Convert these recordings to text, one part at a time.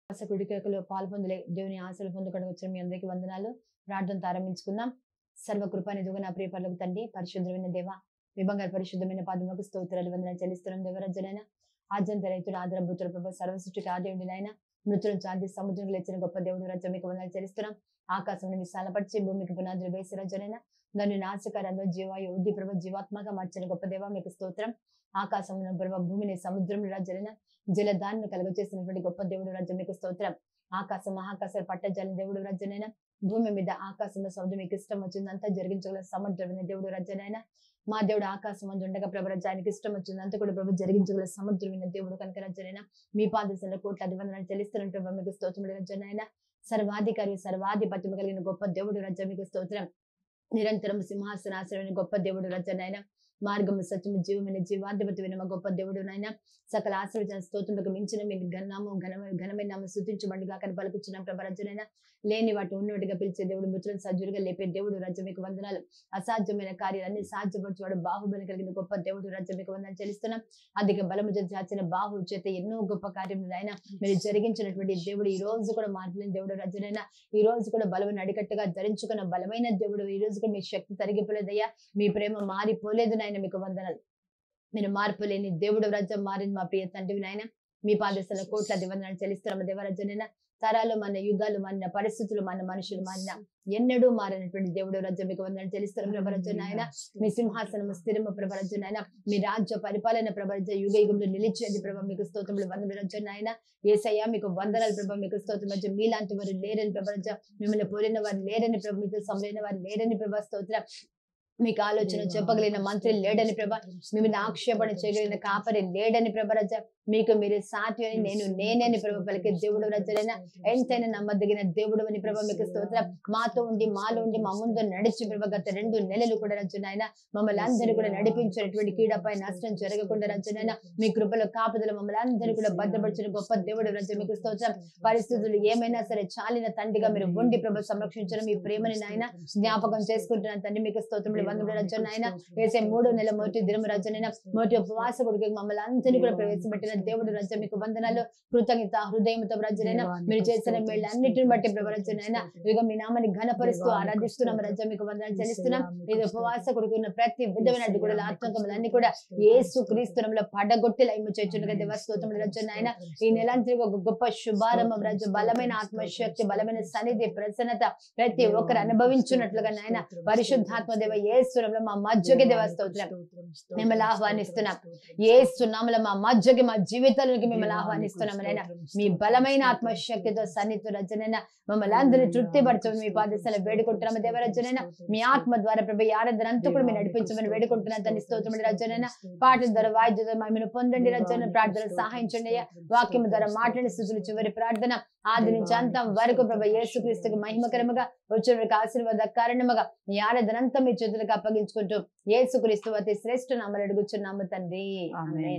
ఉపవాస కుడికలో పాల్పొందలే దేవుని ఆశలు పొందుకొని వచ్చిన మీ అందరికీ వందనాలు ప్రార్థనతో ఆరంభించుకుందాం సర్వకృపాని దుగు నా ప్రియ పర్లకు తండ్రి పరిశుద్ధమైన దేవ మీ బంగారు పరిశుద్ధమైన పాదములకు స్తోత్రాలు వందనాలు చెల్లిస్తున్నాం దేవరాజనైనా ఆద్యంత రైతుడు ఆదరభూతుల ప్రభు సర్వసృష్టికి ఆదేవుడి నాయన మృతులను శాంతి సముద్రం లేచిన గొప్ప దేవుడు రాజ్యం మీకు వందనాలు చెల్లిస్తున్నాం ఆకాశం విశాలపరిచి భూమికి పునాదులు వేసి రాజనైనా దాన్ని నాశకరంలో జీవాయు ఉద్ది ప్రభు జీవాత్మగా మార్చిన గొప్ప దేవ మీకు స్తోత్రం ఆకాశంలో ప్రభు భూమిని సముద్రం రాజనైనా జలదాన్ని కలుగజేసినటువంటి గొప్ప దేవుడు రాజ్యం మీకు స్తోత్రం ఆకాశం మహాకాశాలు పట్టజాల దేవుడు రాజ్యనైనా భూమి మీద ఆకాశంలో సముద్రం మీకు ఇష్టం వచ్చింది అంతా జరిగించగల సమర్థమైన దేవుడు రాజ్యనైనా మా దేవుడు ఆకాశం అందు ఉండగా ప్రభు రాజ్యానికి ఇష్టం వచ్చింది అంతా కూడా ప్రభు జరిగించగల సముద్రమైన దేవుడు కనుక రాజ్యనైనా మీ పాదశంలో కోట్లాది వందనాలు చెల్లిస్తున్నట్టు ప్రభు మీకు స్తోత్రం రాజ్యనైనా సర్వాధికారి సర్వాధిపత్యం కలిగిన గొప్ప దేవుడు రాజ్యం మీకు స్తోత్రం నిరంతరం సింహాసనాశ్రమైన గొప్ప దేవుడు రచనైనా మార్గము సత్యము జీవమైన జీవాధిపతి మా గొప్ప దేవుడు నాయన సకల ఆశ్రవచన స్తోత్రములకు మించిన మీ ఘననామం ఘనమైన ఘనమైన నామం స్థుతించబండిగా కానీ పలుకుచున్న ప్రభ రచనైనా లేని వాటి ఉన్నట్టుగా పిలిచే దేవుడు మిత్రులను సజ్జులుగా లేపే దేవుడు రాజ్యం మీకు వందనాలు అసాధ్యమైన కార్యాలన్నీ సాధ్యపరచువాడు బాహుబలి కలిగిన గొప్ప దేవుడు రాజ్యం మీకు వందనాలు చెల్లిస్తున్నాం అధిక బలము చేత చాచిన బాహు చేత ఎన్నో గొప్ప కార్యములు ఆయన మీరు జరిగించినటువంటి దేవుడు ఈ రోజు కూడా మార్పులేని దేవుడు రాజ్యనైనా ఈ రోజు కూడా బలమైన అడికట్టుగా ధరించుకున్న బలమైన దేవుడు ఈ రోజు కూడా మీ శక్తి తరిగిపోలేదయ్యా మీ ప్రేమ మారిపోలేదు నాయన మీకు వందనాలు మీరు మార్పు లేని దేవుడు రాజ్యం మారింది మా ప్రియ తండ్రి నాయన మీ పాదశల కోట్లాది వందనాలు చెల్లిస్తున్నాము దేవరాజ్యనైనా తరాలు మన యుగాలు మన పరిస్థితులు మన మనుషులు మన ఎన్నడూ మారినటువంటి దేవుడు రాజ్యం మీకు వందనాలు చెల్లిస్తున్నాం ప్రభరాజ్యం నాయన మీ సింహాసనం స్థిరము ప్రభరాజ్యం నాయన మీ రాజ్య పరిపాలన ప్రభరాజ్య యుగ యుగంలో నిలిచేది ప్రభ మీకు స్తోత్రములు వందలు రాజ్యం నాయన ఏసయ్య మీకు వందనాలు ప్రభ మీకు స్తోత్రం రాజ్యం మీలాంటి వారు లేరని ప్రభరాజ్య మిమ్మల్ని పోలిన వారు లేరని ప్రభ మీతో సమలైన వారు లేరని ప్రభా స్తోత్రం మీకు ఆలోచన చెప్పగలిగిన మంత్రి లేడని ప్రభ మిమ్మల్ని ఆక్షేపణ చేయగలిగిన కాపరి లేడని ప్రభ రజ మీకు మీరు సాటి అని నేను నేనని ప్రభ పలికే దేవుడు రజలైన ఎంతైనా నమ్మదగిన దేవుడు అని ప్రభ మీకు స్తోత్రం మాతో ఉండి మాలో ఉండి మా ముందు నడిచి ప్రభ గత రెండు నెలలు కూడా రచనాయన మమ్మల్ని అందరూ కూడా నడిపించినటువంటి కీడపై నష్టం జరగకుండా రచనాయన మీ కృపలో కాపుదల మమ్మల్ని అందరూ కూడా భద్రపరిచిన గొప్ప దేవుడు రచ మీకు స్తోత్రం పరిస్థితులు ఏమైనా సరే చాలిన తండ్రిగా మీరు ఉండి ప్రభ సంరక్షించడం మీ ప్రేమని నాయన జ్ఞాపకం చేసుకుంటున్న తండ్రి మీకు స్తోత్రములు వందలు రచన ఆయన వేసే మూడు నెలల మొదటి దినము రచన మొదటి ఉపవాస కొడుకు మమ్మల్ని అందరినీ కూడా ప్రవేశపెట్టిన దేవుడు రచ మీకు వందనాలు కృతజ్ఞత హృదయంతో రచన మీరు చేసిన మేళ్ళు అన్నిటిని బట్టి ప్రవచన అయినా ఇదిగో మీ నామని ఘనపరుస్తూ ఆరాధిస్తున్నాం రజ మీకు వందనాలు చెల్లిస్తున్నాం ఇది ఉపవాస కొడుకున్న ప్రతి విధమైన అడ్డు కూడా ఆత్మకములన్నీ కూడా ఏసు క్రీస్తునంలో పడగొట్టి లైము చేర్చుండగా దేవస్తోత్రములు రచన ఆయన ఈ నెలంతరికి ఒక గొప్ప శుభారంభం రజ బలమైన ఆత్మశక్తి బలమైన సన్నిధి ప్రసన్నత ప్రతి ఒక్కరు అనుభవించున్నట్లుగా నాయన పరిశుద్ధాత్మ దేవ ఏ సురంలో మా మధ్యకి దేవస్తోత్రం మిమ్మల్ని ఆహ్వానిస్తున్నాం ఏ సున్నాముల మా మధ్యకి మా జీవితాలకి మిమ్మల్ని ఆహ్వానిస్తున్నాం నాయన మీ బలమైన ఆత్మశక్తితో సన్నిధితో రచనైనా మమ్మల్ని అందరినీ తృప్తిపరచమని మీ పాదశాల వేడుకుంటున్నాము దేవరచనైనా మీ ఆత్మ ద్వారా ప్రభు ఈ ఆరాధన అంతా కూడా మీరు నడిపించమని వేడుకుంటున్నాను దాన్ని స్తోత్రమని రచనైనా పాటల ద్వారా వాయిద్య ద్వారా మమ్మల్ని పొందండి రచన ప్రార్థన సహాయించండి అయ్యా వాక్యం ద్వారా మాట్లాడి స్థుతులు చివరి ప్రార్థన ఆది నుంచి అంతం వరకు ప్రభు యేసుక్రీస్తుకి మహిమకరముగా వచ్చిన ఆశీర్వాద కారణముగా ఈ ఆరాధన అంతా మీ చేతులకు అప్పగించుకుంటూ యేసుక్రీస్తు అతి శ్రేష్ఠ నామలు అడుగుచున్నాము తండ్రి ఆమేన్.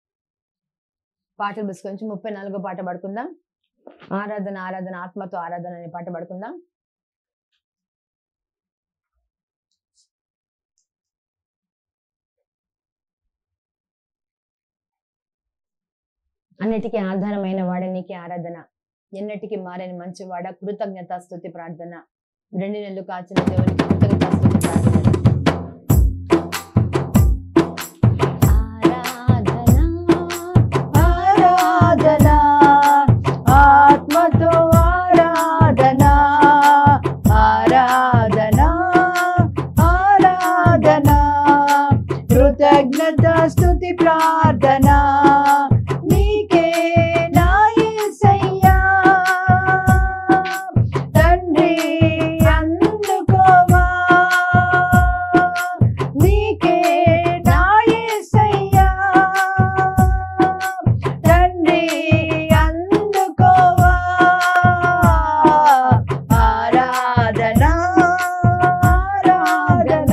పాటలు పుస్తకం నుంచి ముప్పై నాలుగో పాట పడుకుందాం ఆరాధన ఆరాధన ఆత్మతో ఆరాధన అనే పాట పడుకుందాం అన్నిటికీ ఆధారమైన వాడే నీకే ఆరాధన ఎన్నటికీ మారని మంచివాడ కృతజ్ఞత స్తుతి ప్రార్థన రెండు నెలలు కాచిన దేవునికి కృతజ్ఞత స్తుతి ప్రార్థన ఆరాధన ఆరాధన ఆత్మతో ఆరాధన ఆరాధన ఆరాధన కృతజ్ఞత స్తుతి ప్రార్థన నీకే నా యేసయ్యా తండ్రి అందుకోవా నీకే నా యేసయ్యా తండ్రి అందుకోవా ఆరాధన ఆరాధన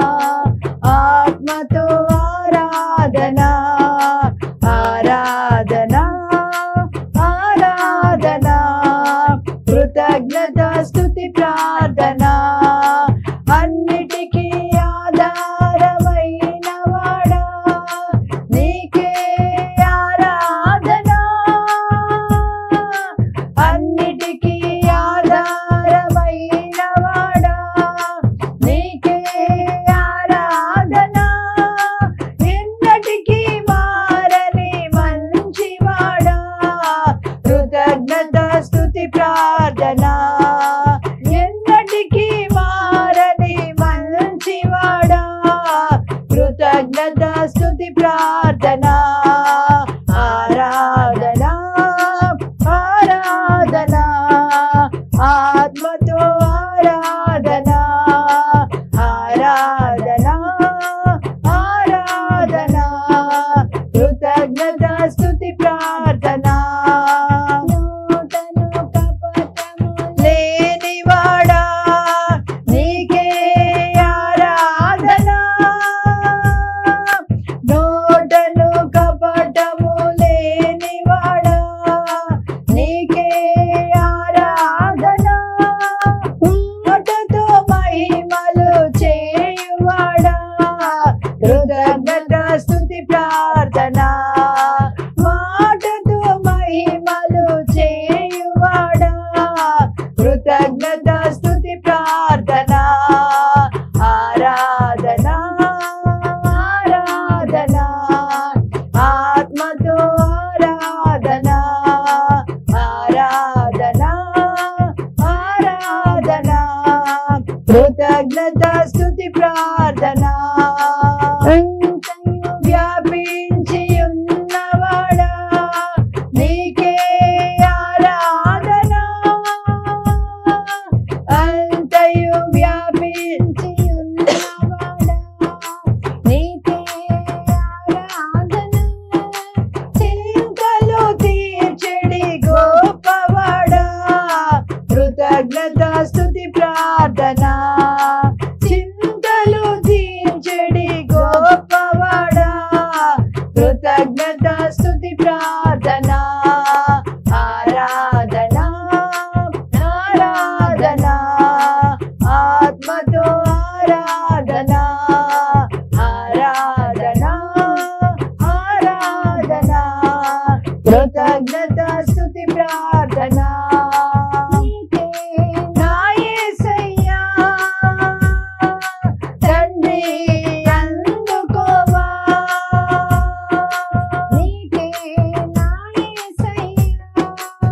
ఆత్మతో ఆరాధన ఆరాధన ఆరాధన కృతజ్ఞత స్తుతి ప్రార్థన అన్నిటికీ ఆధారమైన వాడా నీకే ఆరాధన ప్రార్థన ఎన్నటికీ మారని మంచివాడా కృతజ్ఞత స్తుతి ప్రార్థన ఆరాధన ఆరాధన ఆత్మతో ఆరాధన ఆరాధన ఆరాధన కృతజ్ఞత స్తుతి ప్రార్థన నోటను కపటము లేనివాడా నీకే ఆరాధన నోటను కపటము లేనివాడా నీకే ఆరాధన నోటతో మహిమలు చేయువాడా కృతజ్ఞత స్తుతి ప్రార్థన మాటతో మహిమలు చేయువాడా కృతజ్ఞత స్తుతి ప్రార్థన ఆరాధన ఆరాధన ఆత్మతో ఆరాధన ఆరాధన ఆరాధన కృతజ్ఞత స్తుతి ప్రార్థన వ్యాపించి ఉన్నవాడా నీకే ఆరాధన అంతయు వ్యాపించి ఉన్నవాడా నీకే ఆరాధన చింతలు తీర్చడి గోపవాడా కృతజ్ఞత స్తుతి ప్రార్థన చింతలు తీర్చడి గోపవాడా కృతజ్ఞత స్తుతి ప్రార్థన ఆరాధన ఆరాధన ఆత్మతో ఆరాధన ఆరాధన ఆరాధన కృతజ్ఞత స్తుతి ప్రార్థన నీకే నా యేసయ్యా, తండ్రి అందుకోవా నీకే నా యేసయ్యా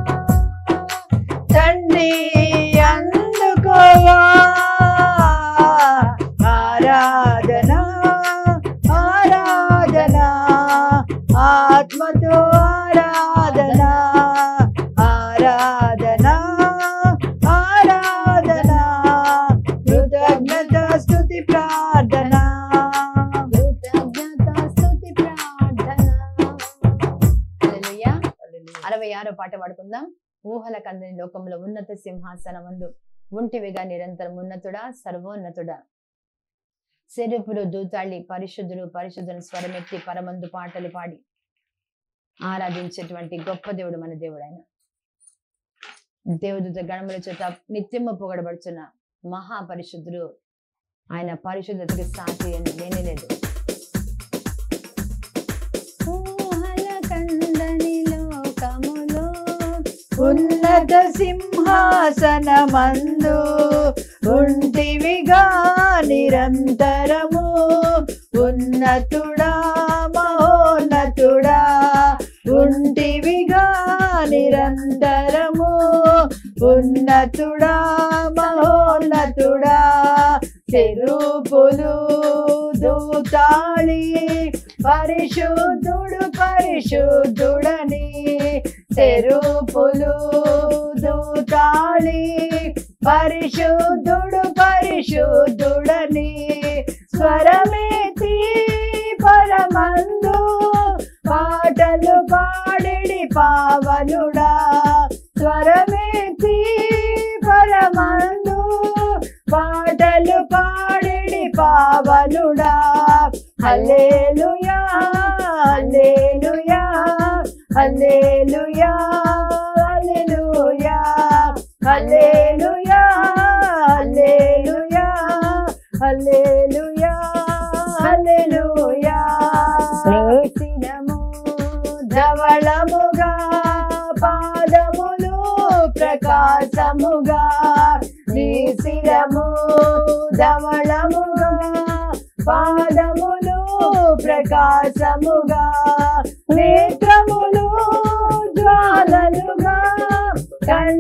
తండ్రి అందుకోవా ఆరాధన ఆరాధన ఆత్మతో ఆరాధన ఆరాధన ఆరాధన కృతజ్ఞత స్తుతి ప్రార్థన కృతజ్ఞత స్తుతి ప్రార్థన హల్లెలూయా అరవై ఆరో పాట పాడుకుందాం ఊహల కందని లోకంలో ఉన్నత సింహాసనమందు ఉంటివిగా నిరంతరం ఉన్నతుడా సర్వోన్నతుడా సెరుపులు దూతాళి పరిశుద్ధుడు పరిశుద్ధుని స్వరమెత్తి పరమందు పాటలు పాడి ఆరాధించేటువంటి గొప్ప దేవుడు మన దేవుడు ఆయన దేవదూత గణముల చేత నిత్యము పొగడబడుచున్న మహాపరిశుద్ధుడు ఆయన పరిశుద్ధతకి సాటి అని లేనే లేదు ఊహల కందని లోకములో ఉన్నత సింహాసనమందు ఉంటివిగా నిరంతరము ఉన్నతుడా మహోన్నతుడా ఉంటివిగా నిరంతరము ఉన్నతుడా మహోన్నతుడా చెరుపులు దూతాళి పరిశుద్ధుడు పరిశుద్ధుడని చెరుపులు దూతాళి పరిశుద్ధుడు పరిశుద్ధుడని స్వరమేతి పరమందు పాటలు పాడిడి పావనుడా స్వరమేతి పరమందు పాటలు పాడిడి పావనుడా హల్లెలూయా హల్లెలూయా హల్లెలూయా హల్లెలూయా హల్లెలూయా హల్లెలూయా హల్లెలూయా హల్లెలూయా శ్రేసినము ధవళముగా పాదములు ప్రకాశముగా నీ శిరము ధవళముగా పాదములు ప్రకాశముగా నేత్రములు జ్వాలలుగా కన్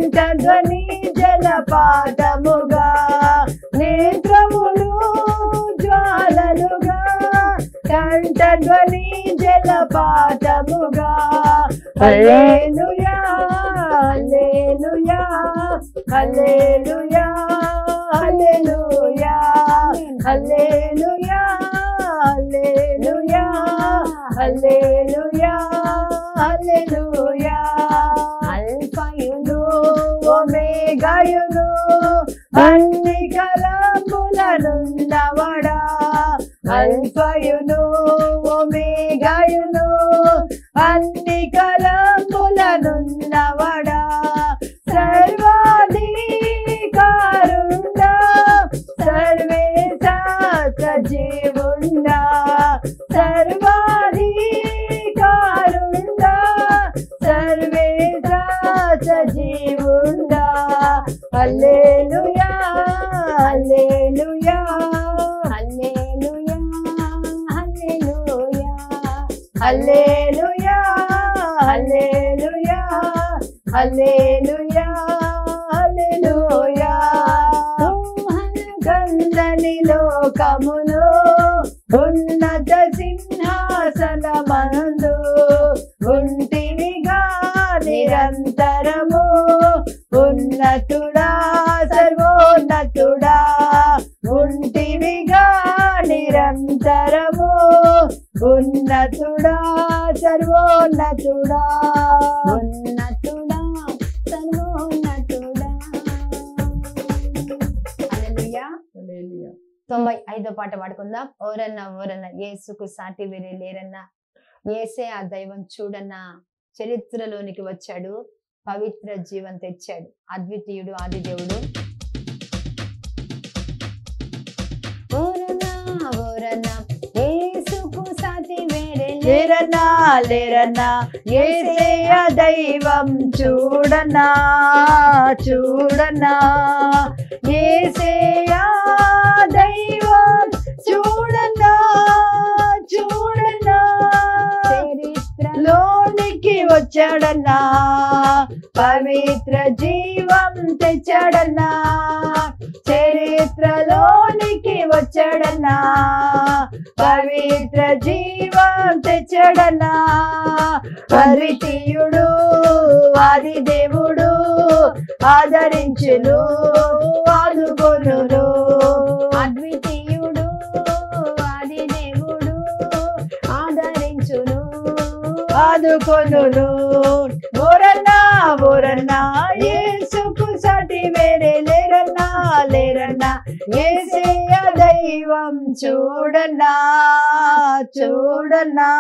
కంఠధ్వని జలపాతముగా నేత్రములు జ్వాలలుగా కంఠధ్వని జలపాతముగా హల్లెలూయా హల్లెలూయా హల్లెలూయా హల్లెలూయా హల్లెలూయా హల్లెలూయా హల్లెలూయా హల్లెలూయా అల్ఫయును ఒమేగాయును అన్ని కలములనున్నవడా అల్ఫయును ఒమేగాయును అన్ని కలములనున్నవడా సర్వాధికారుండా సర్వేశ సజీవుండా సర్వాధికారుండా సర్వేశ సజీవుండా హల్లెలూయా హల్లెలూయా హల్లెలూయా హల్లెలూయా హల్లెలూయా హల్లెలూయా హల్లెలూయా హల్లెలూయా గందని లోకములో ఉన్నత సింహాసనమందు ఉంటివిగా నిరంతరము ఉన్నతుడా సర్వోన్నతుడా ఉంటివిగా నిరంతరము ఉన్నతుడా సర్వోన్నతుడా ఉన్నతుడా సర్వోన్నతుడా హల్లెలూయా తొంభై ఐదో పాట పాడుకుందాం ఓరన్నా ఓరన్నా ఏసుకు సాటి వేరే లేరన్నా ఏసే ఆ దైవం చూడన్నా చరిత్రలోనికి వచ్చాడు పవిత్ర జీవం తెచ్చాడు అద్వితీయుడు ఆదిదేవుడు ఓరన్నా ఓరన్నా ఏసుకు సాటి వేరే లేరన్నా లేరన్నా ఏసేయ దైవం చూడనా చూడనా ఏసేయ దైవం చూడనా చూడనా చరిత్ర లోనికి వచ్చాడన్నా పవిత్ర జీవం తెచ్చాడన్నా చరిత్రలోనికి వచ్చాడన్నా పవిత్ర జీవం తెచ్చాడన్నా అద్వితీయుడు ఆది దేవుడు ఆదరించును ఆదుకొనును అద్వితీయుడు ఆదిదేవుడు ఆదరించును ఆదుకొనును ఓరన్నా ఓరన్నా యేసుకు సాటి వేరే లేరన్నా లేరన్నా ఏసేయ దైవం చూడన్నా చూడన్నా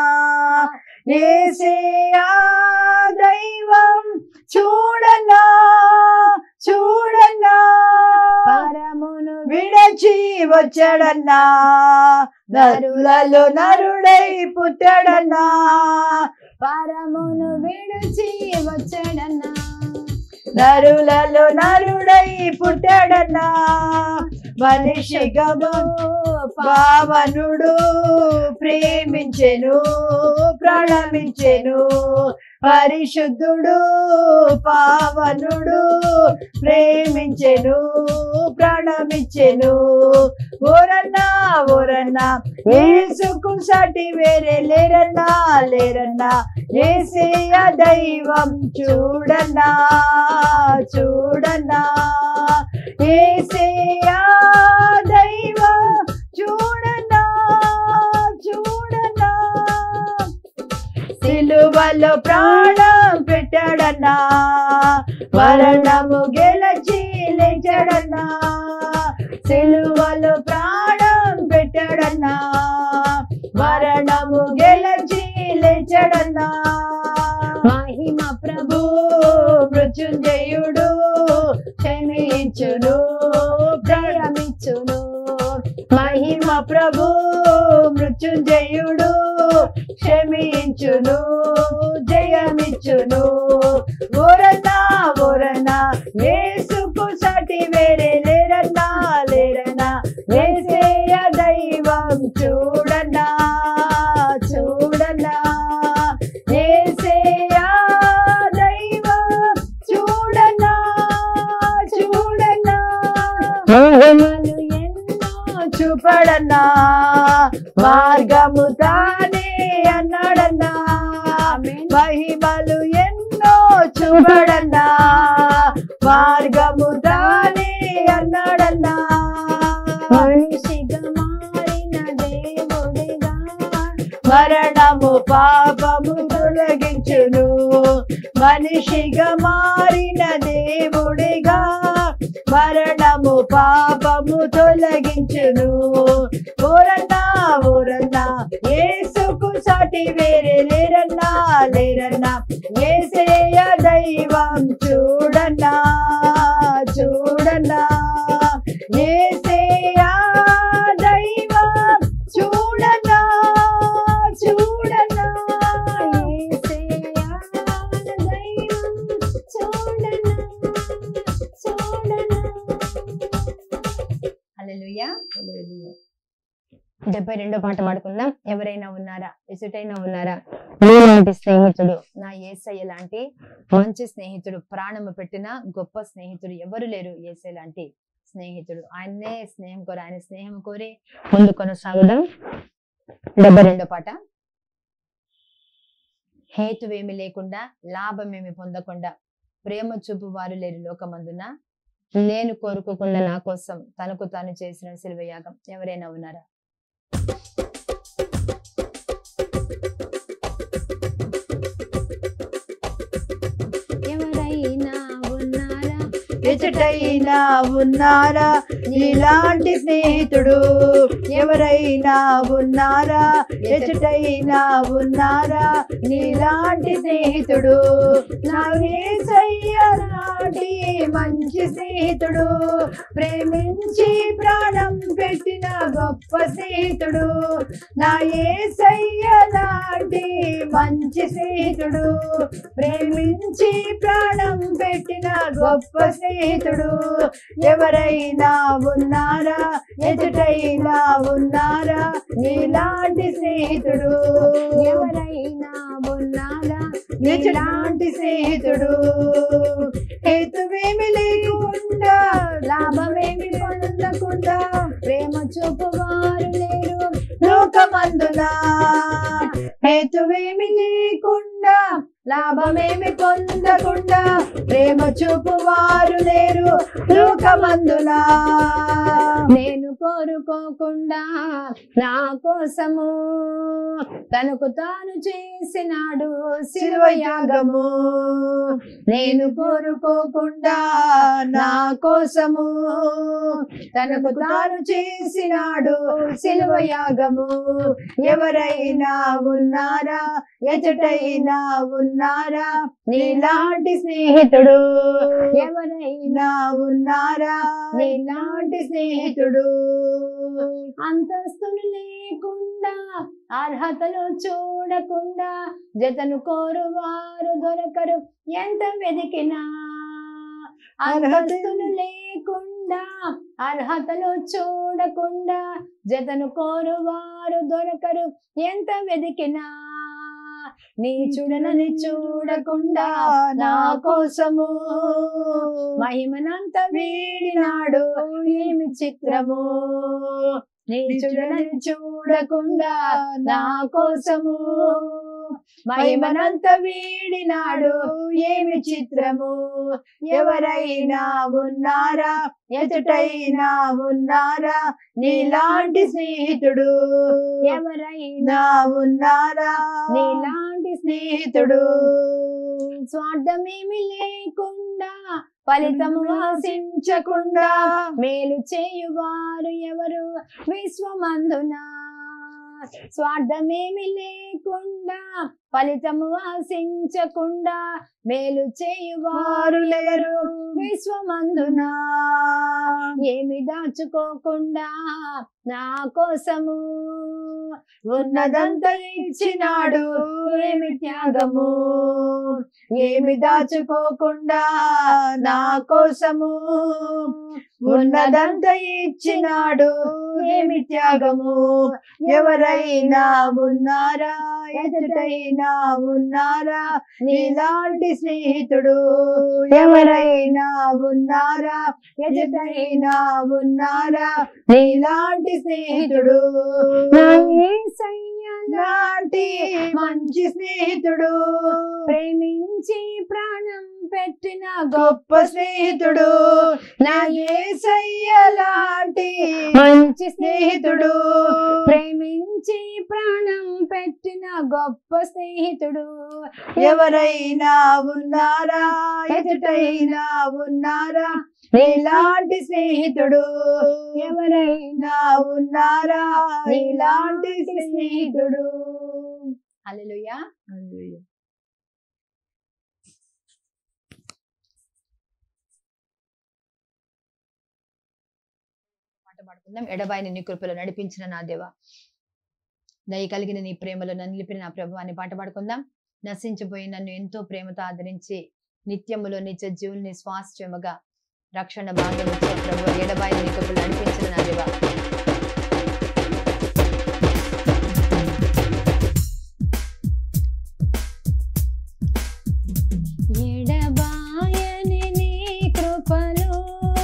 ఏసేయ దైవం చూడన్నా చూడన్నా పరమును విడచి వచ్చాడన్నా నరులలో నరుడై పుట్టాడన్నా పరమును విడిచి వచ్చాడన్నా నరులలో నరుడై పుట్టాడన్నా మనిషిగా పావనుడు ప్రేమించెను ప్రణమించెను పరిశుద్ధుడు పావనుడు ప్రేమించెను ప్రణమించెను ఓరన్నా ఓరన్నా ఏసుకు సాటి వేరే లేరన్నా లేరన్నా ఏసేయ దైవం చూడన్నా చూడన్నా ఏసేయ దైవం చూడన్నా చూడన్నా సిలువలో ప్రాణం పెట్టాడన్నా మరణము గెలచి లేచాడన్నా సిలువలో ప్రాణం పెట్టాడన్నా మరణము గెలచి లేచాడన్నా మహిమ ప్రభు ప్రభు మృత్యుంజయుడు క్షమించును జయమిచ్చును మహిమ ప్రభు మృత్యుంజయుడు క్షమించును జయమిచ్చును ఓరన్నా ఓరన్నా ఏసుకు సాటి వేరే లేరన్నా లేరన్నా ఏసేయ దైవం చూడన్నా చూడన్నా ఏసేయ దైవం చూడన్నా మహిమలు ఎన్నో చూపడన్నా మార్గము తానే అన్నాడన్నా మహిమలు ఎన్నో చూపడన్నా మార్గము తానే అన్నాడన్నా మనిషిగా మారిన దేవుడిగా మరణము పాపము తొలగించును మనిషిగా మారిన దేవుడిగా మరణము పాపము తొలగించును ఊరన్నా ఊరన్నా ఏసుకు సాటి వేరే లేరన్నా లేరన్నా ఏసేయ దైవం చూడన్నా చూడన్నా ఏసేయ దైవం చూడన్నా చూడన్నా యేసయ్యా దైవం చూడనా చూడనా హల్లెలూయా డెబ్బై రెండో పాట పాడుకుందాం ఎవరైనా ఉన్నారా ఎసుటైనా ఉన్నారా నీలాంటి స్నేహితుడు నా ఏసయ్య లాంటి మంచి స్నేహితుడు ప్రాణము పెట్టిన గొప్ప స్నేహితుడు ఎవరు లేరు ఏసయ్య లాంటి స్నేహితుడు ఆయన్నే స్నేహం కోరి ఆయన స్నేహం కోరి ముందు కొనసాగుదాం డెబ్బై రెండో పాట హేతువేమి లేకుండా లాభమేమి పొందకుండా ప్రేమ చూపు వారు లేరు లోకమందున నేను కోరుకోకుండా నా కోసం తనకు తాను చేసిన శిల్వ యాగం ఎవరైనా ఉన్నారా ఎవరైనా ఉన్నారా ఎచటైనా ఉన్నారా నీలాంటి స్నేహితుడు ఎవరైనా ఉన్నారా ఎచటైనా ఉన్నారా నీలాంటి స్నేహితుడు నా యేసయ్య నాటి మంచి స్నేహితుడు ప్రేమించి ప్రాణం పెట్టిన గొప్ప స్నేహితుడు నా యేసయ్య నాటి మంచి స్నేహితుడు ప్రేమించి ప్రాణం పెట్టిన గొప్ప స్నేహితుడు ఎవరైనా ఉన్నారా ఎదుటైనా ఉన్నారా నీలాంటి స్నేహితుడు ఎవరైనా ఉన్నారా నీలాంటి స్నేహితుడు హేతువేమి లేకుండా లాభమేమి పొందకుండా ప్రేమ చూపు వారు లేరు లోకమందున హేతువేమి లేకుండా లాభమేమి పొందకుండా ప్రేమ చూపు వారు లేరు లోకమందున నేను కోరుకోకుండా నా కోసము తనకు తాను చేసినాడు శివయాగము నేను కోరుకోకుండా నా కోసము తనకు తాను చేసినాడు శిలువయాగము ఎవరైనా ఉన్నారా ఎచటైనా ఉన్నారా నీలాంటి స్నేహితుడు ఎవరైనా నా ఉన్నారా నీలాంటి స్నేహితుడు అంతస్తులు లేకుండా అర్హతలు చూడకుండా జతను కోరు వారు దొరకరు ఎంత వెతికినా అంతస్తులు లేకుండా అర్హతలు చూడకుండా జతను కోరు వారు దొరకరు ఎంత వెతికినా నీ చూడనని చూడకుండా నా కోసము మహిమనంత వీడినాడు ఏమి చిత్రము నీ నీ చూడనని చూడని చూడకుండా నా కోసము మహిమనంత వీడినాడు ఏమి చిత్రము ఎవరైనా ఉన్నారా ఎదుటైనా ఉన్నారా నీలాంటి స్నేహితుడు ఎవరైనా నా ఉన్నారా నీలాంటి స్నేహితుడు స్వార్థమేమి లేకుండా ఫలితము ఆశించకుండా మేలు చేయువారు ఎవరు విశ్వమందున స్వార్థమేమి లేకుండా ఫలితము ఆశించకుండా మేలు చేయువారు ఎవరు విశ్వమందున ఏమి దాచుకోకుండా నా కోసము ఉన్నదంతా ఇచ్చినాడు ఏమి త్యాగము ఏమి దాచుకోకుండా నా కోసము ఉన్నదంతా ఇచ్చినాడు ఏమి త్యాగము ఎవరైనా ఉన్నారా ఎదుటైనా ఉన్నారా నీలాంటి స్నేహితుడు ఎవరైనా ఉన్నారా ఎదుటైనా ఉన్నారా నీలాంటి స్నేహితుడు నా యేసయ్య లాంటి మంచి స్నేహితుడు ప్రేమించి ప్రాణం పెట్టిన గొప్ప స్నేహితుడు నా యేసయ్య లాంటి మంచి స్నేహితుడు ప్రేమించి ప్రాణం పెట్టిన గొప్ప స్నేహితుడు ఎవరైనా ఉన్నారా ఎదుటైనా ఉన్నారా నీలాంటి స్నేహితుడు ఎవరైనా ఉన్నారా నీలాంటి స్నేహితుడు హల్లెలూయా పాట పాడుకుందాం ఎడబాయిని నీ కృపలో నడిపించిన నా దేవ దయ కలిగిన నీ ప్రేమలో నన్ను నిలిపిన నా ప్రభు అని పాట పాడుకుందాం నశించిపోయి నన్ను ఎంతో ప్రేమతో ఆదరించి నిత్యములో నిత్య జీవుల్ని స్వాస్థ్యముగా రక్షణ భాగ్యం ఇచ్చే ప్రభు ఎడబాయిని నీ కృపలో నడిపించిన నా దేవ ఎడబాయని నీ కృపలో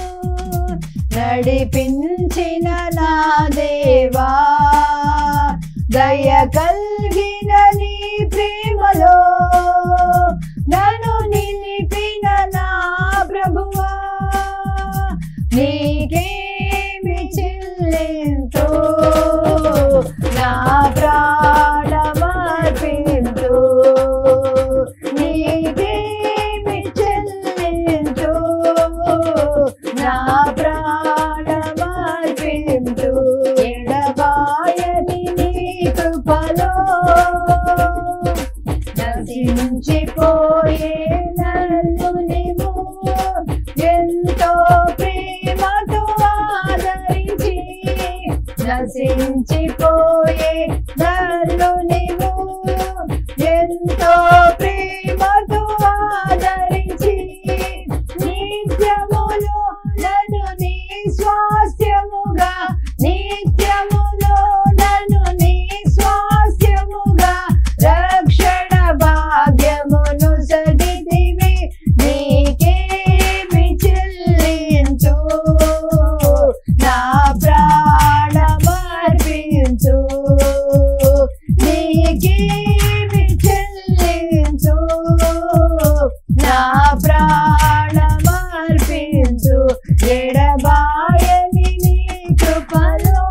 నడిపించిన నా దేవా దయ కలిగిన నీ ప్రేమలో నన్ను నిలిపిన నా ప్రభువా నీకేమి చెల్లింతో నా ప్రాణమర్పించు నీకేమి చెల్లించు నా ప్రాణమర్పించు ఎడబాయని నీ కృపలో నశించిపోయే నన్ను నీవు ఎంతో ప్రేమతో ఆదరించి నశించిపోయే నన్ను నీవు ఎంతో ప్రేమతో ఆదరించి నిత్యములో నన్ను నీ స్వాస్థ్యముగా నిత్యములో నన్ను నీ స్వాస్థ్యముగా రక్షణ భాగ్యమును సగితివి నీకేమి చెల్లించు నా ప్రాణమర్పించు నీకేమి చెల్లించు నా ప్రాణమర్పించు ఎడబాయని నీ కృపలో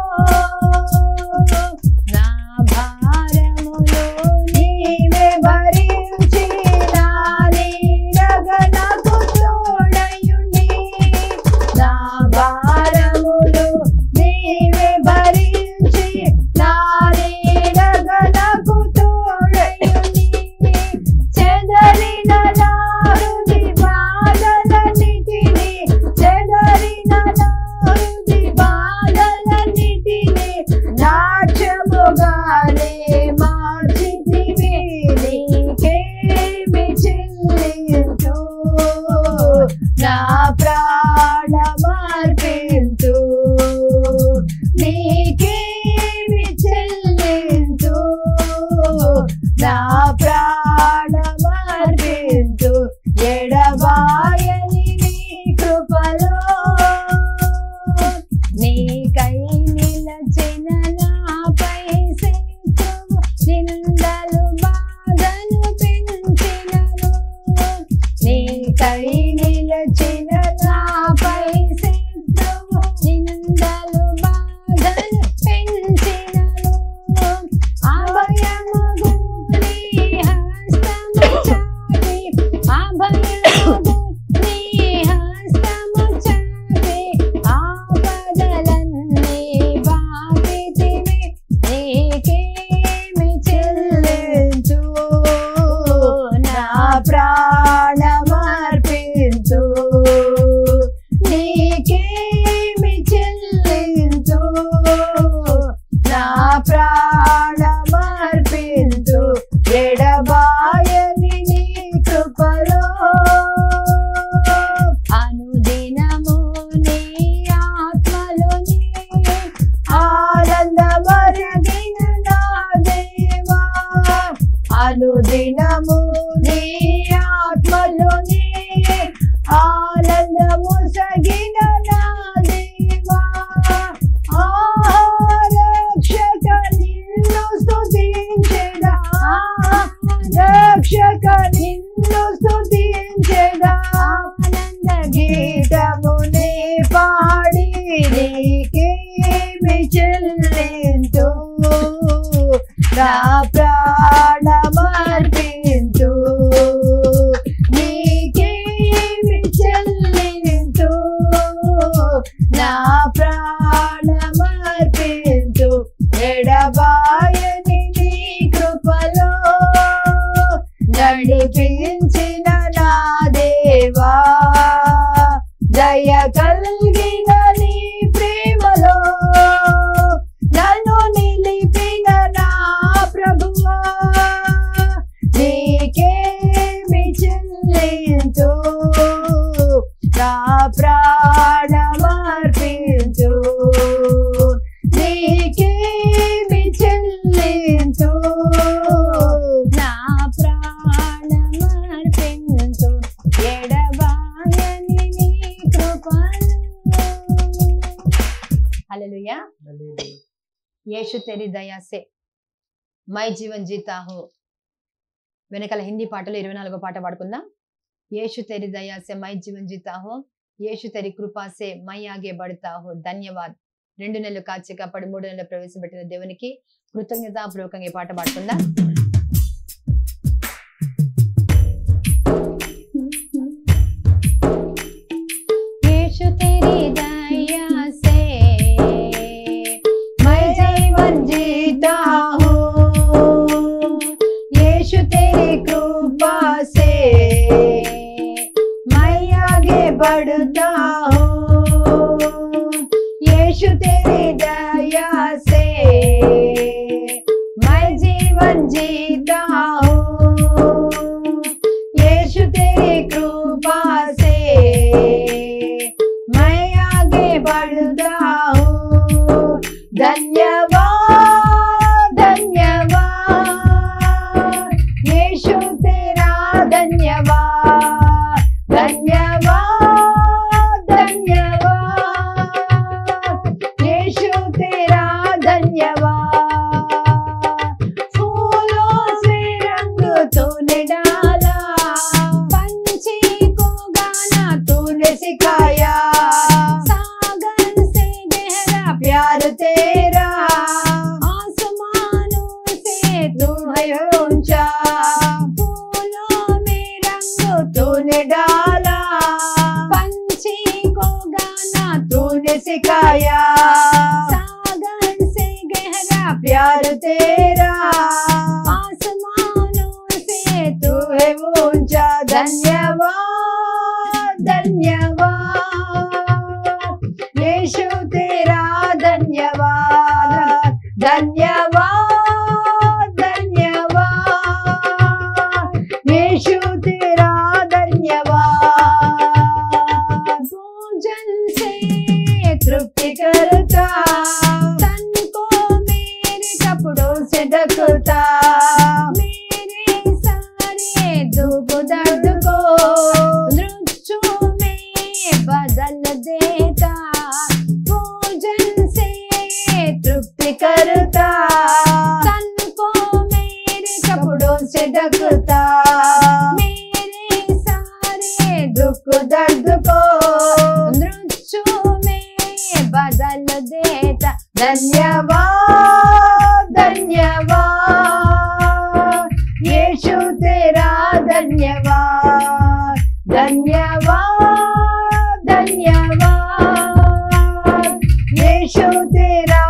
నా భారములో నీవే భరించి నా నీడగా నాకు తోడయుండి నా భారములు నీవే భరించి నా నీడగా నాకు తోడయుండి చెదరిన నా హృది బాధలన్నిటిని చెదరిన నా హృది బాధలన్నిటిని నాట్యముగానే మార్చితివి నీకేమి చెల్లించు నా ప్రాణమర్పించు నీకేమి చెల్లించు నా ప్రాణమర్పించు ఎడబాయని నీ కృపలో నీకై నిలచిన నాపై శత్రువు నిందలు బాధలు పెంచినను నీకై నిలచిన నాపై శత్రువు చెల్లింతు నా ప్రాణమర్పింతు నీకేమి చెల్లింతు నా ప్రాణమర్పింతు ఎడబాయని నీ కృపలో నడిపించిన నా దేవా దయ కలిగిన నీ ప్రేమలో నన్ను నిలిపిన నా ప్రభువా నీకేమి చెల్లించు నా ప్రాణమర్పించు నీకేమి చెల్లించు నా ప్రాణమర్పించు ఎడబాయని నీ కృపను హల్లెలూయా యేసు తెరి దయా సే మై జీవన్ జీతా హో వెనకాల హిందీ పాటలో ఇరవై నాలుగో పాట పాడుకుందాం యేసు తెరి దయా సే మై జీవన్ జీతా హో యేసు తెరి కృపా సే మై ఆగే బడతా హో ధన్యవాద్ రెండు నెలలు కాచి కాపాడి మూడు నెలలు ప్రవేశపెట్టిన దేవునికి కృతజ్ఞతాపూర్వకంగా ఈ పాట పాడుకుందాం यीशु तेरी दया से मैं जीवन जीता हूँ यीशु तेरी कृपा से मैं आगे बढ़ता हूँ यीशु तेरी दया से मैं जीवन जीता हूँ यीशु तेरी कृपा से मैं आगे बढ़ता हूँ धन्यवाद धन्यवाद यीशु तेरा धन्यवाद धन्यवाद धन्यवाद यीशु तेरा धन्यवाद फूलों से रंग तूने डाला पंछी को गाना तूने सिखाया सागर से गहरा प्यार तेरा आसमानों से तू है ऊंचा फूलों में रंग तूने डाला पंछी को गाना तूने सिखाया सागर से गहरा प्यार तेरा आसमानों से तू है ऊंचा धन्यवाद धन्यवाद यीशु तेरा धन्यवाद धन्यवाद धन्यवाद यीशु तेरा धन्यवाद भोजन से तृप्ति करता तन को मेरे कपड़ों से ढकता मेरे सारे दुख दर्द को नृत्यों में बदल देता भोजन से तृप्ति करता तन को मेरे कपड़ों से ढकता मेरे सारे दुख दर्द को नृत्यों में बदल देता धन्यवाद धन्यवाद यीशु तेरा धन्यवाद धन्यवाद धन्यवाद यीशु तेरा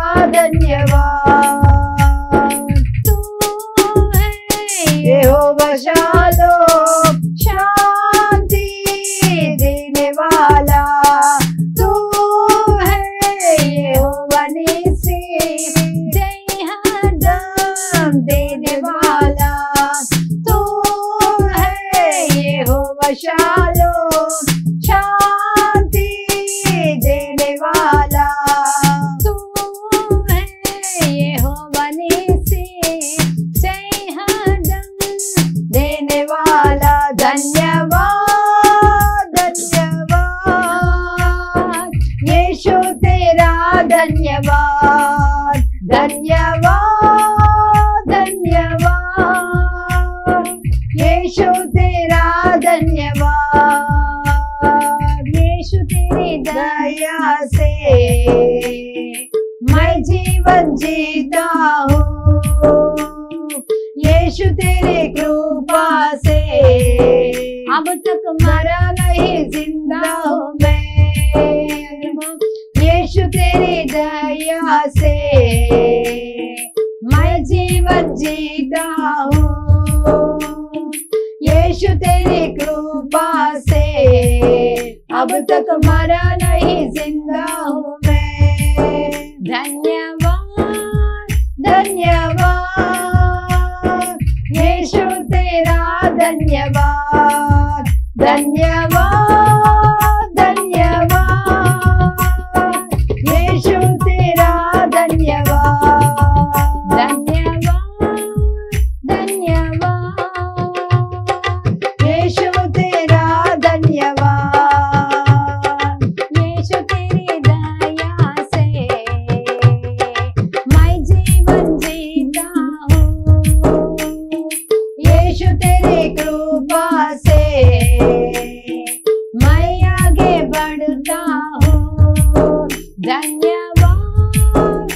धन्यवाद तू है यहोवा शालोम शांति देने वाला तू है यहोवा निसी जय हरदम देने वाला तू है यहोवा शालोम शांति देने वाला तू है यहोवा निसी जय हरदम देने वाला धन्यवाद धन्यवाद यीशु तेरा धन्यवाद धन्यवाद धन्यवाद यीशु तेरा धन्यवाद यीशु तेरी दया से मैं जीवन जीता हूँ यीशु तेरे कृपा से अब तक मरा नहीं जिंदा हूँ मैं यीशु तेरी दया से मैं जीवन जीता हूँ यीशु तेरी कृपा से अब तक मरा नहीं जिंदा हूँ मैं धन्यवाद धन्यवाद यीशु तेरा धन्यवाद धन्यवाद धन्यवाद यीशु तेरा धन्यवाद धन्यवाद धन्यवाद यीशु तेरा धन्यवाद यीशु तेरी दया से मैं जीवन जीता हूँ यीशु तेरी कृपा से मैं आगे बढ़ता हूँ धन्यवाद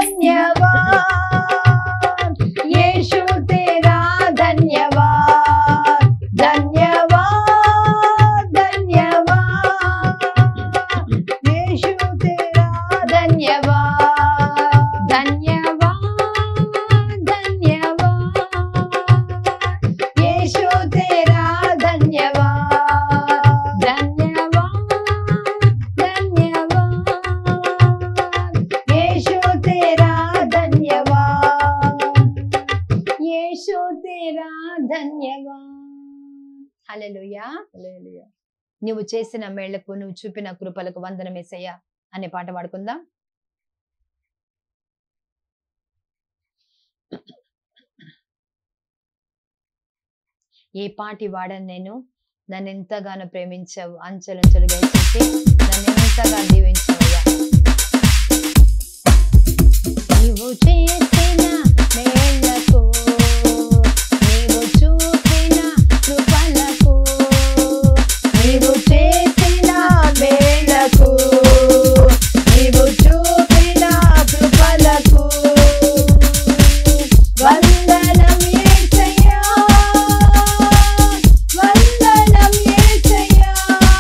धन्यवाद यीशु तेरा धन्यवाद धन्यवाद धन्यवाद यीशु तेरा धन्यवाद धन्यवाद धन्यवाद यीशु तेरा धन्यवाद धन्यवाद धन्यवाद यीशु तेरा धन्यवाद యేషో తేరా ధన్యవాద్ హల్లెలూయా నువ్వు చేసిన మేళ్లకు నువ్వు చూపిన కృపలకు వందనమేసయ్యా అనే పాట పాడుకుందాం ఏ పాటి వాడని నేను నన్ను ఎంతగానో ప్రేమించావు అంచెలంచెలుగా చేసి నన్ను ఎంతగా దీవించావయ్యా నీవు చేసిన మేళ్లకు నీవు చూపిన కృపలకు నీవు చేసిన మేలకు నీవు చూపిన కృపలకు వందనం యేసయ్యా వందనం యేసయ్యా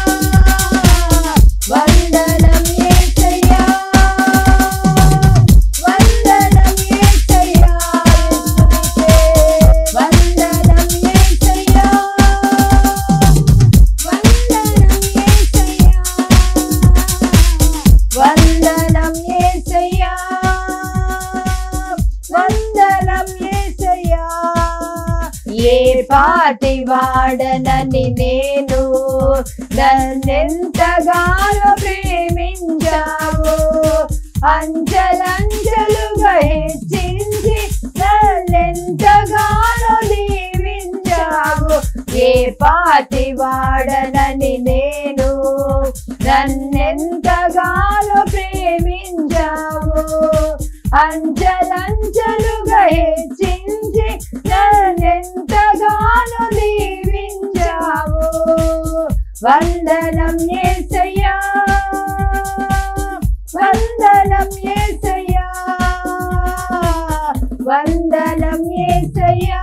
వందనం యేసయ్యా వందనం యేసయ్యా వందనం యేసయ్యా వందనం యేసయ్యా వందనం యేసయ్యా ఏ పాటి వాడనని నేను నన్నెంతగానో ప్రేమించావు అంచలంచలుగా హెచ్చించి నన్నెంతగానో దీవించావు ఏ పాటి వాడనని నేను నన్నెంతగానో ప్రేమించావు అంచలంచలుగా హెచ్చించి నన్నెంతగానో దీవించావు వందనం యేసయ్యా వందనం యేసయ్యా వందనం యేసయ్యా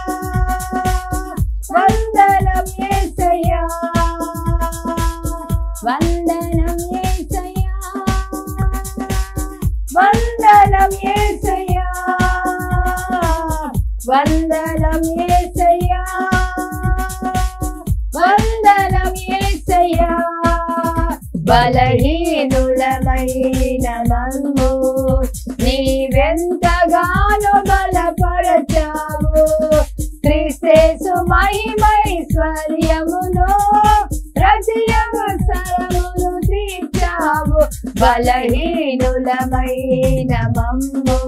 వందనం యేసయ్యా వందనం యేసయ్యా వందనం యేసయ్యా వందనం యేసయ్యా వందనం యేసయ్యా బలహీనులమైన నన్ను నీవెంతగానో బలపరచావు క్రీస్తేసు మహిమైశ్వర్యమును ప్రతి అవసరమును తీర్చావు బలహీనులమైన మమ్ము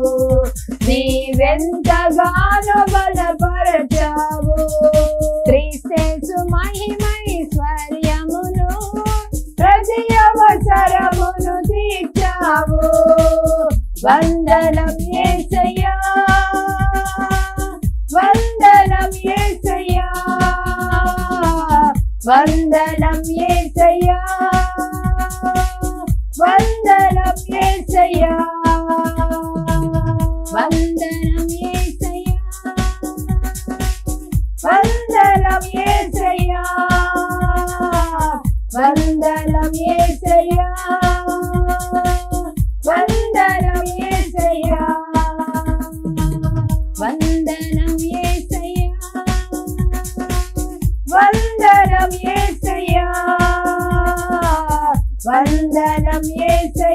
నీవెంతగానో బలపరచావు క్రీస్తేసు మహిమైశ్వర్యమును ప్రతి అవసరమును తీర్చావు వందనం యేసయ్యా వందనం యేసయ్యా వందనం యేసయ్యా వందనం యేసయ్యా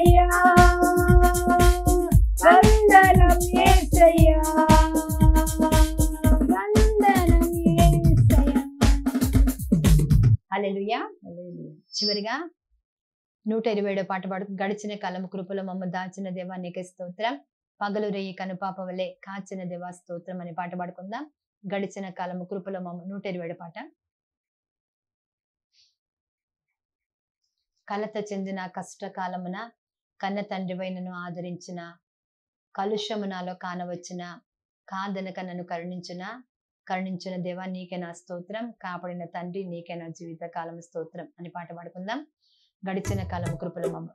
యేసయ్యా వందనం యేసయ్యా వందనం యేసయ్యా హల్లెలూయా చివరిగా నూట ఇరవై ఏడో పాట పాడు గడిచిన కాలం కృపలో మమ్మ దాచిన దేవా నీకే స్తోత్రం పగలు రేయి కనుపాప వలె కాచిన దేవా స్తోత్రం అనే పాట పాడుకుందాం గడిచిన కాలము కృపలో మమ్మ నూట ఇరవై ఏడో పాట కలత చెందిన కష్టకాలమున కన్న తండ్రివైనను ఆదరించిన కలుషము నాలో కానవచ్చిన కాదనక నన్ను కరుణించిన కరుణించిన దేవా నీకే నా స్తోత్రం కాపాడిన తండ్రి నీకే నా జీవిత కాలం స్తోత్రం అని పాట పాడుకుందాం గడిచిన కాలం కృపల మమ్మ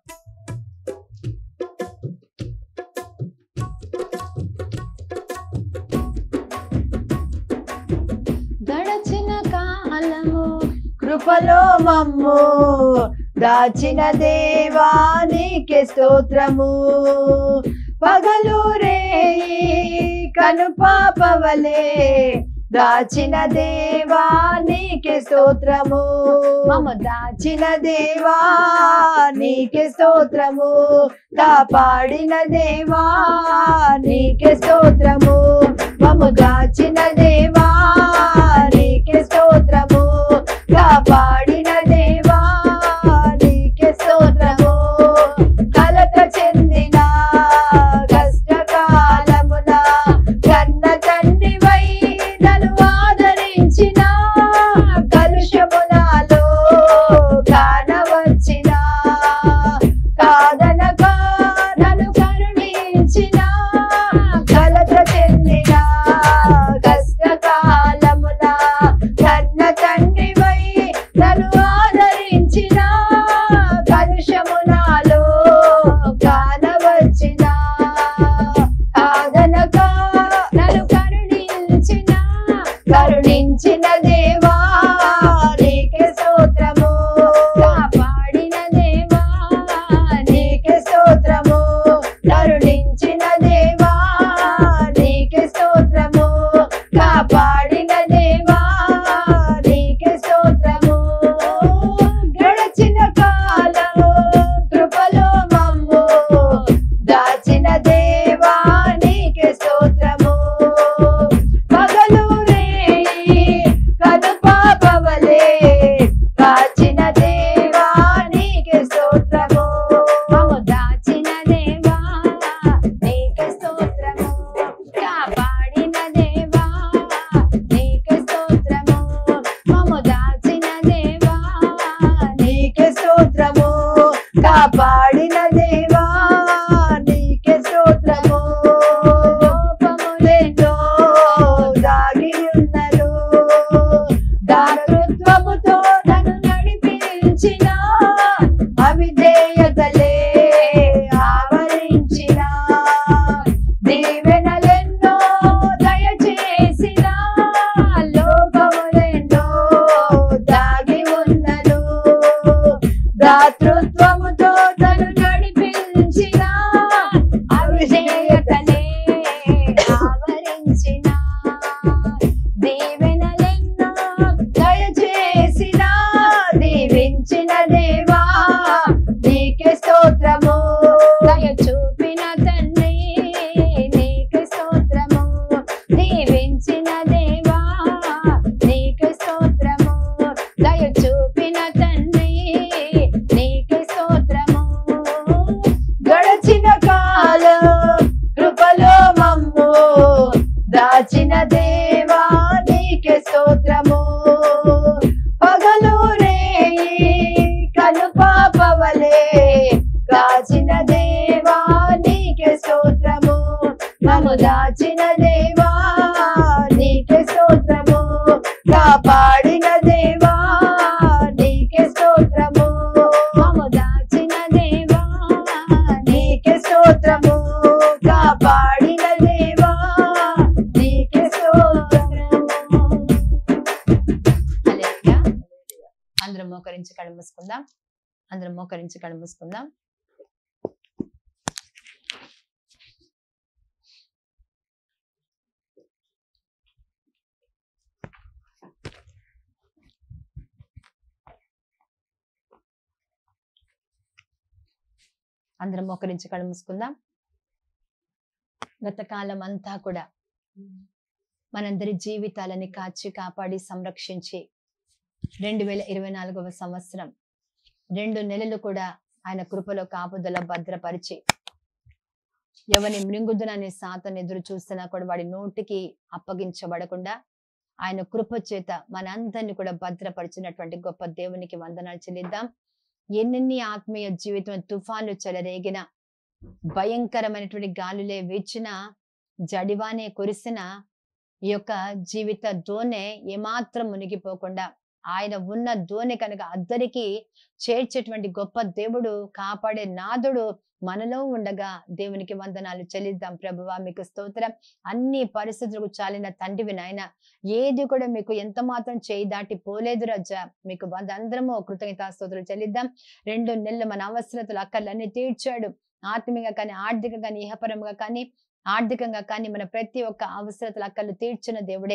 గడచిన కాలము కృపలో మమ్ము దాచిన దేవానికి స్తోత్రము పగలు రేయి కనుపాపవలే దాచిన దేవానికి స్తోత్రము మమ్మ దాచిన దేవా నీకే స్తోత్రము కాపాడిన దేవా నీకే స్తోత్రము మమ్ము దాచిన దేవా నీకే స్తోత్రము కాపాడిన దేవా నీకే స్తోత్రము కలత చెందిన కష్టకాలమున కన్న తండ్రివై నన్ను ఆదరించిన కలుషమునాలో కానవచ్చిన కాదనక నన్ను కరుణించిన కలత చెందిన కష్టకాలమున కన్న తండ్రివై నన్ను ఆదరించిన కలుషమునాలో కానవచ్చిన కాదనక నన్ను కరుణించిన కరుణించిన దేవా నీకే స్తోత్రము కాపాడిన దేవా నీకే స్తోత్రము కరుణించిన దేవా నీకే స్తోత్రము కాపాడిన దేవా నీకే స్తోత్రము గడచిన కాలము కృపలో మమ్ము దాచిన దేవా నీకే స్తోత్రము పగలు రేయి కనుపాపవలే కాచిన దేవా నీకే స్తోత్రము మమ్ము దాచిన దేవా నీకే స్తోత్రము కాపాడిన దేవా నీకే స్తోత్రము మమ్ము దాచిన దేవా నీకే స్తోత్రము కాపాడిన దేవా నీకే స్తోత్రము లోపములెన్నో దాగి ఉన్నను దాతృత్వముతో నన్ను నడిపించిన అవిధేయతలే ఆవరించిన దీవెనలెన్నో దయచేసిన లోకములెన్నో దాగి ఉన్నను దాతృత్వముతో తను నడిపించిన అవిధేయతలే ఆవరించిన దీవెనలెన్నో దయచేసిన దీవించిన దేవా నీకే స్తోత్రము దయ చూపిన తండ్రి నీకే స్తోత్రము దీవించిన దేవా నీకే స్తోత్రము దయ చూపిన తండ్రి నీకే స్తోత్రము గడచిన కాలం కృపలో మమ్ము దాచిన దేవా నీకే స్తోత్రము పగలు రేయి కనుపాపవలే కాచిన దేవా నీకే స్తోత్రము మము దాచిన దేవా నీకే స్తోత్రము కాపాడిన దేవా నీకే స్తోత్రము మము దాచిన దేవా నీకే స్తోత్రము కాపాడిన దేవా నీకే స్తోత్రము హల్లెలూయా. అందరం మోకరించి కళ్ళు మూసుకుందాం అందరం మోకరించి కళ్ళు మూసుకుందాం అందరం మోకరించి కళ్ళు మూసుకుందాం గత కాలం అంతా కూడా మనందరి జీవితాలని కాచి కాపాడి సంరక్షించి రెండు వేల ఇరవై నాలుగవ సంవత్సరం రెండు నెలలు కూడా ఆయన కృపలో కాపుదల భద్రపరిచి ఎవని మృంగుదుననే సాతను ఎదురు చూస్తున్నా కూడా వాడి నోటికి అప్పగించబడకుండా ఆయన కృప చేత మనందరినీ కూడా భద్రపరిచినటువంటి గొప్ప దేవునికి వందనాలు చెల్లిద్దాం ఎన్నెన్ని ఆత్మీయ జీవితం తుఫాన్లు చెలరేగిన భయంకరమైనటువంటి గాలులే వీచిన జడివానే కురిసిన ఈ యొక్క జీవిత దోణె ఏమాత్రం మునిగిపోకుండా ఆయన ఉన్న దోణి కనుక అద్దరికి చేర్చేటువంటి గొప్ప దేవుడు కాపాడే నాదుడు మనలో ఉండగా దేవునికి వందనాలు చెల్లిద్దాం ప్రభువా మీకు స్తోత్రం అన్ని పరిస్థితులకు చాలిన తండ్రివి నాయన ఏది కూడా మీకు ఎంత మాత్రం చేయి దాటి పోలేదు రజా మీకు వంద అందరము కృతజ్ఞతా స్తోత్రాలు చెల్లిద్దాం రెండు నెలలు మన అవసరతలు అక్కర్లన్నీ తీర్చాడు ఆత్మీయంగా కానీ ఆర్థికంగా కానీ ఇహపరంగా కానీ ఆర్థికంగా కానీ మన ప్రతి ఒక్క అవసరతలు అక్కర్లు తీర్చిన దేవుడే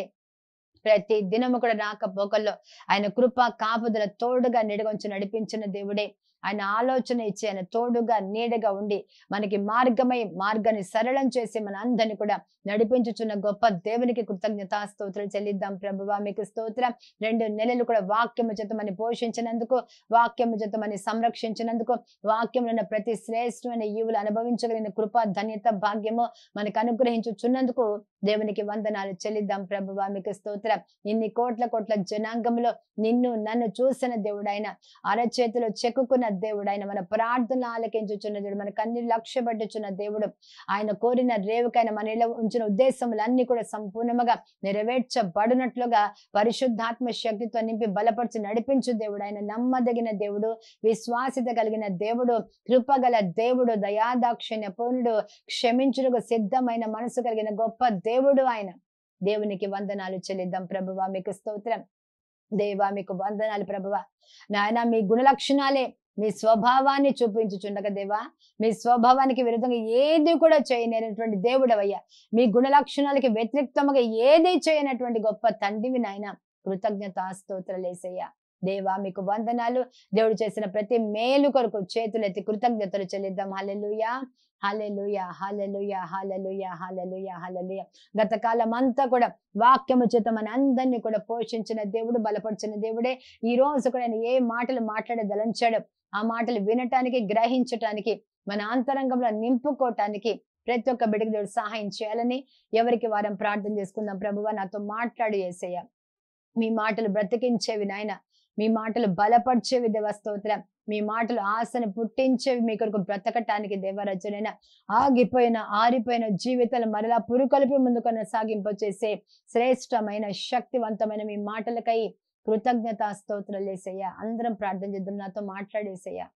ప్రతి దినము కూడా రాకపోకల్లో ఆయన కృప కాపుదల తోడుగా నిడగొంచి నడిపించిన దేవుడే ఆయన ఆలోచన ఇచ్చి ఆయన తోడుగా నీడగా ఉండి మనకి మార్గమై మార్గాన్ని సరళం చేసి మన అందరిని కూడా నడిపించుచున్న గొప్ప దేవునికి కృతజ్ఞతా స్తోత్రం చెల్లిద్దాం ప్రభువా మీకు స్తోత్రం రెండు నెలలు కూడా వాక్యము చేత మన పోషించినందుకు వాక్యము చేత మన సంరక్షించినందుకు వాక్యంలో ఉన్న ప్రతి శ్రేష్టమైన ఈవులు అనుభవించగలిగిన కృప ధన్యత భాగ్యము మనకు అనుగ్రహించుచున్నందుకు దేవునికి వందనాలు చెల్లిద్దాం ప్రభువా మీకు స్తోత్రం ఇన్ని కోట్ల కోట్ల జనాంగంలో నిన్ను నన్ను చూసిన దేవుడైన అరచేతిలో చెక్కుకున్న దేవుడైన మన ప్రార్థనలు ఆలకించుచున్న దేవుడు మన కన్నీళ్ళు లక్ష్య పెట్టుచున్న దేవుడు ఆయన కోరిన రేవుకైన మన ఇలా ఉంచిన ఉద్దేశములన్నీ కూడా సంపూర్ణముగా నెరవేర్చబడినట్లుగా పరిశుద్ధాత్మ శక్తితో నింపి బలపరిచి నడిపించు దేవుడు ఆయన నమ్మదగిన దేవుడు విశ్వాసిత కలిగిన దేవుడు కృపగల దేవుడు దయాదాక్షిణ్య పూర్ణుడు క్షమించుటకు సిద్ధమైన మనసు కలిగిన గొప్ప దేవుడు ఆయన దేవునికి వందనాలు చెల్లిద్దాం ప్రభువా మీకు స్తోత్రం దేవా మీకు వందనాలు ప్రభువా నాయన మీ గుణ లక్షణాలే మీ స్వభావాన్ని చూపించుచుండగా దేవా మీ స్వభావానికి విరుద్ధంగా ఏది కూడా చేయలేనటువంటి దేవుడవయ్యా మీ గుణ లక్షణాలకి వ్యతిరేక్తముగా ఏది చేయనటువంటి గొప్ప తండ్రివి నాయన కృతజ్ఞత స్తోత్రలేసయ్యా దేవా మీకు వందనాలు దేవుడు చేసిన ప్రతి మేలు కొరకు చేతులెత్తి కృతజ్ఞతలు చెల్లిద్దాం హల్లెలూయా హల్లెలూయా హల్లెలూయా హల్లెలూయా హల్లెలూయా హల్లెలూయా గత కాలం అంతా కూడా వాక్యము చేత మన అందరినీ కూడా పోషించిన దేవుడు బలపరిచిన దేవుడే ఈ రోజు కూడా ఆయన ఏ మాటలు మాట్లాడదలంచాడు ఆ మాటలు వినటానికి గ్రహించటానికి మన అంతరంగంలో నింపుకోవటానికి ప్రతి ఒక్క బిడ్డకి దేవుడు సహాయం చేయాలని ఎవరికి వారం ప్రార్థన చేసుకుందాం ప్రభువా నాతో మాట్లాడి ఏసయ్య మీ మాటలు బ్రతికించేవి నాయన మీ మాటలు బలపరిచేవి దేవ స్తోత్రం మీ మాటలు ఆశను పుట్టించేవి మీ కొరకు బ్రతకటానికి దేవరచనైనా ఆగిపోయిన ఆరిపోయిన జీవితాలు మరలా పురుకొలిపి ముందుకు సాగింప చేసే శ్రేష్టమైన శక్తివంతమైన మీ మాటలకై కృతజ్ఞత స్తోత్రాలు వేసయ్యా అందరం ప్రార్థన చేద్దాం నాతో మాట్లాడేసయ్యా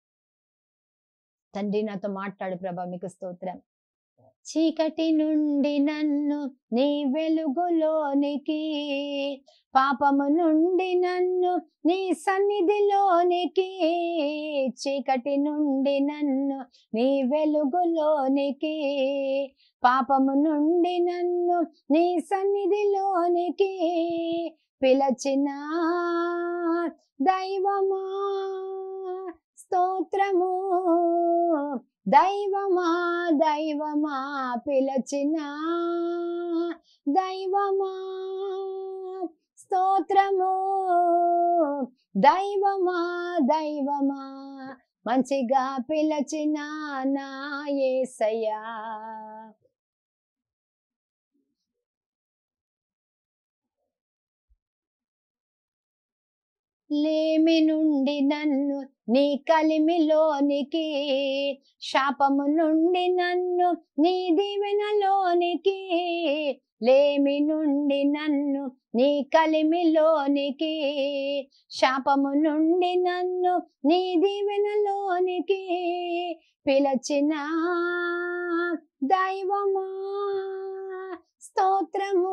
తండ్రి నాతో మాట్లాడు ప్రభా మీకు స్తోత్రం చీకటి నుండి నన్ను నీ వెలుగులోనికి పాపము నుండి నన్ను నీ సన్నిధిలోనికి చీకటి నుండి నన్ను నీ వెలుగులోనికి పాపము నుండి నన్ను నీ సన్నిధిలోనికి పిలచిన దైవమా స్తోత్రము దైవమా దైవమా పిలచిన దైవమా స్తోత్రము దైవమా దైవమా మంచిగా పిలచిన నా యేసయ్యా లేమి నుండి నన్ను నీ కలిమిలోనికి శాపము నుండి నన్ను నీ దీవెనలోనికి లేమి నుండి నన్ను నీ కలిమిలోనికి శాపము నుండి నన్ను నీ దీవెనలోనికి పిలచిన దైవమా స్తోత్రము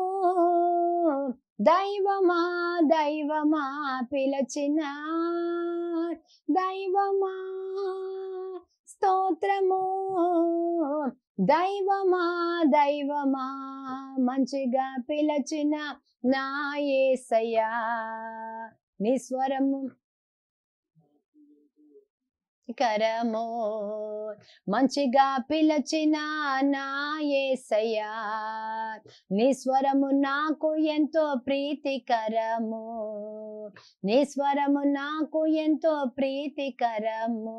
దైవమా దైవమా పిలచిన దైవమా స్తోత్రము దైవమా దైవమా మంచిగా పిలచిన నా యేసయ్యా నీ స్వరము కరము మంచిగా పిలచిన నా యేసయ్యా నీ స్వరము నాకు ఎంతో ప్రీతికరము నీ స్వరము నాకు ఎంతో ప్రీతికరము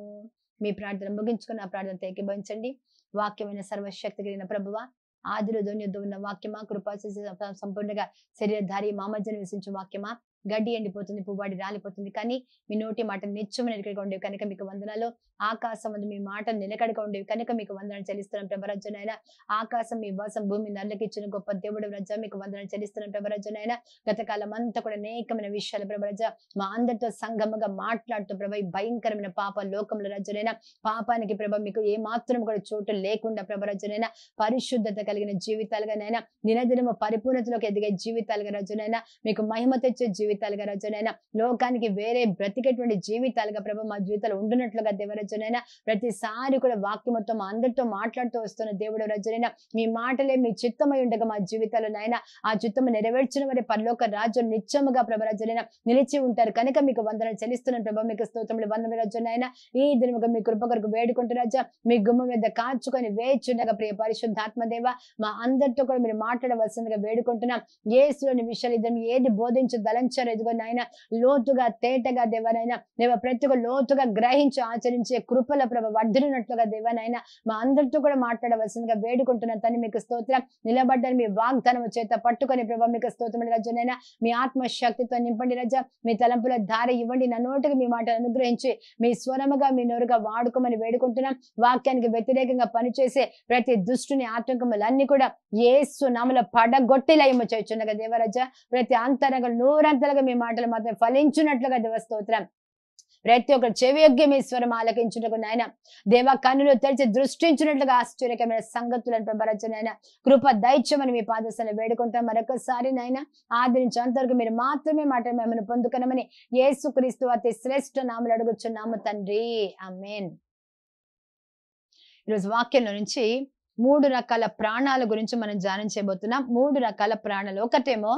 మీ ప్రార్థన ముగించుకున్న ఆ ప్రార్థన ఏకీభవించండి వాక్యమైన సర్వశక్తి కలిగిన ప్రభువ ఆదిలో ధ్వని ఉన్న వాక్యమా కృపా సంపూర్ణంగా శరీరధారి మా మధ్య నివసించు వాక్యమా గడ్డి ఎండిపోతుంది పువ్వాడి రాలిపోతుంది కానీ మీ నోటి మాట నిత్యమైన నిలకడగా ఉండేవి కనుక మీకు వందనాలు ఆకాశం అందు మీ మాట నిలకడగా ఉండేవి కనుక మీకు వందనాలు చెల్లిస్తున్నాం ప్రభరాజనైనా ఆకాశం మీ వాసం భూమి నల్లకిచ్చిన గొప్ప దేవుడు రజ మీకు వందనాలు చెల్లిస్తున్నాం ప్రభరాజనైనా గతకాలం అంతా కూడా అనేకమైన విషయాలు ప్రభరజ మా అందరితో సంగమగా మాట్లాడుతూ ప్రభ ఈ భయంకరమైన పాప లోకంలో రజనైనా పాపానికి ప్రభ మీకు ఏ మాత్రం కూడా చోటు లేకుండా ప్రభరజనైనా పరిశుద్ధత కలిగిన జీవితాలుగానైనా దినదినము పరిపూర్ణతలోకి ఎదిగే జీవితాలుగా రజనైనా మీకు మహిమ తెచ్చే జీవితాలుగా రజనైనా లోకానికి వేరే బ్రతికేటువంటి జీవితాలుగా ప్రభ మా జీవితాలు ఉండునట్లుగా దేవరజనైనా ప్రతిసారి కూడా వాక్యమతో మా అందరితో మాట్లాడుతూ వస్తున్న దేవుడు రజనైనా మీ మాటలే మీ చిత్తమై ఉండగా మా జీవితాలు నాయన ఆ చిత్తము నెరవేర్చిన వారి పరలోక రాజ్యం నిత్యముగా ప్రభ రజనైనా నిలిచి ఉంటారు కనుక మీకు వందన చెల్లిస్తున్నాను ప్రభ మీకు స్తోత్రములు వందన రజనైనా ఈ దినముగా మీ కృప కొరకు వేడుకుంటూ రాజా మీ గుమ్మ మీద కాచుకొని వేచుండగా ప్రియ పరిశుద్ధాత్మదేవ మా అందరితో కూడా మీరు మాట్లాడవలసిందిగా వేడుకుంటున్నాం ఏసులోని విషయాలు ఇద్దరు ఏది బోధించు దళంచారు ఎదుగో నాయన లోతుగా తేటగా దేవనైనా దేవ ప్రతి ఒక్క లోతుగా గ్రహించి ఆచరించే కృపల ప్రభ వర్ధిల్లినట్లుగా దేవనైనా మా అందరితో కూడా మాట్లాడవలసిందిగా వేడుకుంటున్నాను తను మీకు స్తోత్రం నిలబడ్డని మీ వాగ్దానం చేత పట్టుకొని ప్రభ మీకు స్తోత్రం రజనైనా మీ ఆత్మశక్తితో నింపండి రజ మీ తలంపుల దారి ఇవ్వండి నా నోటికి మీ మాటలు అనుగ్రహించి మీ స్వరముగా మీ నోరుగా వాడుకోమని వేడుకుంటున్నాం వాక్యానికి వ్యతిరేకంగా పనిచేసే ప్రతి దుష్టుని ఆటంకములన్నీ కూడా ఏసు నామల పడగొట్టిలయము చేయుచున్నగా దేవరాజ ప్రతి అంతరంగా నూరంతలుగా మీ మాటలు మాత్రం ఫలించున్నట్లుగా దేవ స్తోత్రం ప్రతి ఒక్క చెవియొగ్గి మీ స్వరం ఆలకించుటకు నాయన దేవ కన్నులు తెరిచి దృష్టించినట్లుగా ఆశ్చర్యకరమైన సంగతులను ప్రభరచు నాయన కృప దైత్యమని మీ పాదశాల వేడుకుంటాం మరొకసారి నాయన ఆది నుంచి అంతవరకు మీరు మాత్రమే మాట మిమ్మల్ని పొందుకనమని యేసుక్రీస్తు అతి శ్రేష్ఠ నామలు అడుగుచున్నాము తండ్రి ఆమెన్ ఈరోజు వాక్యంలో నుంచి మూడు రకాల ప్రాణాల గురించి మనం ధ్యానం చేయబోతున్నాం మూడు రకాల ప్రాణాలు ఒకటేమో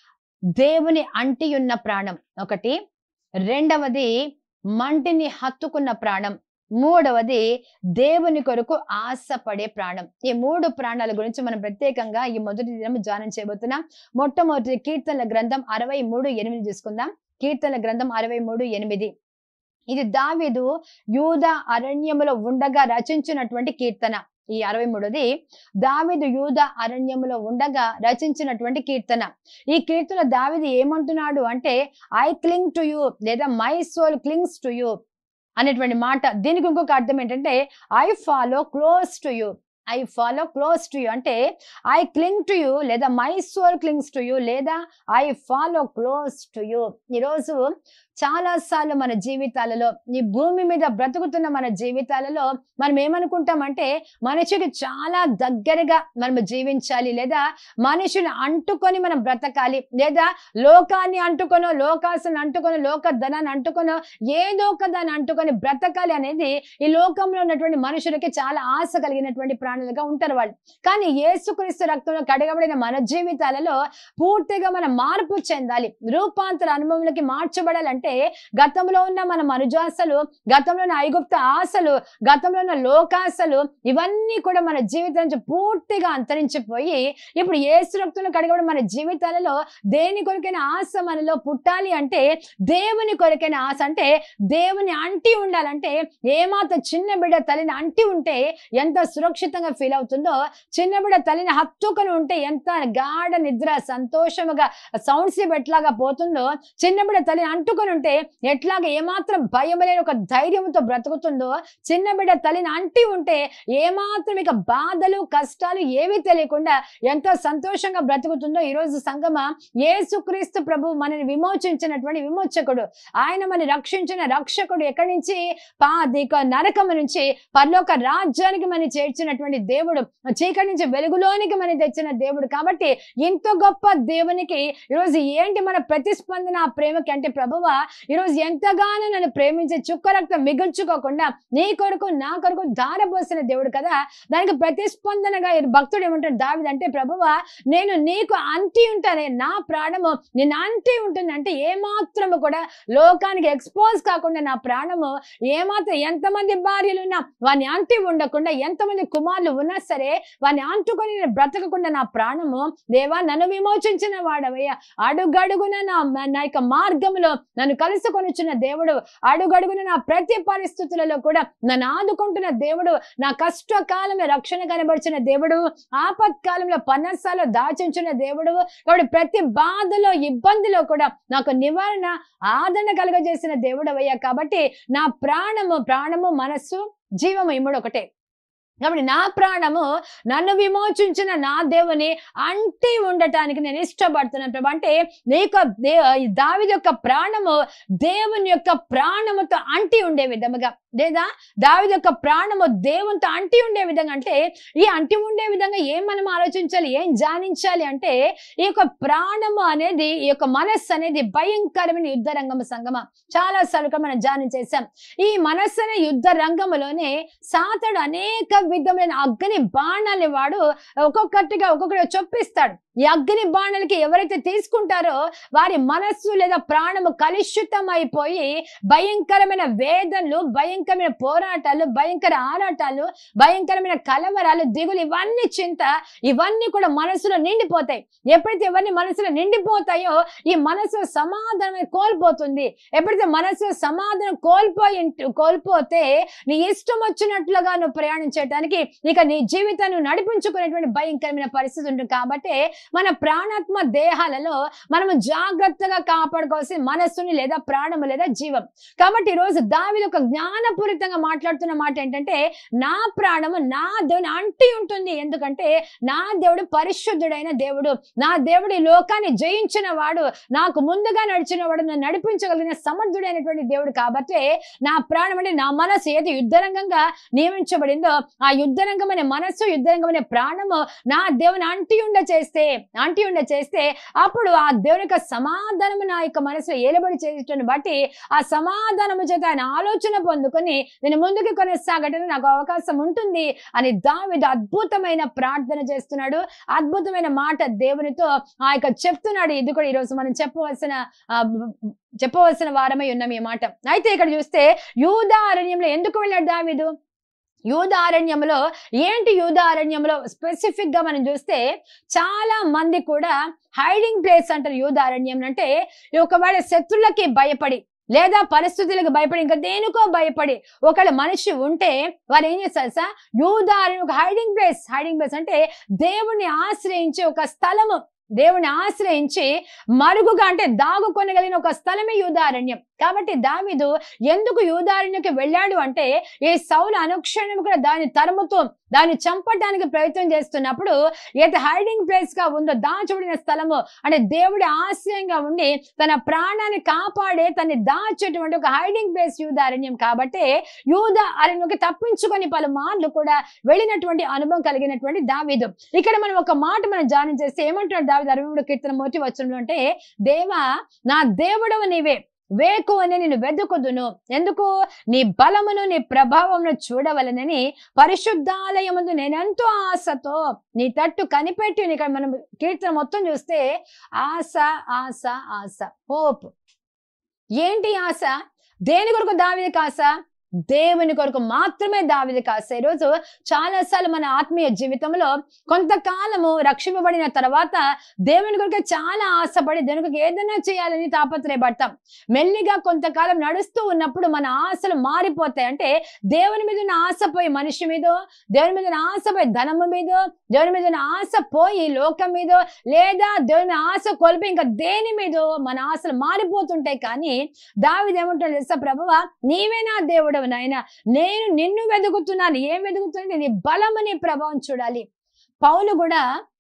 దేవుని అంటి ఉన్న ప్రాణం ఒకటి రెండవది మంటిని హత్తుకున్న ప్రాణం మూడవది దేవుని కొరకు ఆశపడే ప్రాణం ఈ మూడు ప్రాణాల గురించి మనం ప్రత్యేకంగా ఈ మొదటి దినం ధ్యానం చేయబోతున్నాం మొట్టమొదటి కీర్తనల గ్రంథం అరవై మూడు ఎనిమిది చూసుకుందాం కీర్తనల గ్రంథం అరవై మూడు ఎనిమిది ఇది దావీదు యూద అరణ్యములో ఉండగా రచించినటువంటి కీర్తన ఈ అరవై మూడోది దావిదు యూద అరణ్యములో ఉండగా రచించినటువంటి కీర్తన ఈ కీర్తన దావిది ఏమంటున్నాడు అంటే ఐ క్లింగ్ టు యూ లేదా my soul clings to you అనేటువంటి మాట దీనికి ఇంకొక అర్థం ఏంటంటే I follow close to you I follow close to you అంటే ఐ క్లింగ్ టు యూ లేదా my soul clings to you లేదా I follow close to you ఈరోజు చాలా సార్లు మన జీవితాలలో ఈ భూమి మీద బ్రతుకుతున్న మన జీవితాలలో మనం ఏమనుకుంటామంటే మనిషికి చాలా దగ్గరగా మనం జీవించాలి లేదా మనిషిని అంటుకొని మనం బ్రతకాలి లేదా లోకాన్ని అంటుకొనో లోకాసుని అంటుకొని లోక ధనాన్ని అంటుకొనో ఏదో ఒక దాన్ని అంటుకొని బ్రతకాలి అనేది ఈ లోకంలో ఉన్నటువంటి మనుషులకి చాలా ఆశ కలిగినటువంటి ప్రాణులుగా ఉంటారు వాళ్ళు కానీ యేసుక్రీస్తు రక్తంలో కడగబడిన మన జీవితాలలో పూర్తిగా మనం మార్పు చెందాలి రూపాంతర అనుభవంలోకి మార్చబడాలంటే గతంలో ఉన్న మన మనుజాసలు గతంలో ఉన్న ఐగుప్త ఆశలు గతంలో ఉన్న లోకాశలు ఇవన్నీ కూడా మన జీవితం నుంచి పూర్తిగా అంతరించిపోయి ఇప్పుడు ఏసు రక్తంలో కడగబడి మన జీవితాలలో దేని కొరకైన ఆశ మనలో పుట్టాలి అంటే దేవుని కొరకైన ఆశ అంటే దేవుని అంటి ఉండాలంటే ఏమాత్రం చిన్న బిడ్డ తల్లిని అంటి ఉంటే ఎంత సురక్షితంగా ఫీల్ అవుతుందో చిన్న బిడ్డ తల్లిని హత్తుకొని ఉంటే ఎంత గాఢ నిద్ర సంతోషముగా సౌండ్ స్లీప్ ఎట్లాగా పోతుందో చిన్న బిడ్డ తల్లిని అంటుకొని ఉంటే ఎట్లాగా ఏమాత్రం భయం లేని ఒక ధైర్యంతో బ్రతుకుతుందో చిన్న బిడ్డ తల్లిని అంటి ఉంటే ఏమాత్రం ఇక బాధలు కష్టాలు ఏవి తెలియకుండా ఎంతో సంతోషంగా బ్రతుకుతుందో ఈరోజు సంగమ యేసుక్రీస్తు ప్రభు మనని విమోచించినటువంటి విమోచకుడు ఆయన మన రక్షించిన రక్షకుడు ఎక్కడి నుంచి పాదిక నరకము నుంచి పరలోక రాజ్యానికి మన చేర్చినటువంటి దేవుడు చీకటి నుంచి వెలుగులోనికి మన తెచ్చిన దేవుడు కాబట్టి ఇంత గొప్ప దేవునికి ఈరోజు ఏంటి మన ప్రతిస్పందన ఆ ప్రేమకి అంటే ప్రభువా ఈరోజు ఎంతగానో నన్ను ప్రేమించే చుక్క రక్తం మిగుల్చుకోకుండా నీ కొరకు నా కొరకు ధారపోసిన దేవుడు కదా దానికి ప్రతిస్పందనగా ఈ భక్తుడు ఏమంటాడు దావిది అంటే ప్రభువా నేను నీకు అంటి ఉంటానే నా ప్రాణము నేను అంటి ఉంటుంది అంటే ఏమాత్రము కూడా లోకానికి ఎక్స్పోజ్ కాకుండా నా ప్రాణము ఏమాత్రం ఎంతమంది భార్యలు ఉన్నా వాని అంటి ఉండకుండా ఎంతమంది కుమారులు ఉన్నా సరే వాని అంటుకొని నేను బ్రతకకుండా నా ప్రాణము దేవా నన్ను విమోచించిన వాడవయ్యా అడుగడుగున నా నా యొక్క మార్గంలో నన్ను కలుసుకొని వచ్చిన దేవుడు అడుగడుగున నా ప్రతి పరిస్థితులలో కూడా నన్ను ఆదుకుంటున్న దేవుడు నా కష్టకాలంలో రక్షణ కనబరిచిన దేవుడు ఆపత్కాలంలో పన్నసాలో దాచించిన దేవుడు కాబట్టి ప్రతి బాధలో ఇబ్బందిలో కూడా నాకు నివారణ ఆదరణ కలుగజేసిన దేవుడు అయ్యా కాబట్టి నా ప్రాణము ప్రాణము మనస్సు జీవము ఇమ్ముడు ఒకటే కాబట్టి నా ప్రాణము నన్ను విమోచించిన నా దేవుని అంటి ఉండటానికి నేను ఇష్టపడుతున్నాను ప్రభు అంటే నీకు దే దావిది యొక్క ప్రాణము దేవుని యొక్క ప్రాణముతో అంటి ఉండే విధముగా లేదా దావిది యొక్క ప్రాణము దేవునితో అంటి ఉండే విధంగా అంటే ఈ అంటి ఉండే విధంగా ఏం మనం ఆలోచించాలి ఏం ధ్యానించాలి అంటే ఈ యొక్క ప్రాణము అనేది ఈ యొక్క మనస్సు అనేది భయంకరమైన యుద్ధ రంగము సంగమ చాలా సార్లు మనం ధ్యానం చేశాం ఈ మనస్సు అనే యుద్ధ రంగంలోనే సాతడు అనేక విధమైన అగ్ని బాణాలని వాడు ఒక్కొక్కటిగా ఒక్కొక్కటి చొప్పిస్తాడు ఈ అగ్ని బాణాలకి ఎవరైతే తీసుకుంటారో వారి మనస్సు లేదా ప్రాణము కలుషితం అయిపోయి భయంకరమైన వేదనలు భయంకరమైన పోరాటాలు భయంకర ఆరాటాలు భయంకరమైన కలవరాలు దిగులు ఇవన్నీ చింత ఇవన్నీ కూడా మనసులో నిండిపోతాయి ఎప్పుడైతే ఇవన్నీ మనసులో నిండిపోతాయో ఈ మనసు సమాధానం కోల్పోతుంది ఎప్పుడైతే మనసు సమాధానం కోల్పోయి కోల్పోతే నీ ఇష్టం వచ్చినట్లుగా నువ్వు ప్రయాణించడానికి ఇక నీ జీవితాన్ని నడిపించుకునేటువంటి భయంకరమైన పరిస్థితి ఉంటుంది కాబట్టి మన ప్రాణాత్మ దేహాలలో మనము జాగ్రత్తగా కాపాడుకోవాల్సిన మనస్సుని లేదా ప్రాణము లేదా జీవం కాబట్టి ఈ రోజు దావిది ఒక జ్ఞానపూరితంగా మాట్లాడుతున్న మాట ఏంటంటే నా ప్రాణము నా దేవుని అంటి ఉంటుంది ఎందుకంటే నా దేవుడు పరిశుద్ధుడైన దేవుడు నా దేవుడు ఈ లోకాన్ని జయించిన వాడు నాకు ముందుగా నడిచిన వాడు నన్ను నడిపించగలిగిన సమర్థుడైనటువంటి దేవుడు కాబట్టి నా ప్రాణం అంటే నా మనసు ఏది యుద్ధరంగంగా నియమించబడిందో ఆ యుద్ధరంగమైన మనస్సు యుద్ధరంగమైన ప్రాణము నా దేవుని అంటి ఉండ చేస్తే అంటి ఉండ చేస్తే అప్పుడు ఆ దేవుని యొక్క సమాధానము నా యొక్క మనసులో ఏలబడి చేసేటను బట్టి ఆ సమాధానము చేత ఆయన ఆలోచన పొందుకొని నేను ముందుకు కొనసాగటం నాకు అవకాశం ఉంటుంది అని దావిదు అద్భుతమైన ప్రార్థన చేస్తున్నాడు అద్భుతమైన మాట దేవునితో ఆ యొక్క చెప్తున్నాడు ఇది కూడా ఈరోజు మనం చెప్పవలసిన ఆ, చెప్పవలసిన వారమై ఉన్నాం ఈ మాట అయితే ఇక్కడ చూస్తే యూదా అరణ్యంలో ఎందుకు వెళ్ళాడు దావిదు యూద అరణ్యంలో ఏంటి యూద అరణ్యంలో స్పెసిఫిక్ గా మనం చూస్తే చాలా మంది కూడా హైడింగ్ ప్లేస్ అంటారు యూద అరణ్యం అంటే ఒకవేళ శత్రులకి భయపడి లేదా పరిస్థితులకు భయపడి ఇంకా దేనికో భయపడి ఒకవేళ మనిషి ఉంటే వారు ఏం చేస్తారు సార్ యూదారిని ఒక హైడింగ్ ప్లేస్ హైడింగ్ ప్లేస్ అంటే దేవుణ్ణి ఆశ్రయించే ఒక స్థలము దేవుని ఆశ్రయించి మరుగుగా అంటే దాగుకొనగలిగిన ఒక స్థలమే యూదారణ్యం కాబట్టి దావిదు ఎందుకు యూదారణ్యకి వెళ్ళాడు అంటే ఈ సౌలు అనుక్షణం కూడా దాన్ని తరుముతూ దాన్ని చంపడానికి ప్రయత్నం చేస్తున్నప్పుడు ఏది హైడింగ్ ప్లేస్ గా ఉందో దాచబడిన స్థలము అంటే దేవుడి ఆశ్రయంగా ఉండి తన ప్రాణాన్ని కాపాడే తన్ని దాచేటువంటి ఒక హైడింగ్ ప్లేస్ యూద అరణ్యం కాబట్టి యూద అరణ్యంకి తప్పించుకొని పలు మార్లు కూడా వెళ్ళినటువంటి అనుభవం కలిగినటువంటి దావీదు ఇక్కడ మనం ఒక మాట మనం ధ్యానం చేస్తే ఏమంటున్నాడు దావిదు అరవై మూడు కీర్తన మొదటి వచనంలో అంటే దేవా నా దేవుడవు నీవే వేకు అని నేను వెతుకుదును ఎందుకు నీ బలమును నీ ప్రభావమును చూడవలనని పరిశుద్ధాలయముందు నేనెంతో ఆశతో నీ తట్టు కనిపెట్టి ఇక్కడ మనం కీర్తన మొత్తం చూస్తే ఆశ ఆశ ఆశ హోప్ ఏంటి ఆశ దేని కొరకు దావిదికి ఆశ దేవుని కొరకు మాత్రమే దావిదికి ఆశ ఈరోజు చాలాసార్లు మన ఆత్మీయ జీవితంలో కొంతకాలము రక్షింపబడిన తర్వాత దేవుని కొరకు చాలా ఆశపడి దేవుని కొరకు ఏదైనా చేయాలని తాపత్రయపడతాం మెల్లిగా కొంతకాలం నడుస్తూ ఉన్నప్పుడు మన ఆశలు మారిపోతాయి అంటే దేవుని మీద ఉన్న ఆశ పోయి మనిషి మీదో దేవుని మీద ఉన్న ఆశ పోయి ధనము మీదో దేవుని మీద ఉన్న ఆశ పోయి లోకం మీదో లేదా దేవుని మీద ఆశ కోల్పోయి ఇంకా దేని మీదో మన ఆశలు మారిపోతుంటాయి కానీ దావిది ఏమంటాడు తెలుసా ప్రభువా నీవే నా దేవుడవు నాయన నేను నిన్ను వెతుకుతున్నాను ఏం వెతుకుతున్నాను నీ బలము నీ ప్రభావం చూడాలి పౌలు కూడా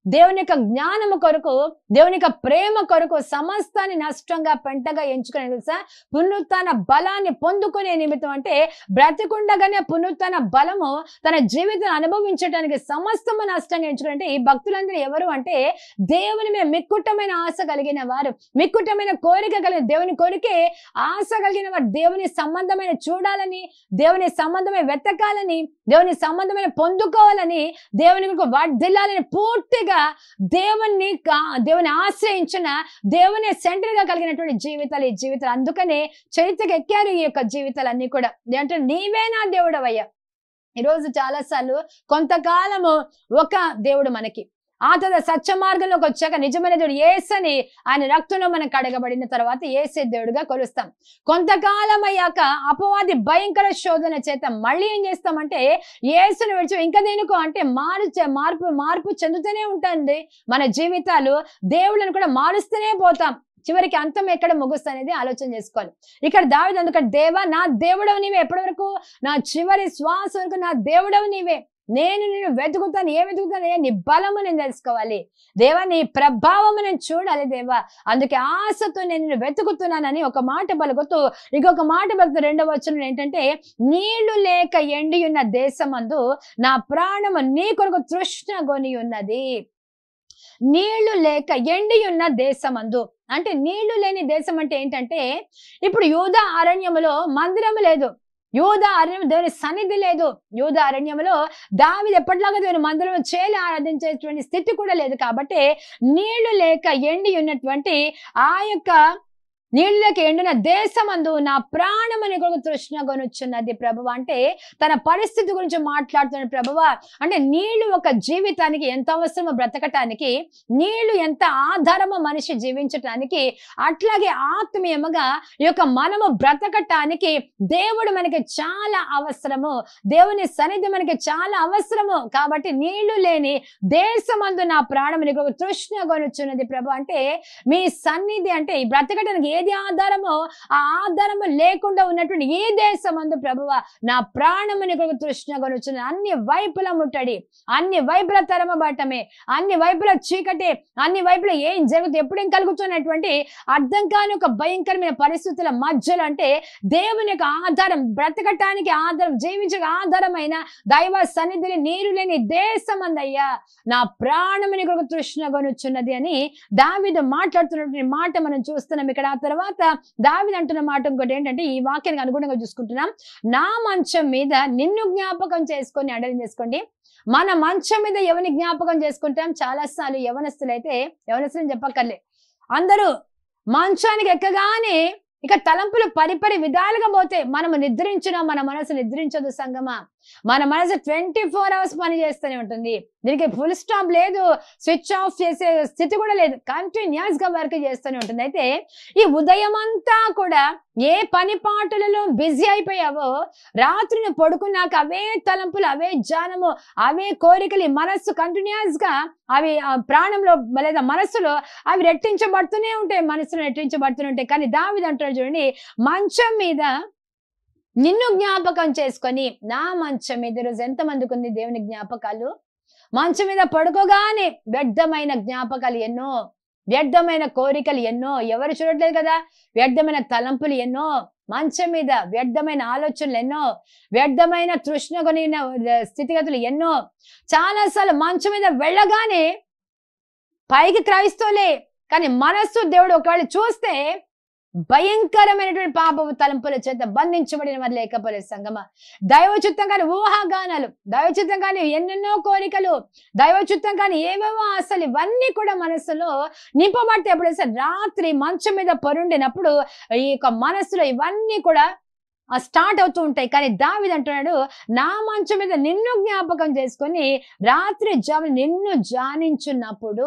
దేవుని యొక్క జ్ఞానము కొరకు దేవుని యొక్క ప్రేమ కొరకు సమస్తాన్ని నష్టంగా పెంటగా ఎంచుకునే తెలుసా పునరుత్న బలాన్ని పొందుకునే నిమిత్తం అంటే బ్రతికుండగానే పునరుత్న బలము తన జీవితం అనుభవించడానికి సమస్తము నష్టంగా ఎంచుకుంటే ఈ భక్తులందరూ ఎవరు అంటే దేవుని మీద మిక్కుటమైన ఆశ కలిగిన వారు మిక్కుటమైన కోరిక కలిగిన దేవుని కోరికే ఆశ కలిగిన వారు దేవుని సంబంధమైన చూడాలని దేవుని సంబంధమైన వెతకాలని దేవుని సంబంధమైన పొందుకోవాలని దేవుని కొరకు వర్ధిల్లాలని పూర్తిగా దేవుణ్ణి కా- దేవుని ఆశ్రయించిన దేవుని సెంటర్ గా కలిగినటువంటి జీవితాలు ఈ జీవితాలు అందుకనే చరిత్రకు ఎక్కారు ఈ యొక్క జీవితాలన్నీ కూడా అంటే నీవే నా దేవుడవయ్యా ఈరోజు చాలా సార్లు కొంతకాలము ఒక దేవుడు మనకి ఆ తర్వాత సత్య మార్గంలోకి వచ్చాక నిజమైన దేవుడు ఏసని ఆయన రక్తంలో మనం కడగబడిన తర్వాత ఏసే దేవుడుగా కొలుస్తాం కొంతకాలం అయ్యాక అపవాది భయంకర శోధన చేత మళ్ళీ ఏం చేస్తామంటే ఏసును విడిచి ఇంకా దేనికో అంటే మారు మార్పు మార్పు చెందుతూనే ఉంటుంది మన జీవితాలు దేవుళ్ళని కూడా మారుస్తూనే పోతాం చివరికి అంతం ఎక్కడ ముగుస్తుంది అనేది ఆలోచన చేసుకోవాలి ఇక్కడ దావిది అందుకని దేవా నా దేవుడవు నీవే ఎప్పటి వరకు నా చివరి శ్వాస వరకు నా దేవుడవు నీవే నేను నిన్ను వెతుకుతాను ఏ వెతుకుతాను ఏ నీ బలము నేను తెలుసుకోవాలి దేవా నీ ప్రభావము నేను చూడాలి దేవా అందుకే ఆశతో నేను నిన్ను వెతుకుతున్నానని ఒక మాట పలుకుతూ ఇంకొక మాట పలుకుతూ రెండవ వచనం ఏంటంటే నీళ్లు లేక ఎండి ఉన్న దేశమందు నా ప్రాణము నీ కొరకు తృష్ణ కొని ఉన్నది నీళ్లు లేక ఎండి ఉన్న దేశమందు అంటే నీళ్లు లేని దేశం అంటే ఏంటంటే ఇప్పుడు యూదా అరణ్యములో మందిరము లేదు యూదా అరణ్యం దేవుని సన్నిధి లేదు యూదా అరణ్యములో దావిది ఎప్పటిలాగా దేవుని మందిరం చేలి ఆరాధించేటువంటి స్థితి కూడా లేదు కాబట్టి నీళ్లు లేక ఎండి ఉన్నటువంటి ఆ యొక్క నీళ్ళకి ఎండిన దేశమందు నా ప్రాణమని కొరకు తృష్ణ కొనుచున్నది ప్రభువ అంటే తన పరిస్థితి గురించి మాట్లాడుతున్న ప్రభువ అంటే నీళ్లు ఒక జీవితానికి ఎంత అవసరమో బ్రతకటానికి నీళ్లు ఎంత ఆధారమో మనిషి జీవించటానికి అట్లాగే ఆత్మీయముగా ఈ యొక్క మనము బ్రతకటానికి దేవుడు మనకి చాలా అవసరము దేవుని సన్నిధి మనకి చాలా అవసరము కాబట్టి నీళ్లు లేని దేశమందు నా ప్రాణముని కొరకు తృష్ణ కొనుచున్నది ప్రభు అంటే మీ సన్నిధి అంటే ఈ బ్రతకటానికి ఏది ఆధారమో ఆ ఆధారము లేకుండా ఉన్నటువంటి ఈ దేశమందు ప్రభువ నా ప్రాణముని కొరకు తృష్ణ కొనుచున్న అన్ని వైపుల ముట్టడి అన్ని వైపుల తరమబట్టమే అన్ని వైపుల చీకటి అన్ని వైపుల ఏం జరుగుతుంది ఎప్పుడేం కలుగుతున్నటువంటి అర్థం కాని ఒక భయంకరమైన పరిస్థితుల మధ్యలో అంటే దేవుని యొక్క ఆధారం బ్రతకటానికి ఆధారం జీవించక ఆధారమైన దైవ సన్నిధిని నీరు లేని దేశమందయ్యా నా ప్రాణముని కొరకు తృష్ణ కొనుచున్నది అని దావిదు మాట్లాడుతున్నటువంటి మాట మనం చూస్తున్నాం ఇక్కడ ఆ తర్వాత దావిది అంటున్న మాట ఇంకోటి ఏంటంటే ఈ వాక్యానికి అనుగుణంగా చూసుకుంటున్నాం నా మంచం మీద నిన్ను జ్ఞాపకం చేసుకొని అడలి చేసుకోండి మన మంచం మీద ఎవరిని జ్ఞాపకం చేసుకుంటాం చాలా సార్లు యవనస్తులైతే యవనస్తులని చెప్పక్కర్లే అందరూ మంచానికి ఎక్కగానే ఇక తలంపులు పరిపరి విధాలుగా పోతే మనము నిద్రించిన మన మనసు నిద్రించదు సంగమా మన మనసు ట్వంటీ ఫోర్ అవర్స్ పని చేస్తూనే ఉంటుంది దీనికి ఫుల్ స్టాప్ లేదు స్విచ్ ఆఫ్ చేసే స్థితి కూడా లేదు కంటిన్యూస్ గా వర్క్ చేస్తూనే ఉంటుంది అయితే ఈ ఉదయం అంతా కూడా ఏ పని పాటలలో బిజీ అయిపోయావో రాత్రి నువ్వు పడుకున్నాక అవే తలంపులు అవే జానము అవే కోరికలు ఈ మనస్సు కంటిన్యూస్ గా అవి ఆ ప్రాణంలో లేదా మనస్సులో అవి రెట్టించబడుతూనే ఉంటాయి మనసులో రెట్టించబడుతూనే ఉంటాయి కానీ దావిది అంటాడు చూడండి మంచం మీద నిన్ను జ్ఞాపకం చేసుకొని నా మంచం మీద ఈరోజు ఎంతమందికి ఉంది దేవుని జ్ఞాపకాలు మంచం మీద పడుకోగానే వ్యర్థమైన జ్ఞాపకాలు ఎన్నో వ్యర్థమైన కోరికలు ఎన్నో ఎవరు చూడట్లేదు కదా వ్యర్థమైన తలంపులు ఎన్నో మంచం మీద వ్యర్థమైన ఆలోచనలు ఎన్నో వ్యర్థమైన తృష్ణ కొనిన స్థితిగతులు ఎన్నో చాలాసార్లు మంచం మీద వెళ్ళగానే పైకి క్రైస్తవులే కానీ మనస్సు దేవుడు ఒకవేళ చూస్తే భయంకరమైనటువంటి పాపపు తలంపుల చేత బంధించబడిన వారు లేకపోలేదు సంగమ దైవచిత్తం కానీ ఊహాగానాలు దైవచిత్తం కానీ ఎన్నెన్నో కోరికలు దైవచిత్తం కానీ ఏవేవో ఆశలు ఇవన్నీ కూడా మనసులో నింపబడితే ఎప్పుడు సార్ రాత్రి మంచం మీద పరుండినప్పుడు ఈ యొక్క మనసులో ఇవన్నీ కూడా స్టార్ట్ అవుతూ ఉంటాయి కానీ దావిది అంటున్నాడు నా మంచం మీద నిన్ను జ్ఞాపకం చేసుకొని రాత్రి జాము నిన్ను జానించున్నప్పుడు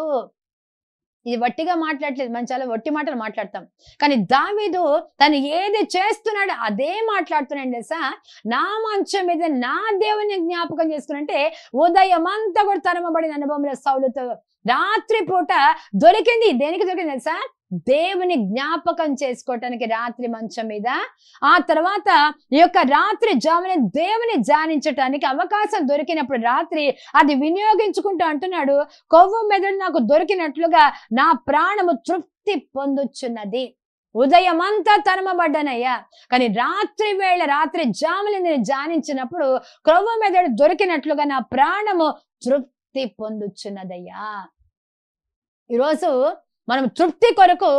ఇది వట్టిగా మాట్లాడలేదు మనం చాలా వట్టి మాటలు మాట్లాడతాం కానీ దావీదు తను ఏది చేస్తున్నాడో అదే మాట్లాడుతున్నాడు తెలుసా నా మంచం మీద నా దేవుని జ్ఞాపకం చేసుకున్నంటే ఉదయం అంతా కూడా తరమబడిన అనుభవంలో సౌలుతో రాత్రి పూట దొరికింది దేనికి దొరికింది తెలుసా దేవుని జ్ఞాపకం చేసుకోవటానికి రాత్రి మంచం మీద ఆ తర్వాత ఈ యొక్క రాత్రి జామున దేవుని ధ్యానించటానికి అవకాశం దొరికినప్పుడు రాత్రి అది వినియోగించుకుంటూ అంటున్నాడు కొవ్వు మెదడు నాకు దొరికినట్లుగా నా ప్రాణము తృప్తి పొందుచున్నది ఉదయం అంతా తనమబడ్డానయ్యా కానీ రాత్రి వేళ రాత్రి జాములు నేను ధ్యానించినప్పుడు క్రొవ్వు మెదడు దొరికినట్లుగా నా ప్రాణము తృప్తి పొందుచున్నదయ్యా ఈరోజు మనం తృప్తి కొరకు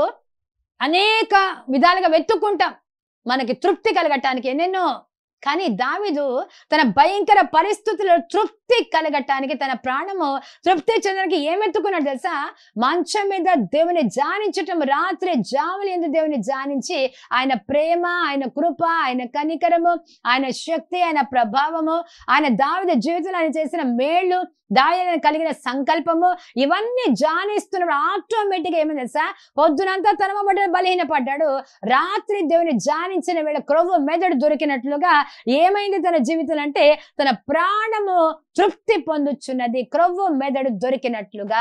అనేక విధాలుగా వెతుక్కుంటాం మనకి తృప్తి కలగటానికి ఎన్నెన్నో కానీ దావిదు తన భయంకర పరిస్థితుల్లో తృప్తి కలగటానికి తన ప్రాణము తృప్తి చెందడానికి ఏమెత్తుకున్నాడు తెలుసా మంచం మీద దేవుని ధ్యానించటం రాత్రి జాములు ఎందు దేవుని ధ్యానించి ఆయన ప్రేమ ఆయన కృప ఆయన కనికరము ఆయన శక్తి ఆయన ప్రభావము ఆయన దావిద జీవితంలో ఆయన చేసిన మేళ్ళు దాని కలిగిన సంకల్పము ఇవన్నీ ధ్యానిస్తున్నప్పుడు ఆటోమేటిక్ ఏమైంది తెలుసా పొద్దునంతా తనమబడ్డ బలహీన పడ్డాడు రాత్రి దేవుని ధ్యానించిన వేళ క్రొవ్వు మెదడు దొరికినట్లుగా ఏమైంది తన జీవితం అంటే తన ప్రాణము తృప్తి పొందుచున్నది క్రొవ్వు మెదడు దొరికినట్లుగా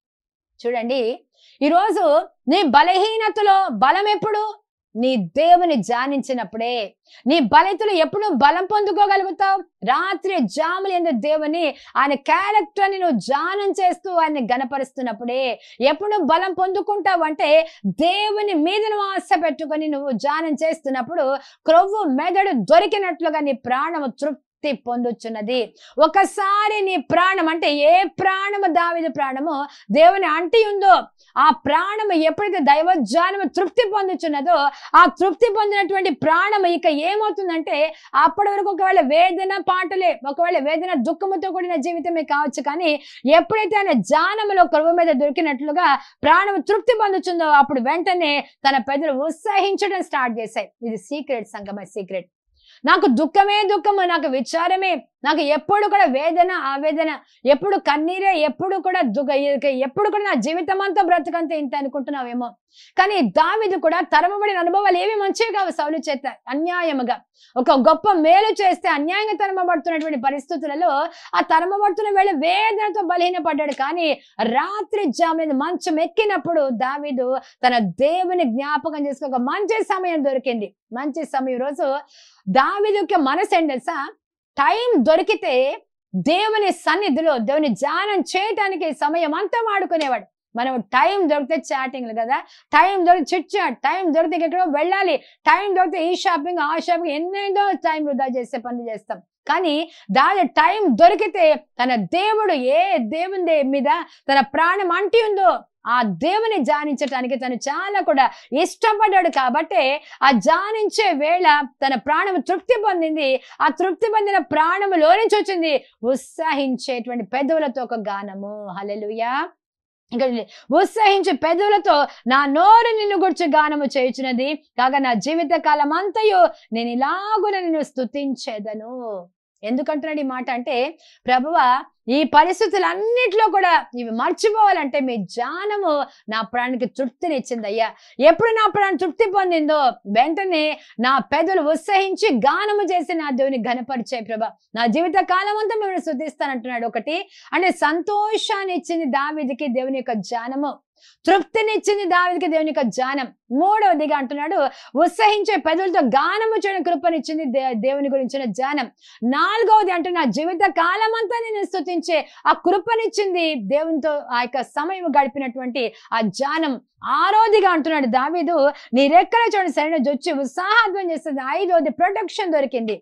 చూడండి ఈరోజు నీ బలహీనతలో బలం ఎప్పుడు నీ దేవుని ధ్యానించినప్పుడే నీ బలితులు ఎప్పుడు బలం పొందుకోగలుగుతావు రాత్రి జాములు ఎందు దేవుని ఆయన క్యారెక్టర్ ని నువ్వు ధ్యానం చేస్తూ ఆయన్ని గనపరుస్తున్నప్పుడే ఎప్పుడు బలం పొందుకుంటావు అంటే దేవుని మీద నువ్వు ఆశ పెట్టుకొని నువ్వు ధ్యానం చేస్తున్నప్పుడు క్రొవ్వు మెదడు దొరికినట్లుగా నీ ప్రాణము తృప్తి పొందుచున్నది ఒకసారి నీ ప్రాణం అంటే ఏ ప్రాణము దావిది ప్రాణము దేవుని అంటి ఉందో ఆ ప్రాణము ఎప్పుడైతే దైవజ్ఞానము తృప్తి పొందుచున్నదో ఆ తృప్తి పొందినటువంటి ప్రాణము ఇక ఏమవుతుందంటే అప్పటి వరకు ఒకవేళ వేదన పాటలే ఒకవేళ వేదన దుఃఖముతో కూడిన జీవితమే కావచ్చు కానీ ఎప్పుడైతే ఆయన జానములో కరువు మీద దొరికినట్లుగా ప్రాణము తృప్తి పొందుతుందో అప్పుడు వెంటనే తన పెదలు ఉత్సహించడం స్టార్ట్ చేశాయి ఇది సీక్రెట్ సంగమ సీక్రెట్ నాకు దుఃఖమే దుఃఖము నాకు విచారమే నాకు ఎప్పుడు కూడా వేదన ఆవేదన ఎప్పుడు కన్నీరే ఎప్పుడు కూడా దుఃఖ ఎప్పుడు కూడా నా జీవితం అంతా బ్రతకంతే ఇంత అనుకుంటున్నావేమో కానీ దావిది కూడా తరమబడిన అనుభవాలు ఏవి మంచివి కావు సౌలు చేత అన్యాయముగా ఒక గొప్ప మేలు చేస్తే అన్యాయంగా తరమబడుతున్నటువంటి పరిస్థితులలో ఆ తరమబడుతున్న వేళ వేదనతో బలహీనపడ్డాడు కానీ రాత్రి జామున మంచం ఎక్కినప్పుడు దావిదు తన దేవుని జ్ఞాపకం చేసుకో ఒక మంచి సమయం దొరికింది మంచి సమయం రోజు దావిదు యొక్క మనసు ఏంటి తెలుసా టైం దొరికితే దేవుని సన్నిధిలో దేవుని ధ్యానం చేయటానికి సమయం అంతా వాడుకునేవాడు మనం టైం దొరికితే చాటింగ్లు కదా టైం దొరికి చిట్ చాట్ టైం దొరికితే ఎక్కడో వెళ్ళాలి టైం దొరికితే ఈ షాపింగ్ ఆ షాపింగ్ ఎన్నెన్నో టైం వృధా చేసే పనులు చేస్తాం కానీ దాని టైం దొరికితే తన దేవుడు ఏ దేవుని దే- మీద తన ప్రాణం అంటి ఉందో ఆ దేవుని ధ్యానించటానికి తను చాలా కూడా ఇష్టపడ్డాడు కాబట్టి ఆ ధ్యానించే వేళ తన ప్రాణము తృప్తి పొందింది ఆ తృప్తి పొందిన ప్రాణము లోరించి వచ్చింది ఉత్సాహించేటువంటి పెదవులతో ఒక గానము హల్లెలూయా ఇంకా ఉత్సహించే పెదవులతో నా నోరు నిన్ను గుర్చి గానము చేయుచున్నది కాగా నా జీవిత కాలం అంతయు నేను ఇలాగున నిన్ను స్తుతించేదను ఎందుకంటున్నాడు ఈ మాట అంటే ప్రభువ ఈ పరిస్థితులన్నిట్లో కూడా ఇవి మర్చిపోవాలంటే మీ జ్ఞానము నా ప్రాణానికి తృప్తినిచ్చింది అయ్యా ఎప్పుడు నా ప్రాణం తృప్తి పొందిందో వెంటనే నా పెదవులు ఉత్సహించి గానము చేసి నా దేవుని ఘనపరిచే ప్రభ నా జీవిత కాలం అంతా మిమ్మల్ని శుద్ధిస్తానంటున్నాడు ఒకటి అంటే సంతోషాన్ని ఇచ్చింది దావిదికి దేవుని యొక్క జ్ఞానము తృప్తినిచ్చింది దావిదికి దేవుని యొక్క జ్ఞానం మూడవదిగా అంటున్నాడు ఉత్సహించే పెదవులతో గానము చేయడం కృపనిచ్చింది దే- దేవుని గురించిన జ్ఞానం నాలుగవది అంటే నా జీవిత కాలం అంతా నేను స్తుతించే ఆ కృపనిచ్చింది దేవునితో ఆ యొక్క సమయం గడిపినటువంటి ఆ జ్ఞానం ఆరోదిగా అంటున్నాడు దావీదు నీ రెక్కల చూడండి సరైన జొచ్చి ఉత్సాహార్థం చేస్తుంది ఐదోది ప్రొటెక్షన్ దొరికింది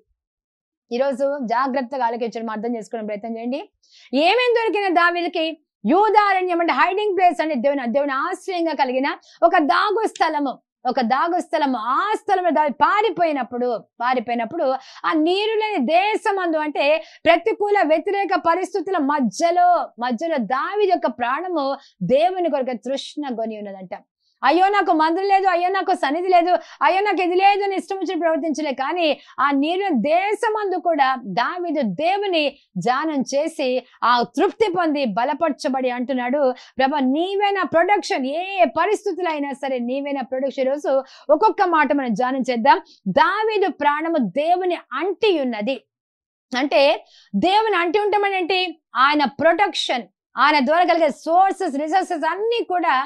ఈరోజు జాగ్రత్తగా ఆలోచించడం అర్థం చేసుకోవడం ప్రయత్నం చేయండి ఏమేం దొరికిన దావీలకి యూదారణ్యం అంటే హైడింగ్ ప్లేస్ అంటే దేవుని దేవుని ఆశ్రయంగా కలిగిన ఒక దాగు స్థలము ఒక దాగు స్థలము ఆ స్థలంలో దావి పారిపోయినప్పుడు పారిపోయినప్పుడు ఆ నీరు లేని దేశమందు అంటే ప్రతికూల వ్యతిరేక పరిస్థితుల మధ్యలో మధ్యలో దావి యొక్క ప్రాణము దేవుని కొరకు తృష్ణ కొని ఉన్నదంట అయ్యో నాకు మందులు లేదు అయ్యో నాకు సన్నిధి లేదు అయ్యో నాకు ఇది లేదు అని ఇష్టం వచ్చి ప్రవర్తించలే కానీ ఆ నీరు దేశమందు కూడా దావిదు దేవుని ధ్యానం చేసి ఆ తృప్తి పొంది బలపరచబడి అంటున్నాడు ప్రభా నీవే నా ప్రొడక్షన్ ఏ పరిస్థితులు అయినా సరే నీవే నా ప్రొడక్షన్ రోజు ఒక్కొక్క మాట మనం ధ్యానం చేద్దాం దావీదు ప్రాణము దేవుని అంటి ఉన్నది అంటే దేవుని అంటి ఉంటామని ఏంటి ఆయన ప్రొటెక్షన్ ఆయన ద్వారా కలిగే సోర్సెస్ రిసోర్సెస్ అన్ని కూడా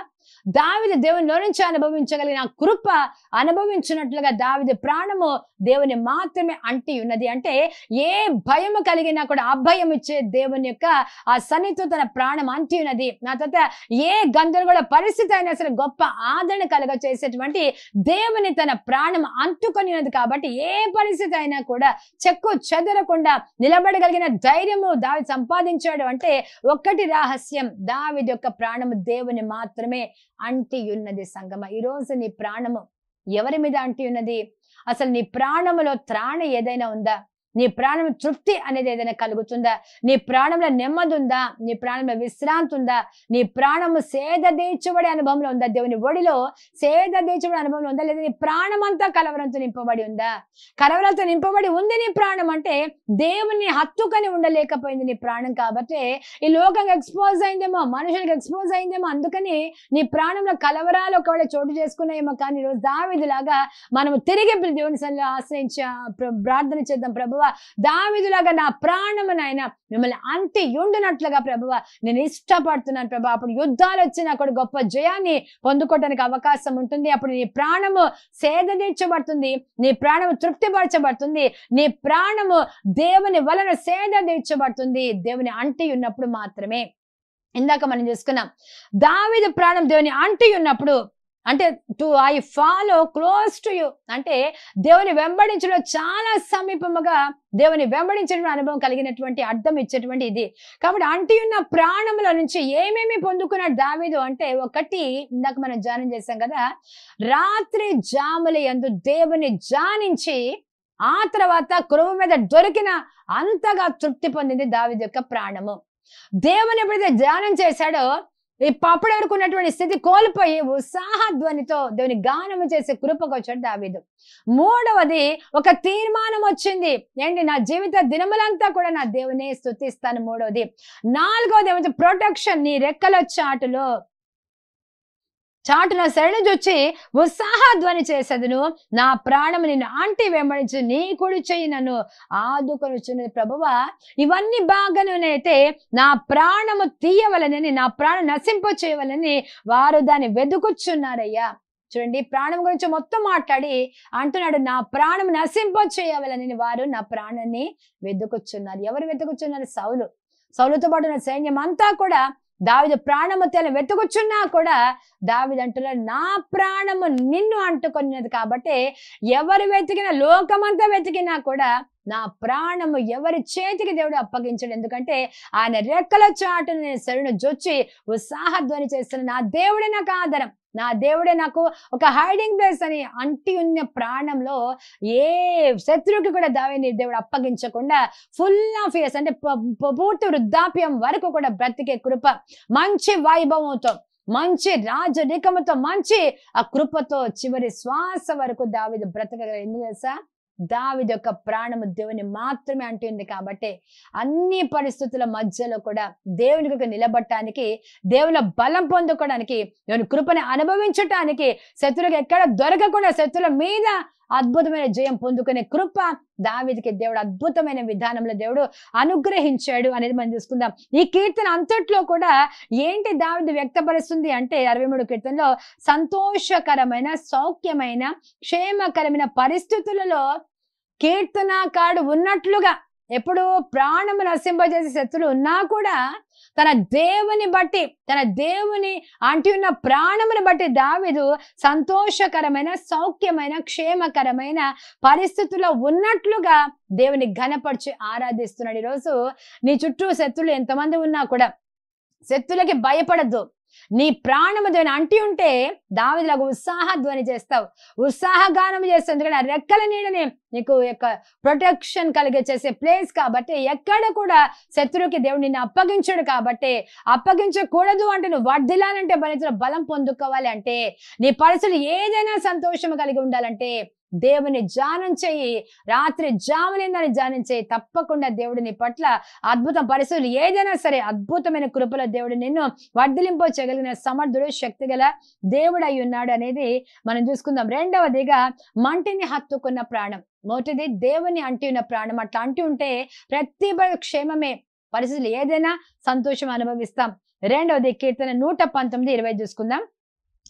దావిది దేవునిలో నుంచి అనుభవించగలిగిన ఆ కృప అనుభవించినట్లుగా దావిది ప్రాణము దేవుని మాత్రమే అంటి ఉన్నది అంటే ఏ భయము కలిగినా కూడా అభయం ఇచ్చే దేవుని యొక్క ఆ సన్నిధితో తన ప్రాణం అంటి ఉన్నది నా తర్వాత ఏ గందరగోళ పరిస్థితి అయినా సరే గొప్ప ఆదరణ కలగ చేసేటువంటి దేవుని తన ప్రాణం అంటుకొని ఉన్నది కాబట్టి ఏ పరిస్థితి అయినా కూడా చెక్కు చెదరకుండా నిలబడగలిగిన ధైర్యము దావి సంపాదించాడు అంటే ఒక్కటి రహస్యం దావిది యొక్క ప్రాణము దేవుని మాత్రమే అంటి ఉన్నది సంగమ ఈ రోజు నీ ప్రాణము ఎవరి మీద అంటి ఉన్నది అసలు నీ ప్రాణములో త్రాణ ఏదైనా ఉందా నీ ప్రాణం తృప్తి అనేది ఏదైనా కలుగుతుందా నీ ప్రాణంలో నెమ్మది ఉందా నీ ప్రాణంలో విశ్రాంతి ఉందా నీ ప్రాణము సేద తీర్చబడే అనుభవంలో ఉందా దేవుని ఒడిలో సేద తీర్చబడే అనుభవంలో ఉందా లేదా నీ ప్రాణం అంతా కలవరంతో నింపబడి ఉందా కలవరంతో నింపబడి ఉంది నీ ప్రాణం అంటే దేవుని హత్తుకొని ఉండలేకపోయింది నీ ప్రాణం కాబట్టి ఈ లోకంగా ఎక్స్పోజ్ అయిందేమో మనుషులకు ఎక్స్పోజ్ అయిందేమో అందుకని నీ ప్రాణంలో కలవరాలు ఒకవేళ చోటు చేసుకున్నాయేమో కానీ ఈరోజు దావిదిలాగా మనము తిరిగి దేవుని సన్నిధిలో ఆశ్రయించి ఆ ప్ర- ప్రార్థన చేద్దాం ప్రభువ దావిదిలాగా నా ప్రాణము నాయన మిమ్మల్ని అంటి ఉండునట్లుగా ప్రభువ నేను ఇష్టపడుతున్నాను ప్రభు అప్పుడు యుద్ధాలు వచ్చినా కూడా గొప్ప జయాన్ని పొందుకోవడానికి అవకాశం ఉంటుంది అప్పుడు నీ ప్రాణము సేద తీర్చబడుతుంది నీ ప్రాణము తృప్తిపరచబడుతుంది నీ ప్రాణము దేవుని వలన సేద తీర్చబడుతుంది దేవుని అంటి ఉన్నప్పుడు మాత్రమే ఇందాక మనం చూసుకున్నాం దావిది ప్రాణం దేవుని అంటి ఉన్నప్పుడు అంటే to I follow close to you అంటే దేవుని వెంబడించడం చాలా సమీపముగా దేవుని వెంబడించడం అనుభవం కలిగినటువంటి అర్థం ఇచ్చేటువంటి ఇది కాబట్టి అంటి ఉన్న ప్రాణముల నుంచి ఏమేమి పొందుకున్నాడు దావీదు అంటే ఒకటి ఇందాక మనం ధ్యానం చేశాం కదా రాత్రి జాముల యందు దేవుని ధ్యానించి ఆ తర్వాత కురువు మీద దొరికిన అంతగా తృప్తి పొందింది దావీదు యొక్క ప్రాణము దేవుని ఎప్పుడైతే ధ్యానం చేశాడో ఈ అప్పటి వరకు ఉన్నటువంటి స్థితి కోల్పోయి ఉత్సాహ ధ్వనితో దేవుని గానము చేసే కృపకు వచ్చాడు దావీదు మూడవది ఒక తీర్మానం వచ్చింది ఏంటి నా జీవిత దినములంతా కూడా నా దేవుని స్థుతిస్తాను మూడవది నాలుగవది ఏమంటే ప్రొటెక్షన్ నీ రెక్కల చాటులో చాటున శరణుజొచ్చి ఉత్సాహ ధ్వని చేసేదను నా ప్రాణము నిన్ను ఆంటి వెంబడించు నీ కుడి చెయ్యి నన్ను ఆదుకొనుచున్నది ప్రభువా ఇవన్నీ బాగానేనైతే నా ప్రాణము తీయవలనని నా ప్రాణం నశింప చేయవలని వారు దాన్ని వెతుకుచున్నారయ్యా చూడండి ప్రాణం గురించి మొత్తం మాట్లాడి అంటున్నాడు నా ప్రాణం నశింప చేయవలనని వారు నా ప్రాణాన్ని వెతుకుచున్నారు ఎవరు వెతుకుచున్నారు సౌలు సౌలుతో పాటు ఉన్న సైన్యం అంతా కూడా దావిద ప్రాణము తెల వెతుకుచున్నా కూడా దావిద అంటున్నాడు నా ప్రాణము నిన్ను అంటుకున్నది కాబట్టి ఎవరు వెతికినా లోకమంతా వెతికినా కూడా నా ప్రాణము ఎవరి చేతికి దేవుడు అప్పగించాడు ఎందుకంటే ఆయన రెక్కల చాటును నేను శరణు జొచ్చి ఉత్సాహధ్వని చేస్తున్న నా దేవుడే నాకు ఆధారం నా దేవుడే నాకు ఒక హైడింగ్ ప్లేస్ అని అంటి ఉన్న ప్రాణంలో ఏ శత్రువుకి కూడా దావిని దేవుడు అప్పగించకుండా ఫుల్ ఆఫ్ ఇయర్స్ అంటే ప- ప- పూర్తి వృద్ధాప్యం వరకు కూడా బ్రతికే కృప మంచి వైభవంతో మంచి రాజరికముతో మంచి ఆ కృపతో చివరి శ్వాస వరకు దావిదు బ్రతకగల ఎందుకు తెలుసా దావిది యొక్క ప్రాణము దేవుని మాత్రమే అంటుంది కాబట్టి అన్ని పరిస్థితుల మధ్యలో కూడా దేవుని కొరకు నిలబడటానికి దేవుని బలం పొందుకోవడానికి దేవుని కృపని అనుభవించటానికి శత్రువులకు ఎక్కడ దొరకకుండా శత్రువుల మీద అద్భుతమైన జయం పొందుకునే కృప దావిదికి దేవుడు అద్భుతమైన విధానంలో దేవుడు అనుగ్రహించాడు అనేది మనం చూసుకుందాం ఈ కీర్తన అంతట్లో కూడా ఏంటి దావిది వ్యక్తపరుస్తుంది అంటే అరవై మూడు కీర్తనలో సంతోషకరమైన సౌఖ్యమైన క్షేమకరమైన పరిస్థితులలో కీర్తనాకాడు ఉన్నట్లుగా ఎప్పుడు ప్రాణము నశింపజేసే శత్రులు ఉన్నా కూడా తన దేవుని బట్టి తన దేవుని అంటి ఉన్న ప్రాణముని బట్టి దావిదు సంతోషకరమైన సౌఖ్యమైన క్షేమకరమైన పరిస్థితుల్లో ఉన్నట్లుగా దేవుని ఘనపరిచి ఆరాధిస్తున్నాడు ఈరోజు నీ చుట్టూ శత్రులు ఎంతమంది ఉన్నా కూడా శత్రులకి భయపడద్దు నీ ప్రాణము దేవుని అంటి ఉంటే దావిదిలాగా ఉత్సాహ ధ్వని చేస్తావు ఉత్సాహగానం చేస్తావు ఎందుకంటే ఆ రెక్కల నీడని నీకు యొక్క ప్రొటెక్షన్ కలిగే చేసే ప్లేస్ కాబట్టి ఎక్కడ కూడా శత్రువుకి దేవుడు నిన్ను అప్పగించడు కాబట్టి అప్పగించకూడదు అంటే నువ్వు వర్ధిల్లాలంటే బలితుల బలం పొందుకోవాలి అంటే నీ పరిస్థితులు ఏదైనా సంతోషం కలిగి ఉండాలంటే దేవుని ధ్యానం చెయ్యి రాత్రి జాములిందని ధ్యానం చేయి తప్పకుండా దేవుడు నీ పట్ల అద్భుతం పరిస్థితులు ఏదైనా సరే అద్భుతమైన కృపలో దేవుడు నిన్ను వర్ధలింప చేయగలిగిన సమర్థుడు శక్తి గల దేవుడు అయి ఉన్నాడు అనేది మనం చూసుకుందాం రెండవదిగా మంటిని హత్తుకున్న ప్రాణం మొదటిది దేవుని అంటి ఉన్న ప్రాణం అట్లా అంటి ఉంటే ప్రతి బ- క్షేమమే పరిస్థితులు ఏదైనా సంతోషం అనుభవిస్తాం రెండవది కీర్తన నూట పంతొమ్మిది ఇరవై చూసుకుందాం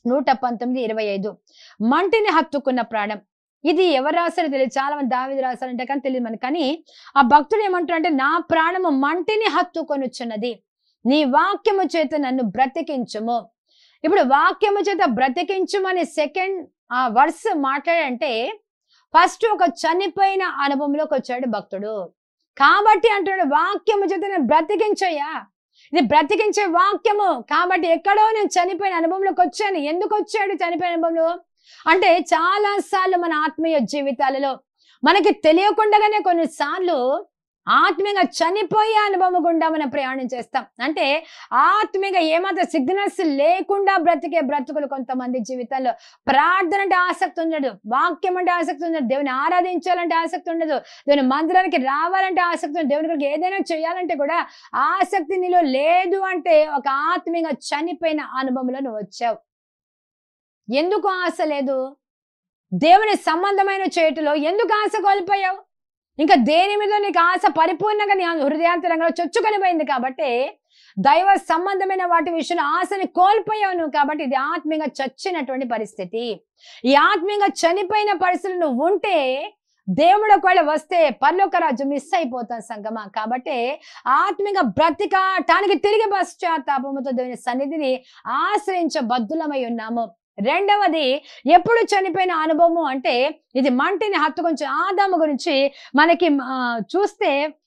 నూట పంతొమ్మిది ఇరవై ఐదు మంటిని హత్తుకున్న ప్రాణం ఇది ఎవరు రాశారో తెలియదు చాలా మంది దావిది రాశారంటే కానీ తెలియదు మనకి కానీ ఆ భక్తుడు ఏమంటాడంటే నా ప్రాణము మంటిని హత్తుకొనుచున్నది నీ వాక్యము చేత నన్ను బ్రతికించుము ఇప్పుడు వాక్యము చేత బ్రతికించుమని సెకండ్ ఆ వర్స్ మాట్లాడంటే ఫస్ట్ ఒక చనిపోయిన అనుభవంలోకి వచ్చాడు భక్తుడు కాబట్టి అంటున్నాడు వాక్యము చేత నేను బ్రతికించయ్యా ఇది బ్రతికించే వాక్యము కాబట్టి ఎక్కడో నేను చనిపోయిన అనుభవంలోకి వచ్చాను ఎందుకు వచ్చాడు చనిపోయిన అనుభవంలో అంటే చాలా సార్లు మన ఆత్మీయ జీవితాలలో మనకి తెలియకుండానే కొన్నిసార్లు ఆత్మీయంగా చనిపోయే అనుభవం గుండా మనం ప్రయాణం చేస్తాం అంటే ఆత్మీయంగా ఏమాత్రం సిగ్నల్స్ లేకుండా బ్రతికే బ్రతుకులు కొంతమంది జీవితాల్లో ప్రార్థన అంటే ఆసక్తి ఉండదు వాక్యం అంటే ఆసక్తి ఉండదు దేవుని ఆరాధించాలంటే ఆసక్తి ఉండదు దేవుని మందిరానికి రావాలంటే ఆసక్తి ఉండదు దేవుని కొరకు ఏదైనా చేయాలంటే కూడా ఆసక్తి నీలో లేదు అంటే ఒక ఆత్మీయంగా చనిపోయిన అనుభవంలో నువ్వు వచ్చావు ఎందుకు ఆశ లేదు దేవుని సంబంధమైన చేటులో ఎందుకు ఆశ కోల్పోయావు ఇంకా దేని మీద నీకు ఆశ పరిపూర్ణంగా నీ హృదయాంతరంగా చొచ్చుకొని పోయింది కాబట్టి దైవ సంబంధమైన వాటి విషయంలో ఆశని కోల్పోయావు నువ్వు కాబట్టి ఇది ఆత్మీయంగా చచ్చినటువంటి పరిస్థితి ఈ ఆత్మీయంగా చనిపోయిన పరిస్థితులు నువ్వు ఉంటే దేవుడు ఒకవేళ వస్తే పర్లోక రాజు మిస్ అయిపోతాం సంగమా కాబట్టి ఆత్మీయంగా బ్రతికాటానికి తిరిగి పశ్చాత్తాపముతో దేవుని సన్నిధిని ఆశ్రయించబద్ధులమై ఉన్నాము రెండవది ఎప్పుడు చనిపోయిన అనుభవము అంటే ఇది మంటిని హత్తుకొని ఆదాము గురించి మనకి ఆ, చూస్తే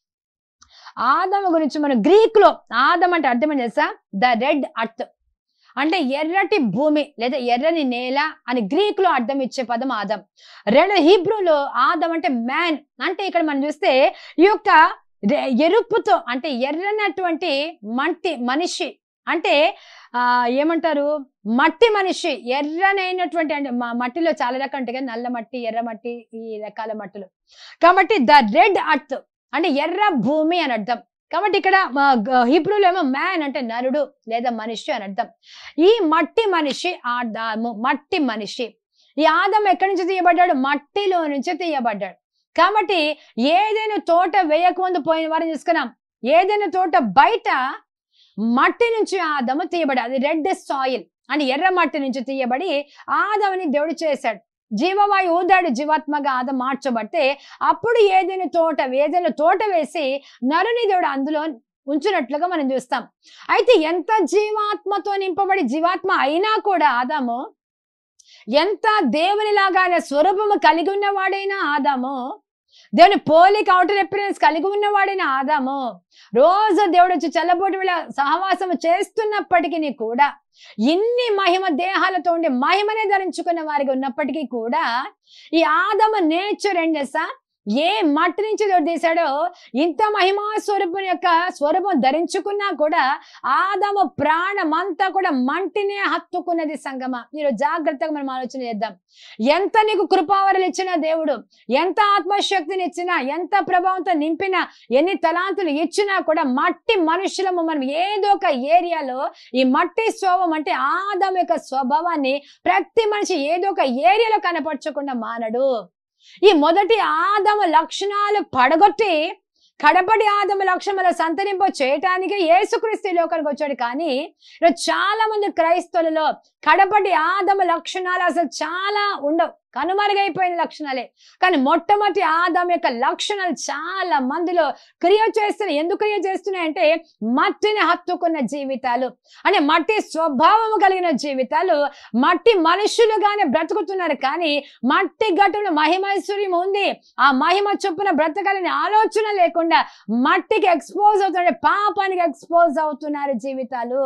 ఆదాము గురించి మనం గ్రీక్ లో ఆదం అంటే అర్థం ఏం చేసా ద రెడ్ అర్త్ అంటే ఎర్రటి భూమి లేదా ఎర్రని నేల అని గ్రీక్ లో అర్థం ఇచ్చే పదం ఆదం రెండు హీబ్రూలో ఆదం అంటే మ్యాన్ అంటే ఇక్కడ మనం చూస్తే ఈ యొక్క రె- ఎరుపుతో అంటే ఎర్రనటువంటి మంటి మనిషి అంటే ఆ ఏమంటారు మట్టి మనిషి ఎర్రనైనటువంటి అంటే మ- మట్టిలో చాలా రకాలు ఉంటాయి కదా నల్ల మట్టి ఎర్ర మట్టి ఈ రకాల మట్టులు కాబట్టి ద రెడ్ అర్త్ అంటే ఎర్ర భూమి అని అర్థం కాబట్టి ఇక్కడ హిబ్రూలో ఏమో మ్యాన్ అంటే నరుడు లేదా మనిషి అని అర్థం ఈ మట్టి మనిషి ఆదాము మట్టి మనిషి ఈ ఆదం ఎక్కడి నుంచి తీయబడ్డాడు మట్టిలో నుంచి తీయబడ్డాడు కాబట్టి ఏదైనా తోట వేయకముందు పోయిన వారిని చూసుకున్నాం ఏదైనా తోట బయట మట్టి నుంచి ఆదము తీయబడి అది రెడ్ సాయిల్ అని ఎర్ర మట్టి నుంచి తీయబడి ఆదముని దేవుడు చేశాడు జీవవాయు ఊదాడు జీవాత్మగా ఆదం మార్చబడితే అప్పుడు ఏదైనా తోట ఏదైనా తోట వేసి నరుని దేవుడు అందులో ఉంచినట్లుగా మనం చూస్తాం అయితే ఎంత జీవాత్మతో నింపబడి జీవాత్మ అయినా కూడా ఆదాము ఎంత దేవునిలాగా ఆయన స్వరూపము కలిగి ఉన్నవాడైనా ఆదాము దేవుని పోలిక అవుటర్ ఎపిరియన్స్ కలిగి ఉన్నవాడైన ఆదాము రోజు దేవుడు వచ్చి చల్లబోటి వేళ సహవాసము చేస్తున్నప్పటికీ కూడా ఇన్ని మహిమ దేహాలతో ఉండి మహిమనే ధరించుకున్న వారికి ఉన్నప్పటికీ కూడా ఈ ఆదము నేచర్ ఏం చేస్తా ఏ మట్టి నుంచి దేవుడు తీశాడో ఇంత మహిమా స్వరూపం యొక్క స్వరూపం ధరించుకున్నా కూడా ఆదము ప్రాణం అంతా కూడా మంటినే హత్తుకున్నది సంగమ మీరు జాగ్రత్తగా మనం ఆలోచన చేద్దాం ఎంత నీకు కృపావరలు ఇచ్చినా దేవుడు ఎంత ఆత్మశక్తిని ఇచ్చినా ఎంత ప్రభావంతో నింపినా ఎన్ని తలాంతులు ఇచ్చినా కూడా మట్టి మనుషులము మనం ఏదో ఒక ఏరియాలో ఈ మట్టి స్వభావం అంటే ఆదం యొక్క స్వభావాన్ని ప్రతి మనిషి ఏదో ఒక ఏరియాలో కనపరచకుండా మానడు ఈ మొదటి ఆదమ లక్షణాలు పడగొట్టి కడపటి ఆదమ లక్షణముల సంతరింప చేయటానికి యేసుక్రీస్తు ఈ లోకానికి వచ్చాడు కానీ ఈరోజు చాలా మంది క్రైస్తవులలో కడపటి ఆదమ లక్షణాలు అసలు చాలా ఉండవు కనుమరుగైపోయిన లక్షణాలే కానీ మొట్టమొదటి ఆదాం యొక్క లక్షణాలు చాలా మందిలో క్రియ చేస్తున్నాయి ఎందుకు క్రియ చేస్తున్నాయంటే మట్టిని హత్తుకున్న జీవితాలు అంటే మట్టి స్వభావము కలిగిన జీవితాలు మట్టి మనుషులుగానే బ్రతుకుతున్నారు కానీ మట్టి గట్టున మహిమైశ్వర్యం ఉంది ఆ మహిమ చొప్పున బ్రతకాలని ఆలోచన లేకుండా మట్టికి ఎక్స్పోజ్ అవుతున్నారు పాపానికి ఎక్స్పోజ్ అవుతున్నారు జీవితాలు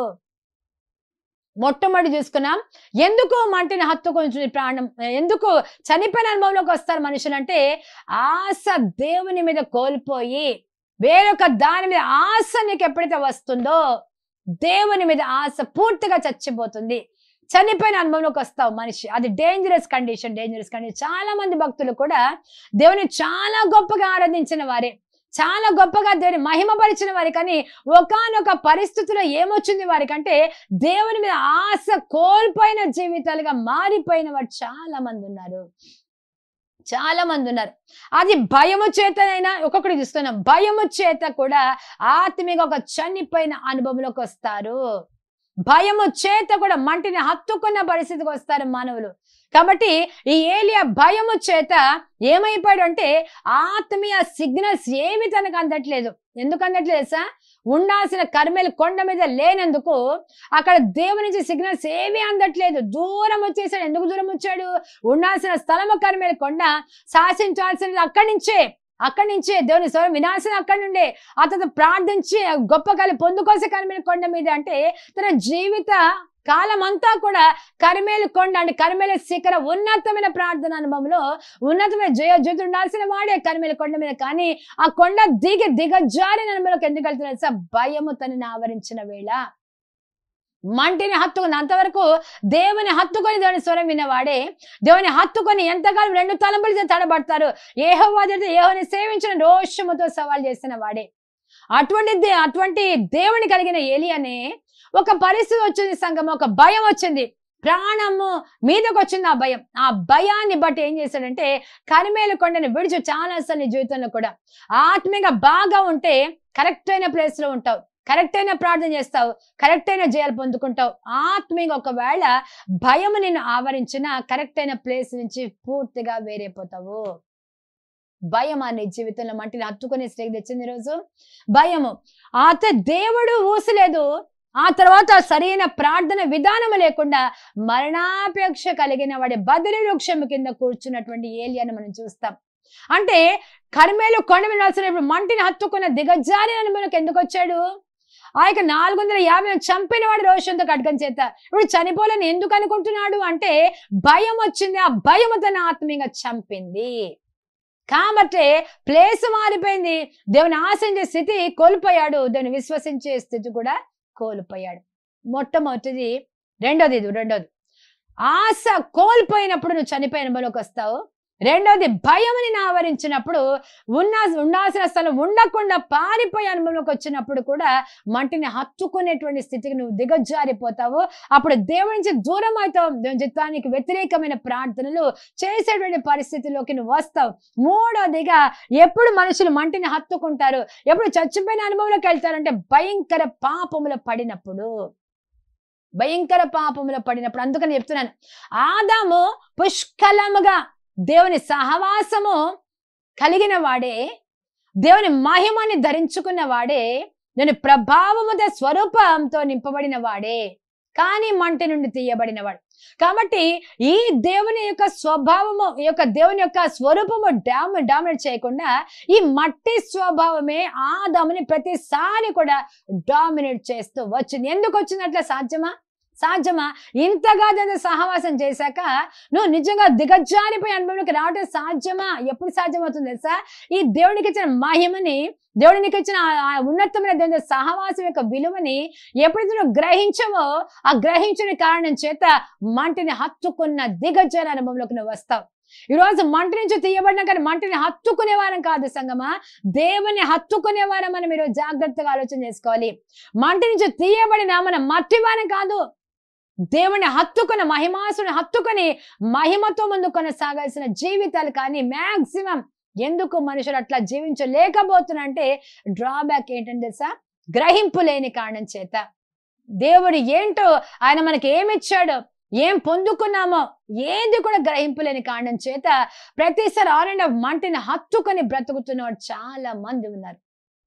మొట్టమొదటి చూసుకున్నాం ఎందుకు మంటిని హత్తుకొని ప్రాణం ఎందుకు చనిపోయిన అనుభవంలోకి వస్తారు మనుషులు అంటే ఆశ దేవుని మీద కోల్పోయి వేరొక దాని మీద ఆశ నీకు ఎప్పుడైతే వస్తుందో దేవుని మీద ఆశ పూర్తిగా చచ్చిపోతుంది చనిపోయిన అనుభవంలోకి వస్తావు మనిషి అది డేంజరస్ కండిషన్ డేంజరస్ కండిషన్ చాలా మంది భక్తులు కూడా దేవుని చాలా గొప్పగా ఆరాధించిన వారే చాలా గొప్పగా దేవుని మహిమపరిచిన వారి కానీ ఒకానొక పరిస్థితిలో ఏమొచ్చింది వారికంటే దేవుని మీద ఆశ కోల్పోయిన జీవితాలుగా మారిపోయిన వారు చాలా మంది ఉన్నారు చాలా మంది ఉన్నారు అది భయము చేతనైనా ఒక్కొక్కటి చూస్తున్నాం భయము చేత కూడా ఆత్మీయంగా ఒక చనిపోయిన అనుభవంలోకి వస్తారు భయము చేత కూడా మంటిని హత్తుకున్న పరిస్థితికి వస్తారు మానవులు కాబట్టి ఈ ఏలియా భయము చేత ఏమైపోయాడు అంటే ఆత్మీయ సిగ్నల్స్ ఏమి తనకు అందట్లేదు ఎందుకు అందట్లేదు సార్ ఉండాల్సిన కర్మేలు కొండ మీద లేనందుకు అక్కడ దేవుని నుంచి సిగ్నల్స్ ఏమీ అందట్లేదు దూరం వచ్చేసాడు ఎందుకు దూరం వచ్చాడు ఉండాల్సిన స్థలము కర్మేలు కొండ శాసించాల్సినది అక్కడి నుంచే అక్కడి నుంచే దేవుని స్వరం వినాల్సిన అక్కడి నుండే అతను ప్రార్థించి గొప్ప కాలి పొందుకోసే కర్మేలు కొండ మీద అంటే తన జీవిత కాలం అంతా కూడా కరిమేలు కొండ అంటే కరిమేల శిఖర ఉన్నతమైన ప్రార్థన అనుభవంలో ఉన్నతమైన జయ జ్యోతి ఉండాల్సిన వాడే కరిమేల కొండ మీద కానీ ఆ కొండ దిగి దిగజారిన అనుభవంలోకి ఎందుకు వెళ్తున్నాడు సార్ భయము తనని ఆవరించిన వేళ మంటిని హత్తుకుని అంతవరకు దేవుని హత్తుకొని దేవుని స్వరం విన్నవాడే దేవుని హత్తుకొని ఎంతకాలం రెండు తలంపులు చేత తడబడతారు ఏహోవాది ఏహోని సేవించిన రోషముతో సవాల్ చేసిన వాడే అటువంటి దే- అటువంటి దేవుని కలిగిన ఏలియానే ఒక పరిస్థితి వచ్చింది సంఘం ఒక భయం వచ్చింది ప్రాణము మీదకి వచ్చింది ఆ భయం ఆ భయాన్ని బట్టి ఏం చేశాడంటే కరిమేలు కొండని విడిచి చాలా అసలు నీ జీవితంలో కూడా ఆత్మీయంగా బాగా ఉంటే కరెక్ట్ అయిన ప్లేస్ లో ఉంటావు కరెక్ట్ అయిన ప్రార్థన చేస్తావు కరెక్ట్ అయిన జయాలు పొందుకుంటావు ఆత్మీయంగా ఒకవేళ భయం నిన్ను ఆవరించిన కరెక్ట్ అయిన ప్లేస్ నుంచి పూర్తిగా వేరైపోతావు భయం అనే జీవితంలో మంటిని హత్తుకునే స్టేజ్ తెచ్చింది ఈరోజు భయము అత దేవుడు ఊసలేదు ఆ తర్వాత సరైన ప్రార్థన విధానం లేకుండా మరణాపేక్ష కలిగిన వాడి బదిలీ వృక్షం కింద కూర్చున్నటువంటి ఏలియాను మనం చూస్తాం అంటే కర్మేలు కొండ వినాల్సిన మంటిని హత్తుకున్న దిగజారి అనుభవంకి ఎందుకు వచ్చాడు ఆ యొక్క నాలుగు వందల యాభై చంపిన వాడు రోషంతో ఖడ్గం చేత ఇప్పుడు చనిపోలేని ఎందుకు అనుకుంటున్నాడు అంటే భయం వచ్చింది ఆ భయం తన ఆత్మీయంగా చంపింది కాబట్టి ప్లేస్ మారిపోయింది దేవుని ఆశించే స్థితి కోల్పోయాడు దేవుని విశ్వసించే స్థితి కూడా కోల్పోయాడు మొట్టమొదటిది రెండోది ఇది రెండోది ఆశ కోల్పోయినప్పుడు నువ్వు చనిపోయిన అనుభవంలోకి వస్తావు రెండోది భయం నిన్ను ఆవరించినప్పుడు ఉన్న ఉండాల్సిన స్థలం ఉండకుండా పారిపోయే అనుభవంలోకి వచ్చినప్పుడు కూడా మంటిని హత్తుకునేటువంటి స్థితికి నువ్వు దిగజారిపోతావు అప్పుడు దేవుడి నుంచి దూరం అవుతావు దేవుని చిత్తానికి వ్యతిరేకమైన ప్రార్థనలు చేసేటువంటి పరిస్థితిలోకి నువ్వు వస్తావు మూడోదిగా ఎప్పుడు మనుషులు మంటిని హత్తుకుంటారు ఎప్పుడు చచ్చిపోయిన అనుభవంలోకి వెళ్తారంటే భయంకర పాపములో పడినప్పుడు భయంకర పాపములో పడినప్పుడు అందుకని చెప్తున్నాను ఆదాము పుష్కలముగా దేవుని సహవాసము కలిగిన వాడే దేవుని మహిమని ధరించుకున్న వాడే దేవుని ప్రభావముద స్వరూపంతో నింపబడిన వాడే కానీ మంటి నుండి తీయబడిన వాడు కాబట్టి ఈ దేవుని యొక్క స్వభావము ఈ యొక్క దేవుని యొక్క స్వరూపము డామ్ డామినేట్ చేయకుండా ఈ మట్టి స్వభావమే ఆదాముని ప్రతిసారి కూడా డామినేట్ చేస్తూ వచ్చింది ఎందుకు వచ్చినట్ల సాధ్యమా సాధ్యమా ఇంతగా దాని సహవాసం చేశాక నువ్వు నిజంగా దిగజారిపోయి అనుభవంలోకి రావడం సాధ్యమా ఎప్పుడు సాధ్యమవుతుంది తెలుసా ఈ దేవునికి ఇచ్చిన మహిమని దేవుడికి ఇచ్చిన ఆ- ఆ ఉన్నతమైన దేవుని సహవాసం యొక్క విలువని ఎప్పుడైతే నువ్వు గ్రహించవో ఆ గ్రహించిన కారణం చేత మంటిని హత్తుకున్న దిగజార అనుభవంలోకి నువ్వు వస్తావు ఈ రోజు మంట నుంచి తీయబడిన కానీ మంటని హత్తుకునే వారం కాదు సంగమా దేవుని హత్తుకునే వారం మనం ఈరోజు జాగ్రత్తగా ఆలోచన చేసుకోవాలి మంట నుంచి తీయబడిన మన మట్టి వారం కాదు దేవుని హత్తుకున్న మహిమాసుని హత్తుకొని మహిమతో ముందు కొనసాగాల్సిన జీవితాలు కానీ మాక్సిమం ఎందుకు మనుషులు అట్లా జీవించలేకపోతున్నారంటే డ్రాబ్యాక్ ఏంటంటే తెలుసా గ్రహింపు లేని కారణం చేత దేవుడు ఏంటో ఆయన మనకి ఏమిచ్చాడో ఏం పొందుకున్నామో ఏది కూడా గ్రహింపు లేని కారణం చేత ప్రతిసారి ఆన్ అండ్ ఆఫ్ మంటిని హత్తుకొని బ్రతుకుతున్న వాడు చాలా మంది ఉన్నారు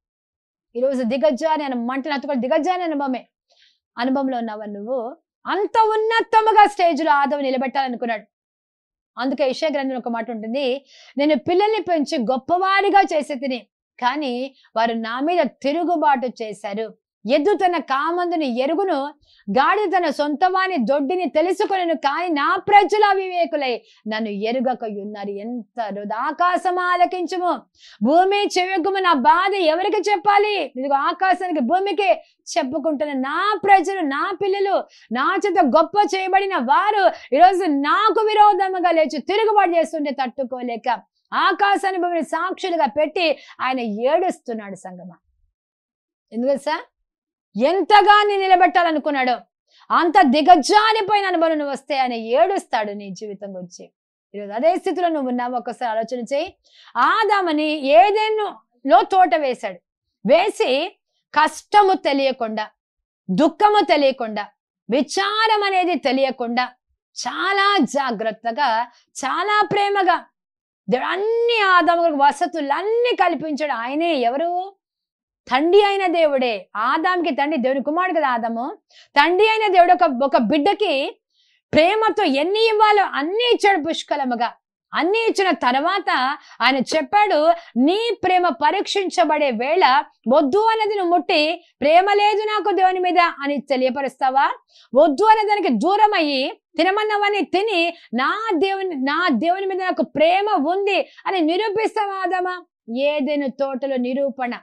ఈరోజు దిగజారి అని మంటని హత్తుకొని దిగజారి అనుభవమే అనుభవంలో ఉన్నావా నువ్వు అంత ఉన్నతముగా స్టేజ్ లో ఆదవు నిలబెట్టాలనుకున్నాడు అందుకే యెషయా గ్రంథం ఒక మాట ఉంటుంది నేను పిల్లల్ని పెంచి గొప్పవారిగా చేసి తిని కానీ వారు నా మీద తిరుగుబాటు చేశారు ఎద్దు తన కామందుని ఎరుగును గాడి తన సొంతవాని దొడ్డిని తెలుసుకొనను కానీ నా ప్రజల వివేకులై నన్ను ఎరుగక ఉన్నారు ఎంత రుద ఆకాశం ఆలకించుము భూమి చెవిగుము నా బాధ ఎవరికి చెప్పాలి ఇదిగో ఆకాశానికి భూమికి చెప్పుకుంటున్న నా ప్రజలు నా పిల్లలు నా చేత గొప్ప చేయబడిన వారు ఈరోజు నాకు విరోధముగా లేచి తిరుగుబాటు చేస్తుంటే తట్టుకోలేక ఆకాశాన్ని భూమిని సాక్షులుగా పెట్టి ఆయన ఏడుస్తున్నాడు సంగమ ఎందుకు సార్ ఎంతగా నీ నిలబెట్టాలనుకున్నాడో అంత దిగజారిపోయిన అనుభవం నువ్వు వస్తే ఆయన ఏడుస్తాడు నీ జీవితం గురించి ఈరోజు అదే స్థితిలో నువ్వు ఉన్నావు ఒకసారి ఆలోచన చేయి ఆదామని ఏదేను లో తోట వేశాడు వేసి కష్టము తెలియకుండా దుఃఖము తెలియకుండా విచారం అనేది తెలియకుండా చాలా జాగ్రత్తగా చాలా ప్రేమగా దేవుడు అన్ని ఆదాములకు వసతులు అన్ని కల్పించాడు ఆయనే ఎవరు తండ్రి అయిన దేవుడే ఆదాంకి తండ్రి దేవుని కుమారుడు కదా ఆదాము తండ్రి అయిన దేవుడు ఒక ఒక బిడ్డకి ప్రేమతో ఎన్ని ఇవ్వాలో అన్ని ఇచ్చాడు పుష్కలముగా అన్ని ఇచ్చిన తర్వాత ఆయన చెప్పాడు నీ ప్రేమ పరీక్షించబడే వేళ వద్దు అన్నది నువ్వు ముట్టి ప్రేమ లేదు నాకు దేవుని మీద అని తెలియపరుస్తావా వద్దు అనే దానికి దూరం అయ్యి తినమన్నవని తిని నా దేవుని నా దేవుని మీద నాకు ప్రేమ ఉంది అని నిరూపిస్తావా ఆదమా ఏదైనా తోటలో నిరూపణ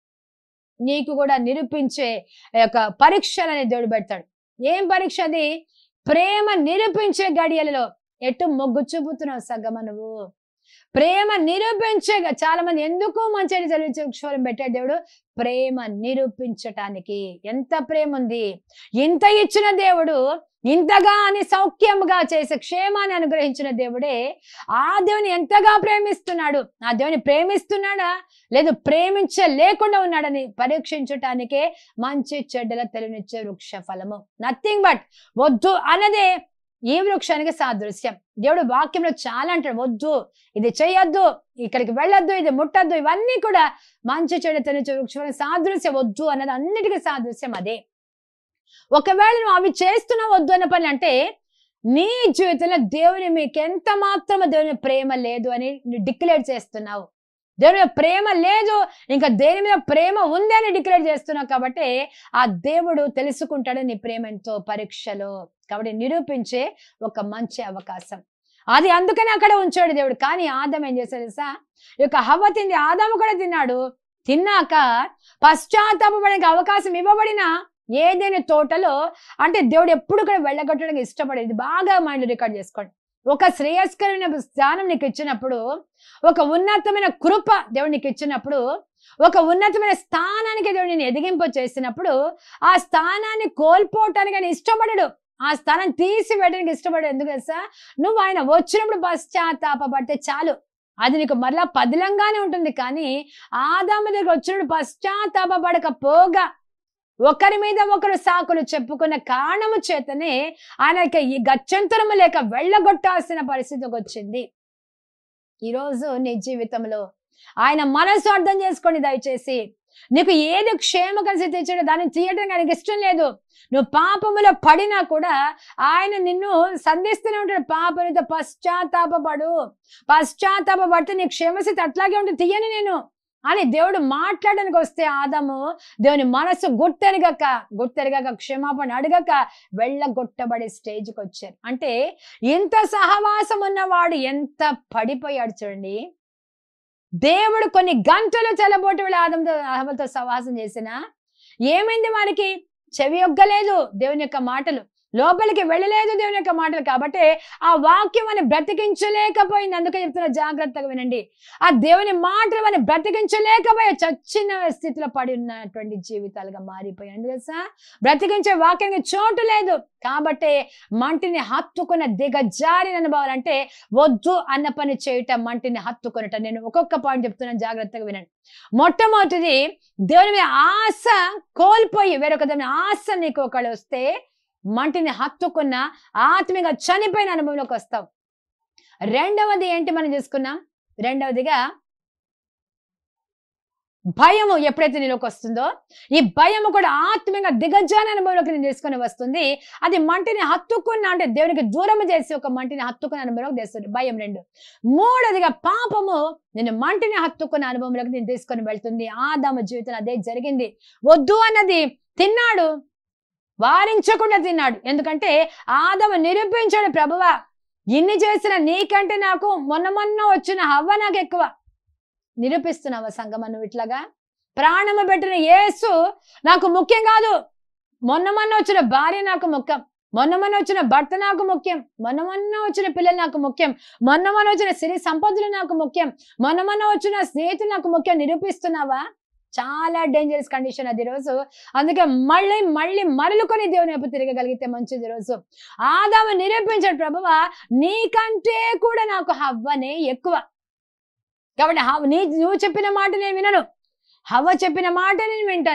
నీకు కూడా నిరూపించే యొక్క పరీక్షలని దేవుడు పెడతాడు ఏం పరీక్ష అది ప్రేమ నిరూపించే గడియలలో ఎటు మొగ్గు చూపుతున్నావు సగ్గమ నువ్వు ప్రేమ నిరూపించే గ- చాలా మంది ఎందుకు మంచి చదివించే పెట్టాడు దేవుడు ప్రేమ నిరూపించటానికి ఎంత ప్రేమ ఉంది ఇంత ఇచ్చిన దేవుడు ఇంతగా అని సౌఖ్యముగా చేసే క్షేమాన్ని అనుగ్రహించిన దేవుడే ఆ దేవుని ఎంతగా ప్రేమిస్తున్నాడు ఆ దేవుని ప్రేమిస్తున్నాడా లేదు ప్రేమించలేకుండా ఉన్నాడని పరీక్షించటానికే మంచి చెడ్డల తెలివినిచ్చే వృక్ష ఫలము నథింగ్ బట్ వద్దు అన్నదే ఈ వృక్షానికి సాదృశ్యం దేవుడు వాక్యంలో చాలా అంటాడు వద్దు ఇది చేయొద్దు ఇక్కడికి వెళ్ళొద్దు ఇది ముట్టద్దు ఇవన్నీ కూడా మంచి చెడు తెలిచే వృక్షం సాదృశ్యం వద్దు అన్నది అన్నిటికీ సాదృశ్యం అదే ఒకవేళ నువ్వు అవి చేస్తున్నా వద్దు అన్న పని అంటే నీ జీవితంలో దేవుని మీకు ఎంత మాత్రం దేవుని ప్రేమ లేదు అని నువ్వు డిక్లేర్ చేస్తున్నావు దేవుని మీద ప్రేమ లేదు ఇంకా దేని మీద ప్రేమ ఉంది అని డిక్లేర్ చేస్తున్నావు కాబట్టి ఆ దేవుడు తెలుసుకుంటాడు నీ ప్రేమ ఎంతో పరీక్షలో కాబట్టి నిరూపించే ఒక మంచి అవకాశం అది అందుకని అక్కడ ఉంచాడు దేవుడు కానీ ఆదం ఏం చేశాడు తెలుసా ఈ యొక్క హవ్వ తింది ఆదాము కూడా తిన్నాడు తిన్నాక పశ్చాత్తాపడానికి అవకాశం ఇవ్వబడిన ఏదైనా తోటలో అంటే దేవుడు ఎప్పుడు కూడా వెళ్ళగొట్టడానికి ఇష్టపడేది బాగా మైండ్ రికార్డ్ చేసుకోండి ఒక శ్రేయస్కరమైన స్థానం నీకు ఇచ్చినప్పుడు ఒక ఉన్నతమైన కృప దేవుడు నీకు ఇచ్చినప్పుడు ఒక ఉన్నతమైన స్థానానికి దేవుడు నేను ఎదిగింపు చేసినప్పుడు ఆ స్థానాన్ని కోల్పోవటానికి ఆయన ఇష్టపడడు ఆ స్థానం తీసి పెట్టడానికి ఇష్టపడడు ఎందుకు తెలుసా నువ్వు ఆయన వచ్చినప్పుడు పశ్చాత్తాపడితే చాలు అది నీకు మరలా పదిలంగానే ఉంటుంది కానీ ఆదాము దగ్గర వచ్చినప్పుడు పశ్చాత్తాపడకపోగా ఒకరి మీద ఒకరు సాకులు చెప్పుకున్న కారణము చేతనే ఆయనకి ఈ గచ్చంతరము లేక వెళ్ళగొట్టాల్సిన పరిస్థితికి వచ్చింది ఈరోజు నీ జీవితంలో ఆయన మనసు అర్థం చేసుకోండి దయచేసి నీకు ఏది క్షేమ కలిసి తెచ్చాడో దాన్ని తీయడం ఆయనకి ఇష్టం లేదు నువ్వు పాపములో పడినా కూడా ఆయన నిన్ను సంధిస్తూనే ఉంటాడు పాపనితో పశ్చాత్తాపడు పశ్చాత్తాపడితే నీ క్షేమస్థితి అట్లాగే ఉంటుంది తీయని నేను అని దేవుడు మాట్లాడడానికి వస్తే ఆదాము దేవుని మనసు గుర్తెరగక గుర్తెరగక క్షమాపణ అడగక వెళ్ళగొట్టబడే స్టేజ్కి వచ్చారు అంటే ఇంత సహవాసం ఉన్నవాడు ఎంత పడిపోయాడు చూడండి దేవుడు కొన్ని గంటలు తెల్లబోటి వెళ్ళి ఆదంతో అహమలతో సహవాసం చేసిన ఏమైంది వారికి చెవి ఒగ్గలేదు దేవుని యొక్క మాటలు లోపలికి వెళ్ళలేదు దేవుని యొక్క మాటలు కాబట్టి ఆ వాక్యం అని బ్రతికించలేకపోయింది అందుకే చెప్తున్నా జాగ్రత్తగా వినండి ఆ దేవుని మాటలు అని బ్రతికించలేకపోయే చచ్చిన స్థితిలో పడి ఉన్నటువంటి జీవితాలుగా మారిపోయాయి ఎందుకు తెలుసా బ్రతికించే వాక్యానికి చోటు లేదు కాబట్టి మంటిని హత్తుకున్న దిగజారిన అనుభవాలు అంటే వద్దు అన్న పని చేయటం మంటిని హత్తుకొనట నేను ఒక్కొక్క పాయింట్ చెప్తున్నాను జాగ్రత్తగా వినండి మొట్టమొదటిది దేవుని మీద ఆశ కోల్పోయి వేరొక దాని ఆశ నీకు ఒకళ్ళు వస్తే మంటిని హత్తుకున్న ఆత్మీయంగా చనిపోయిన అనుభవంలోకి వస్తావు రెండవది ఏంటి మనం చూసుకున్నాం రెండవదిగా భయము ఎప్పుడైతే నీలోకి వస్తుందో ఈ భయము కూడా ఆత్మీయంగా దిగజాన అనుభవంలోకి నేను తీసుకొని వస్తుంది అది మంటిని హత్తుకున్న అంటే దేవునికి దూరం చేసి ఒక మంటిని హత్తుకున్న అనుభవంలోకి తెస్తుంది భయం రెండు మూడోదిగా పాపము నేను మంటిని హత్తుకున్న అనుభవంలోకి నేను తీసుకొని వెళ్తుంది ఆదాము జీవితంలో అదే జరిగింది వద్దు అన్నది తిన్నాడు వారించకుండా తిన్నాడు ఎందుకంటే ఆదము నిరూపించాడు ప్రభువా ఇన్ని చేసిన నీకంటే నాకు మొన్న మొన్న వచ్చిన హవ్వ నాకు ఎక్కువ నిరూపిస్తున్నావా సంగమ నువ్వు ఇట్లాగా ప్రాణము పెట్టిన యేసు నాకు ముఖ్యం కాదు మొన్న మొన్న వచ్చిన భార్య నాకు ముఖ్యం మొన్న మొన్న వచ్చిన భర్త నాకు ముఖ్యం మొన్న మొన్న వచ్చిన పిల్లలు నాకు ముఖ్యం మొన్న మొన్న వచ్చిన సిరి సంపదలు నాకు ముఖ్యం మొన్న మొన్న వచ్చిన స్నేహితులు నాకు ముఖ్యం నిరూపిస్తున్నావా చాలా డేంజరస్ కండిషన్ అది రోజు అందుకే మళ్ళీ మళ్ళీ మరలుకొని దేవుని వైపు తిరగగలిగితే మంచిది రోజు ఆదాము నిరూపించాడు ప్రభువా నీకంటే కూడా నాకు హవ్వనే ఎక్కువ కాబట్టి హవ్ నీ నువ్వు చెప్పిన మాట నేను వినను హవ్వ చెప్పిన మాట నేను వింటాను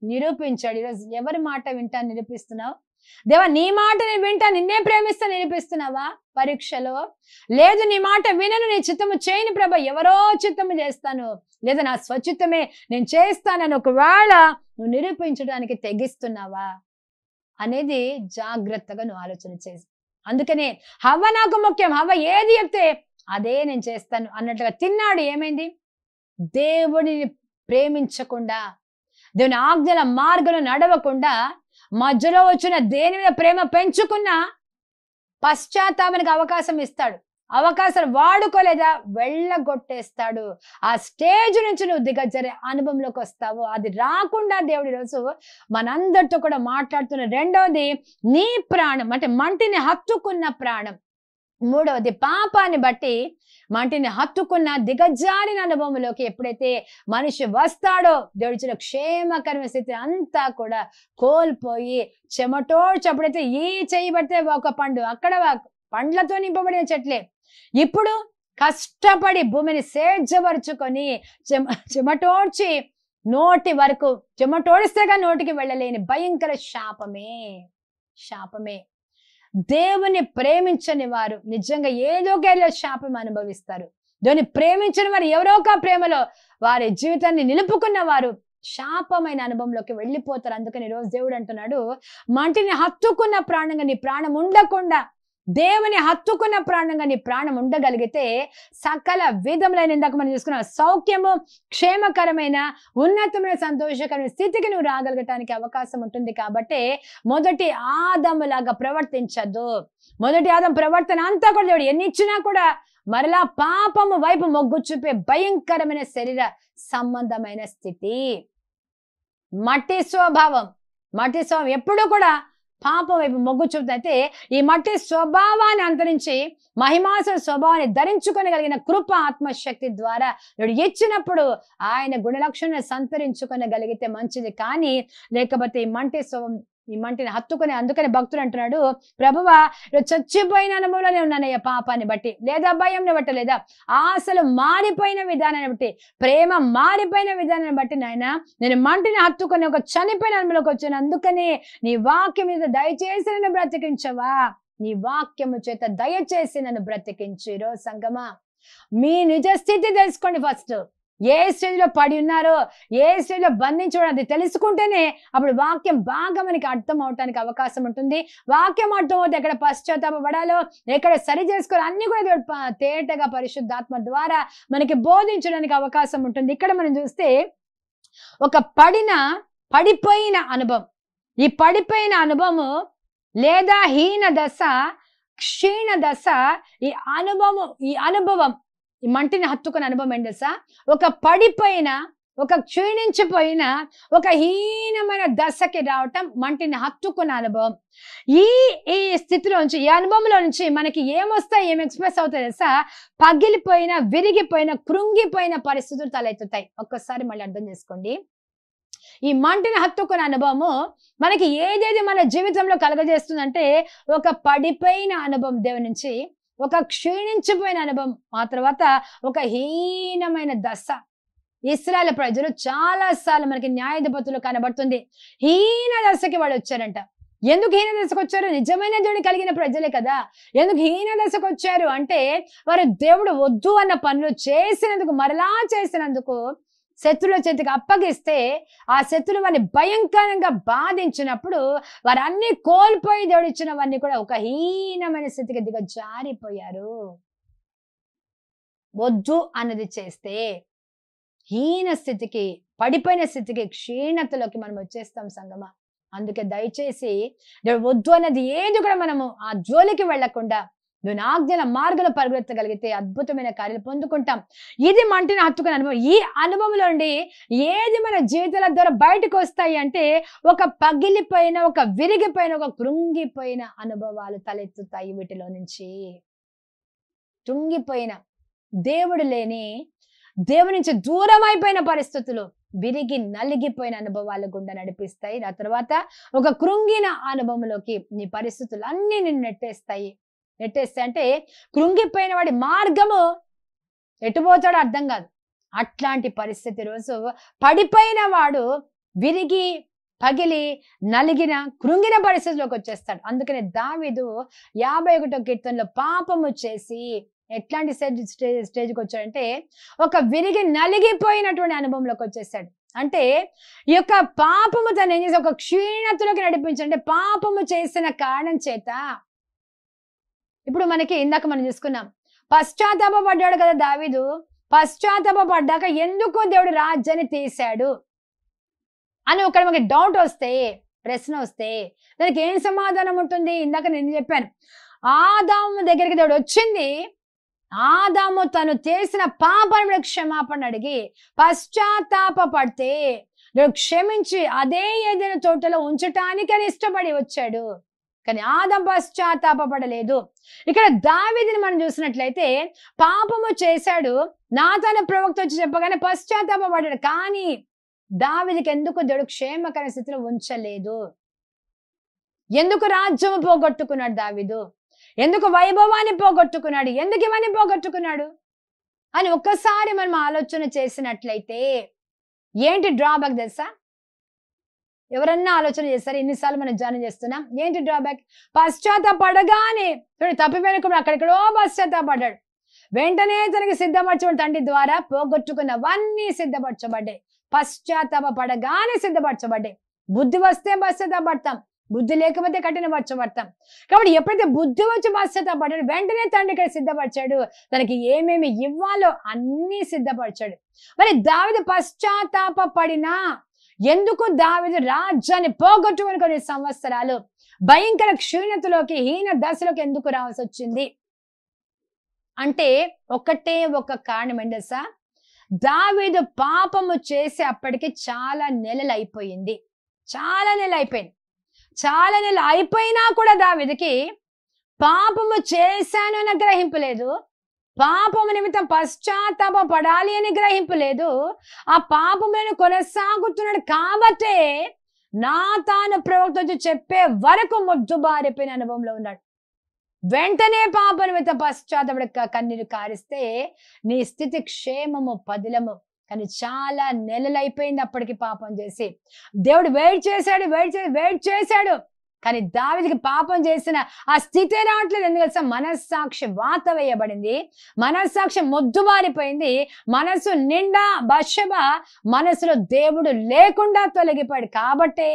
నిరూపించాడు ఈరోజు ఎవరి మాట వింటా నిరూపిస్తున్నావు దేవా నీ మాట నేను వింటా నిన్నే ప్రేమిస్తా నిరూపిస్తున్నావా పరీక్షలో లేదు నీ మాట వినను నీ చిత్తము చేయని ప్రభ ఎవరో చిత్తము చేస్తాను లేదా నా స్వచిత్తమే నేను చేస్తానని ఒకవేళ నువ్వు నిరూపించడానికి తెగిస్తున్నావా అనేది జాగ్రత్తగా నువ్వు ఆలోచన చేసి అందుకనే హవ్వ నాకు ముఖ్యం హవ్వ ఏది చెప్తే అదే నేను చేస్తాను అన్నట్టుగా తిన్నాడు ఏమైంది దేవుడిని ప్రేమించకుండా దేవుని ఆజ్ఞల మార్గంలో నడవకుండా మధ్యలో వచ్చిన దేని మీద ప్రేమ పెంచుకున్నా పశ్చాత్తాపానికి అవకాశం ఇస్తాడు అవకాశాలు వాడుకోలేదా వెళ్ళగొట్టేస్తాడు ఆ స్టేజ్ నుంచి నువ్వు దిగజరే అనుభవంలోకి వస్తావు అది రాకుండా దేవుడి రోజు మనందరితో కూడా మాట్లాడుతున్న రెండవది నీ ప్రాణం అంటే మంటిని హత్తుకున్న ప్రాణం మూడవది పాపాన్ని బట్టి మంటిని హత్తుకున్న దిగజారిన అనుభవంలోకి ఎప్పుడైతే మనిషి వస్తాడో దేవుడిచిన క్షేమకరమైన స్థితి అంతా కూడా కోల్పోయి చెమటోడ్చి అప్పుడైతే ఈ చేయి పడితే ఒక పండు అక్కడ ఒక పండ్లతో నింపబడిన చెట్లే ఇప్పుడు కష్టపడి భూమిని సేద్యపరుచుకొని చెమ చెమటోడ్చి నోటి వరకు చెమటోడిస్తేగా నోటికి వెళ్ళలేని భయంకర శాపమే శాపమే దేవుని ప్రేమించని వారు నిజంగా ఏదో ఒక శాపం అనుభవిస్తారు దేవుని ప్రేమించని వారు ఎవరో ఒక ప్రేమలో వారి జీవితాన్ని నిలుపుకున్న వారు శాపమైన అనుభవంలోకి వెళ్ళిపోతారు అందుకని ఈరోజు దేవుడు అంటున్నాడు మంటిని హత్తుకున్న ప్రాణంగా నీ ప్రాణం ఉండకుండా దేవుని హత్తుకున్న ప్రాణంగా నీ ప్రాణం ఉండగలిగితే సకల విధములైన ఇందాక మనం చూసుకున్న సౌఖ్యము క్షేమకరమైన ఉన్నతమైన సంతోషకరమైన స్థితికి నువ్వు రాగలగటానికి అవకాశం ఉంటుంది కాబట్టి మొదటి ఆదములాగా ప్రవర్తించద్దు మొదటి ఆదం ప్రవర్తన అంతా కూడా దేవుడు ఎన్ని ఇచ్చినా కూడా మరలా పాపము వైపు మొగ్గు చూపే భయంకరమైన శరీర సంబంధమైన స్థితి మట్టి స్వభావం మట్టి స్వభావం ఎప్పుడూ కూడా పాపం వైపు మొగ్గు చూపుతుంది అయితే ఈ మట్టి స్వభావాన్ని అంతరించి మహిమాసుల స్వభావాన్ని ధరించుకొనగలిగిన కృప ఆత్మశక్తి ద్వారా వీడు ఇచ్చినప్పుడు ఆయన గుణలక్షణాన్ని సంతరించుకొనగలిగితే మంచిది కానీ లేకపోతే ఈ మంటి స్వభావం ఈ మంటిని హత్తుకుని అందుకని భక్తుడు అంటున్నాడు ప్రభువా ఈరోజు చచ్చిపోయిన అనుభవంలోనే ఉన్నానయ్య పాపాన్ని బట్టి లేదా భయంని బట్టి లేదా ఆశలు మారిపోయిన విధానాన్ని బట్టి ప్రేమ మారిపోయిన విధానాన్ని బట్టి నాయన నేను మంటిని హత్తుకొని ఒక చనిపోయిన అనుభవంలోకి వచ్చాను అందుకని నీ వాక్యం మీద దయచేసి నన్ను బ్రతికించవా నీ వాక్యము చేత దయచేసి నన్ను బ్రతికించు ఈరోజు సంగమా మీ నిజ స్థితి తెలుసుకోండి ఫస్ట్ ఏ స్టేజ్ లో పడి ఉన్నారో ఏ స్టేజ్ లో బంధించడం అది తెలుసుకుంటేనే అప్పుడు వాక్యం బాగా మనకి అర్థం అవటానికి అవకాశం ఉంటుంది వాక్యం అర్థం అవుతుంది ఎక్కడ పశ్చాత్తాపడాలో ఎక్కడ సరి చేసుకోవాలి అన్ని కూడా దేవుడు ప- తేటగా పరిశుద్ధాత్మ ద్వారా మనకి బోధించడానికి అవకాశం ఉంటుంది ఇక్కడ మనం చూస్తే ఒక పడిన పడిపోయిన అనుభవం ఈ పడిపోయిన అనుభవము లేదా హీన దశ క్షీణ దశ ఈ అనుభవం ఈ అనుభవం ఈ మంటిని హత్తుకున్న అనుభవం ఏంటి తెలుసా ఒక పడిపోయిన ఒక క్షీణించిపోయిన ఒక హీనమైన దశకి రావటం మంటిని హత్తుకున్న అనుభవం ఈ ఈ స్థితిలోంచి ఈ అనుభవంలో నుంచి మనకి ఏమొస్తాయి ఏం ఎక్స్ప్రెస్ అవుతాయి తెలుసా పగిలిపోయిన విరిగిపోయిన కృంగిపోయిన పరిస్థితులు తలెత్తుతాయి ఒక్కసారి మళ్ళీ అర్థం చేసుకోండి ఈ మంటిని హత్తుకున్న అనుభవము మనకి ఏదేది మన జీవితంలో కలగజేస్తుందంటే ఒక పడిపోయిన అనుభవం దేవుని నుంచి ఒక క్షీణించిపోయిన అనుభవం ఆ తర్వాత ఒక హీనమైన దశ ఇస్రాయల్ ప్రజలు చాలా సార్లు మనకి న్యాయాధిపతులు కనబడుతుంది హీన దశకి వాడు వచ్చారంట ఎందుకు హీన దశకు వచ్చారు నిజమైన దేవుని కలిగిన ప్రజలే కదా ఎందుకు హీన దశకు వచ్చారు అంటే వారు దేవుడు వద్దు అన్న పనులు చేసినందుకు మరలా చేసినందుకు శత్రుల చేతికి అప్పగిస్తే ఆ శత్రులు వారిని భయంకరంగా బాధించినప్పుడు వారు అన్ని కోల్పోయి దేవుడు ఇచ్చినవన్నీ కూడా ఒక హీనమైన స్థితికి దిగ జారిపోయారు వద్దు అన్నది చేస్తే హీన స్థితికి పడిపోయిన స్థితికి క్షీణతలోకి మనం వచ్చేస్తాం సంగమా అందుకే దయచేసి దేవుడు వద్దు అన్నది ఏది కూడా మనము ఆ జోలికి వెళ్లకుండా నువ్వు ఆజ్ఞల మార్గంలో పరుగులెత్తగలిగితే అద్భుతమైన కార్యాలు పొందుకుంటాం ఇది మంటిని హత్తుకునే అనుభవం ఈ అనుభవంలో నుండి ఏది మన జీవితాల ద్వారా బయటకు వస్తాయి అంటే ఒక పగిలిపోయిన ఒక విరిగిపోయిన ఒక కృంగిపోయిన అనుభవాలు తలెత్తుతాయి వీటిలో నుంచి తుంగిపోయిన దేవుడు లేని దేవుడి నుంచి దూరం అయిపోయిన పరిస్థితులు విరిగి నలిగిపోయిన అనుభవాల గుండా నడిపిస్తాయి ఆ తర్వాత ఒక కృంగిన అనుభవంలోకి నీ పరిస్థితులు అన్ని నిన్ను నెట్టేస్తాయి నెట్టేస్తాయి అంటే కృంగిపోయిన వాడి మార్గము ఎటుపోతాడో అర్థం కాదు అట్లాంటి పరిస్థితి రోజు పడిపోయిన వాడు విరిగి పగిలి నలిగిన కృంగిన పరిస్థితిలోకి వచ్చేస్తాడు అందుకనే దావీదు యాభై ఒకటో కీర్తనలో పాపము చేసి ఎట్లాంటి స్టేజ్ స్టేజ్ స్టేజ్కి వచ్చాడంటే ఒక విరిగి నలిగిపోయినటువంటి అనుభవంలోకి వచ్చేసాడు అంటే ఈ యొక్క పాపము తను ఏం చేసి ఒక క్షీణతలోకి నడిపించంటే పాపము చేసిన కారణం చేత ఇప్పుడు మనకి ఇందాక మనం చూసుకున్నాం పశ్చాత్తాపడ్డాడు కదా దావీదు పశ్చాత్తాపడ్డాక ఎందుకు దేవుడు రాజ్యాన్ని తీశాడు అని ఒకటి మనకి డౌట్ వస్తే ప్రశ్న వస్తే దానికి ఏం సమాధానం ఉంటుంది ఇందాక నేను చెప్పాను ఆదాము దగ్గరికి దేవుడు వచ్చింది ఆదాము తను చేసిన పాపను మీద క్షమాపణ అడిగి పశ్చాత్తాప పడితే దేవుడు క్షమించి అదే ఏదైనా తోటలో ఉంచటానికి అని ఇష్టపడి వచ్చాడు కానీ ఆదం పశ్చాత్తాపడలేదు ఇక్కడ దావిదిని మనం చూసినట్లయితే పాపము చేశాడు నా తన ప్రవక్త వచ్చి చెప్పగానే పశ్చాత్తాపడ్డాడు కానీ దావిదికి ఎందుకు దేవుడు క్షేమకర స్థితిలో ఉంచలేదు ఎందుకు రాజ్యము పోగొట్టుకున్నాడు దావిదు ఎందుకు వైభవాన్ని పోగొట్టుకున్నాడు ఎందుకు ఇవన్నీ పోగొట్టుకున్నాడు అని ఒక్కసారి మనం ఆలోచన చేసినట్లయితే ఏంటి డ్రాబ్యాక్ తెలుసా ఎవరన్నా ఆలోచన చేస్తారు ఎన్నిసార్లు మనం ధ్యానం చేస్తున్నాం ఏంటి డ్రాబ్యాక్ పశ్చాత్తాపడగానే చూడు తప్పిపోయినప్పుడు అక్కడెక్కడో పశ్చాత్తాపడ్డాడు వెంటనే తనకి సిద్ధపరచబడి తండ్రి ద్వారా పోగొట్టుకున్నవన్నీ సిద్ధపరచబడ్డాయి పశ్చాత్తాప పడగానే సిద్ధపరచబడ్డాయి బుద్ధి వస్తే పశ్చాత్తాపడతాం బుద్ధి లేకపోతే కఠినపరచబడతాం కాబట్టి ఎప్పుడైతే బుద్ధి వచ్చి పశ్చాత్తాపడ్డాడు వెంటనే తండ్రి ఇక్కడ సిద్ధపరిచాడు తనకి ఏమేమి ఇవ్వాలో అన్నీ సిద్ధపరిచాడు మరి దావిద పశ్చాత్తాప పడినా ఎందుకు దావిదు రాజ్యాన్ని పోగొట్టుకుని కొన్ని సంవత్సరాలు భయంకర క్షీణతలోకి హీన దశలోకి ఎందుకు రావాల్సి వచ్చింది అంటే ఒకటే ఒక కారణం ఏంటి తెలుసా దావీదు పాపము చేసి అప్పటికి చాలా నెలలు అయిపోయింది చాలా నెలలు అయిపోయింది చాలా నెలలు అయిపోయినా కూడా దావీదుకి పాపము చేశాను అని గ్రహింపు లేదు పాపము నిమిత్తం పశ్చాత్తాప పడాలి అని గ్రహింపు లేదు ఆ పాపములను కొనసాగుతున్నాడు కాబట్టే నా తాను ప్రవక్త వచ్చి చెప్పే వరకు మొద్దుబారిపోయిన అనుభవంలో ఉన్నాడు వెంటనే పాప నిమిత్త పశ్చాత్తపడి క- కన్నీరు కారిస్తే నీ స్థితి క్షేమము పదిలము కానీ చాలా నెలలు అయిపోయింది అప్పటికి పాపం చేసి దేవుడు వెయిట్ చేశాడు వెయిట్ చేసి వెయిట్ చేశాడు కానీ దావిదికి పాపం చేసిన ఆ స్థితి రావట్లేదు ఎందుకు తెలుసా మనస్సాక్షి వాత వేయబడింది మనస్సాక్షి మొద్దుబారిపోయింది మనసు నిండా బషబ మనసులో దేవుడు లేకుండా తొలగిపోయాడు కాబట్టే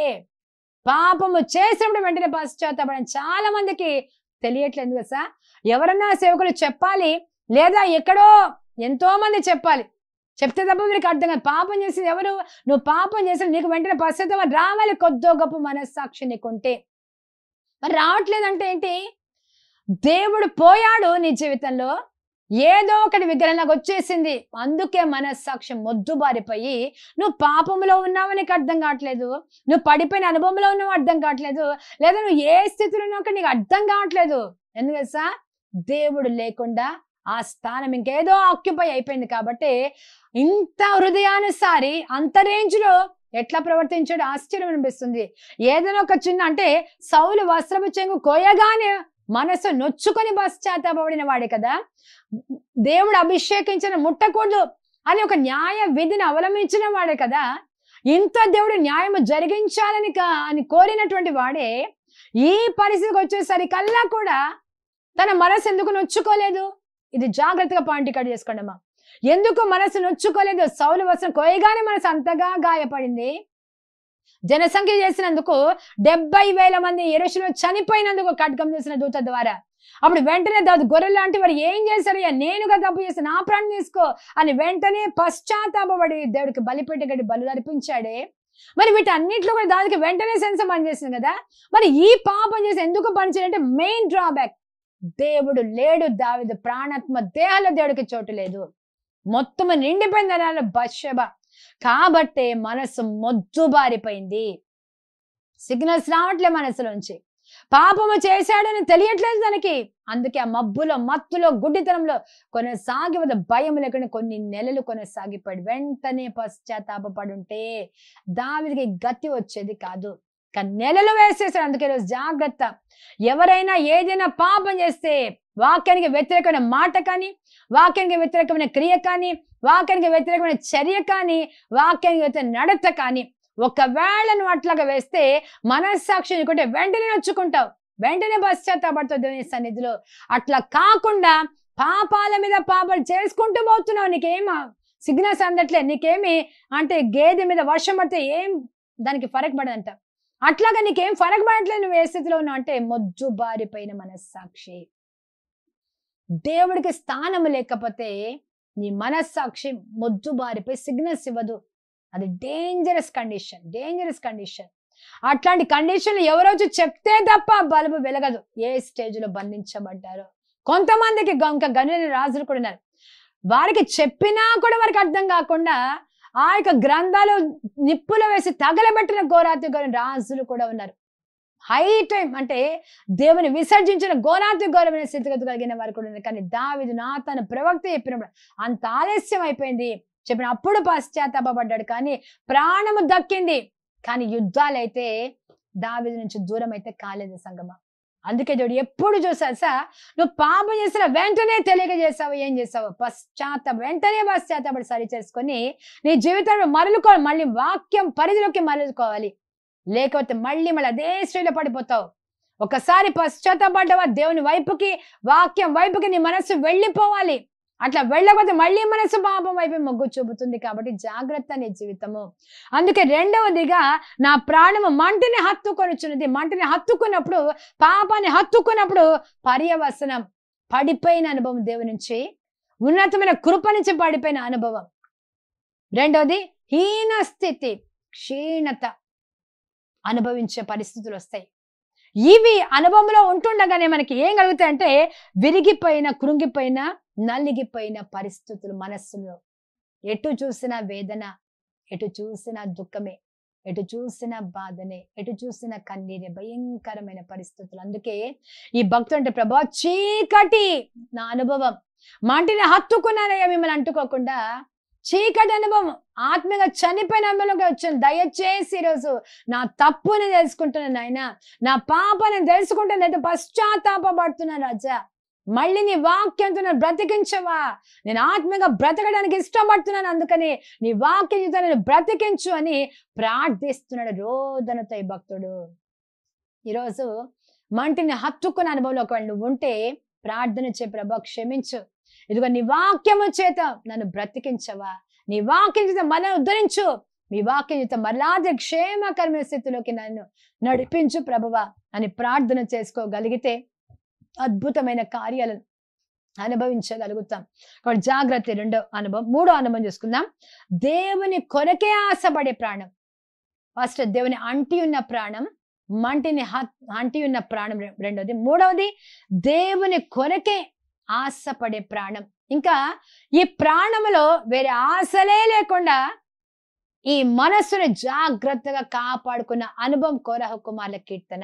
పాపము చేసినప్పుడు వెంటనే పశ్చాత్తాపడం చాలా మందికి తెలియట్లేదు ఎందుకు తెలుసా ఎవరన్నా సేవకులు చెప్పాలి లేదా ఎక్కడో ఎంతో మంది చెప్పాలి చెప్తే తప్ప వీరికి అర్థం కాదు పాపం చేసింది ఎవరు నువ్వు పాపం చేసిన నీకు వెంటనే పశ్చాత్తాపం రావాలి కొద్దో గొప్ప మనస్సాక్షి నీకుంటే మరి రావట్లేదంటే ఏంటి దేవుడు పోయాడు నీ జీవితంలో ఏదో ఒకటి విగ్రహం నాకు వచ్చేసింది అందుకే మనస్సాక్షి మొద్దుబారిపోయి నువ్వు పాపంలో ఉన్నావు నీకు అర్థం కావట్లేదు నువ్వు పడిపోయిన అనుభవంలో ఉన్నావు అర్థం కావట్లేదు లేదా నువ్వు ఏ స్థితిలో ఉన్నావు కూడా నీకు అర్థం కావట్లేదు ఎందుకు తెలుసా దేవుడు లేకుండా ఆ స్థానం ఇంకేదో ఆక్యుపై అయిపోయింది కాబట్టి ఇంత హృదయానుసారి అంత రేంజ్ లో ఎట్లా ప్రవర్తించాడు ఆశ్చర్యం అనిపిస్తుంది ఏదైనా ఒక చిన్న అంటే సౌలు వస్త్రపు చెంగు కోయగానే మనసు నొచ్చుకొని పశ్చాత్తాపడిన వాడే కదా దేవుడు అభిషేకించిన ముట్టకూడదు అని ఒక న్యాయ విధిని అవలంబించిన వాడే కదా ఇంత దేవుడు న్యాయము జరిగించాలని కా- అని కోరినటువంటి వాడే ఈ పరిస్థితికి వచ్చేసరికల్లా కూడా తన మనసు ఎందుకు నొచ్చుకోలేదు ఇది జాగ్రత్తగా పాయింట్ ఇక్కడ చేసుకోండి అమ్మా ఎందుకు మనసు నొచ్చుకోలేదు సౌలు వస్త్రం కోయగానే మనసు అంతగా గాయపడింది జనసంఖ్య చేసినందుకు డెబ్బై వేల మంది ఎరుషులు చనిపోయినందుకు ఖడ్గం చేసిన దూత ద్వారా అప్పుడు వెంటనే దాదు గొర్రెలు లాంటి వారు ఏం చేశారయ్యా నేనుగా తప్పు చేసి నా ప్రాణం తీసుకో అని వెంటనే పశ్చాత్తాపడి దేవుడికి బలిపెట్టి గడి బలు అర్పించాడే మరి వీటన్నిటిలో కూడా దానికి వెంటనే సెన్స్ పనిచేసింది కదా మరి ఈ పాపం చేసి ఎందుకు పనిచేయాలంటే మెయిన్ డ్రాబ్యాక్ దేవుడు లేడు దావిదు ప్రాణాత్మ దేహాల దేవుడికి చోటు లేదు మొత్తం నిండిపోయింది అనాలి బషబ కాబట్టే మనసు మొద్దుబారిపోయింది సిగ్నల్స్ రావట్లే మనసులోంచి పాపము చేశాడని తెలియట్లేదు తనకి అందుకే ఆ మబ్బులో మత్తులో గుడ్డితనంలో కొనసాగి వద్ద భయం లేకుండా కొన్ని నెలలు కొనసాగిపోయాడు వెంటనే పశ్చాత్తాపడుంటే దావిదికి గతి వచ్చేది కాదు కానీ నెలలు వేసేసాడు అందుకే ఈరోజు జాగ్రత్త ఎవరైనా ఏదైనా పాపం చేస్తే వాక్యానికి వ్యతిరేకమైన మాట కానీ వాక్యానికి వ్యతిరేకమైన క్రియ కానీ వాక్యానికి వ్యతిరేకమైన చర్య కానీ వాక్యానికి వ్యతిరేక నడత కానీ ఒకవేళ నువ్వు అట్లాగా వేస్తే మనస్సాక్షి అనుకుంటే వెంటనే నొచ్చుకుంటావు వెంటనే పశ్చాత్తాపడతావు దేవుని సన్నిధిలో అట్లా కాకుండా పాపాల మీద పాపాలు చేసుకుంటూ పోతున్నావు నీకేం సిగ్నల్స్ అందట్లే నీకేమి అంటే గేదె మీద వర్షం పడితే ఏం దానికి ఫరక్ పడదంట అట్లాగా నీకేం ఫరక్ పడట్లేదు నువ్వు ఏ స్థితిలో ఉన్నావు అంటే మొజ్జు బారిపోయిన మనస్సాక్షి దేవుడికి స్థానం లేకపోతే నీ మనస్సాక్షి మొజ్జు బారిపోయి సిగ్నల్స్ ఇవ్వదు అది డేంజరస్ కండిషన్ డేంజరస్ కండిషన్ అట్లాంటి కండిషన్ ఎవరోజు చెప్తే తప్ప ఆ బల్బు వెలగదు ఏ స్టేజ్ లో బంధించబడ్డారో కొంతమందికి గ- ఇంకా గనుల రాజులు కూడా ఉన్నారు వారికి చెప్పినా కూడా వారికి అర్థం కాకుండా ఆ యొక్క గ్రంథాలు నిప్పులో వేసి తగలబెట్టిన గోరాతి గోర రాజులు కూడా ఉన్నారు హై టైం అంటే దేవుని విసర్జించిన గోరాతి ఘోరమైన స్థితిగతి కలిగిన వారు కూడా ఉన్నారు కానీ దావిదు నా తన ప్రవక్త చెప్పినప్పుడు అంత ఆలస్యం అయిపోయింది చెప్పిన అప్పుడు పశ్చాత్తాపడ్డాడు కానీ ప్రాణము దక్కింది కానీ యుద్ధాలైతే దావిది నుంచి దూరం అయితే కాలేదు సంగమ అందుకే చూడు ఎప్పుడు చూసా సా నువ్వు పాపం చేసిన వెంటనే తెలియక చేసావు ఏం చేసావు పశ్చాత్త వెంటనే పశ్చాత్తాపడి సరి చేసుకొని నీ జీవితంలో మరలుకో మళ్ళీ వాక్యం పరిధిలోకి మరలుకోవాలి లేకపోతే మళ్ళీ మళ్ళీ అదే శ్రీలో పడిపోతావు ఒకసారి పశ్చాత్తాపడ్డవా దేవుని వైపుకి వాక్యం వైపుకి నీ మనస్సు వెళ్ళిపోవాలి అట్లా వెళ్ళకపోతే మళ్ళీ మనసు పాపం వైపు మొగ్గు చూపుతుంది కాబట్టి జాగ్రత్త నీ జీవితము అందుకే రెండవదిగా నా ప్రాణము మంటిని హత్తుకొనిచున్నది మంటిని హత్తుకున్నప్పుడు పాపాన్ని హత్తుకున్నప్పుడు పర్యవసనం పడిపోయిన అనుభవం దేవుని నుంచి ఉన్నతమైన కృప నుంచి పడిపోయిన అనుభవం రెండవది హీన స్థితి క్షీణత అనుభవించే పరిస్థితులు వస్తాయి ఇవి అనుభవంలో ఉంటుండగానే మనకి ఏం కలుగుతాయంటే విరిగిపోయిన కృంగిపోయిన నలిగిపోయిన పరిస్థితులు మనస్సులో ఎటు చూసిన వేదన ఎటు చూసిన దుఃఖమే ఎటు చూసిన బాధనే ఎటు చూసిన కన్నీరే భయంకరమైన పరిస్థితులు అందుకే ఈ భక్తుడు అంటే ప్రభా చీకటి నా అనుభవం మాటిని హత్తుకున్నానయ్యా మిమ్మల్ని అంటుకోకుండా చీకటి అనుభవం ఆత్మీయంగా చనిపోయిన అనుభవంలోకి వచ్చాను దయచేసి ఈరోజు నా తప్పుని తెలుసుకుంటున్నాను నాయన నా పాపని తెలుసుకుంటాను అయితే పశ్చాత్తాపడుతున్నాను రాజా మళ్ళీ నీ వాక్యంతో నన్ను బ్రతికించవా నేను ఆత్మీయంగా బ్రతకడానికి ఇష్టపడుతున్నాను అందుకని నీ వాక్యంతో నేను బ్రతికించు అని ప్రార్థిస్తున్నాడు రోదనతో ఈ భక్తుడు ఈరోజు మంటిని హత్తుకున్న అనుభవంలో ఒకవేళ నువ్వు ఉంటే ప్రార్థన చే ప్రభా క్షమించు ఇదిగో నీ వాక్యము చేత నన్ను బ్రతికించవా నీ వాక్యం చేత మన ఉద్ధరించు నీ వాక్యం చేత మరలాది క్షేమకరమైన స్థితిలోకి నన్ను నడిపించు ప్రభువా అని ప్రార్థన చేసుకోగలిగితే అద్భుతమైన కార్యాలను అనుభవించగలుగుతాం కాబట్టి జాగ్రత్త రెండో అనుభవం మూడో అనుభవం చూసుకుందాం దేవుని కొరకే ఆశపడే ప్రాణం ఫస్ట్ దేవుని అంటి ఉన్న ప్రాణం మంటిని హత్- అంటి ఉన్న ప్రాణం రె- రెండోది మూడవది దేవుని కొరకే ఆశపడే ప్రాణం ఇంకా ఈ ప్రాణములో వేరే ఆశలే లేకుండా ఈ మనస్సును జాగ్రత్తగా కాపాడుకున్న అనుభవం కోరహ కుమార్ల కీర్తన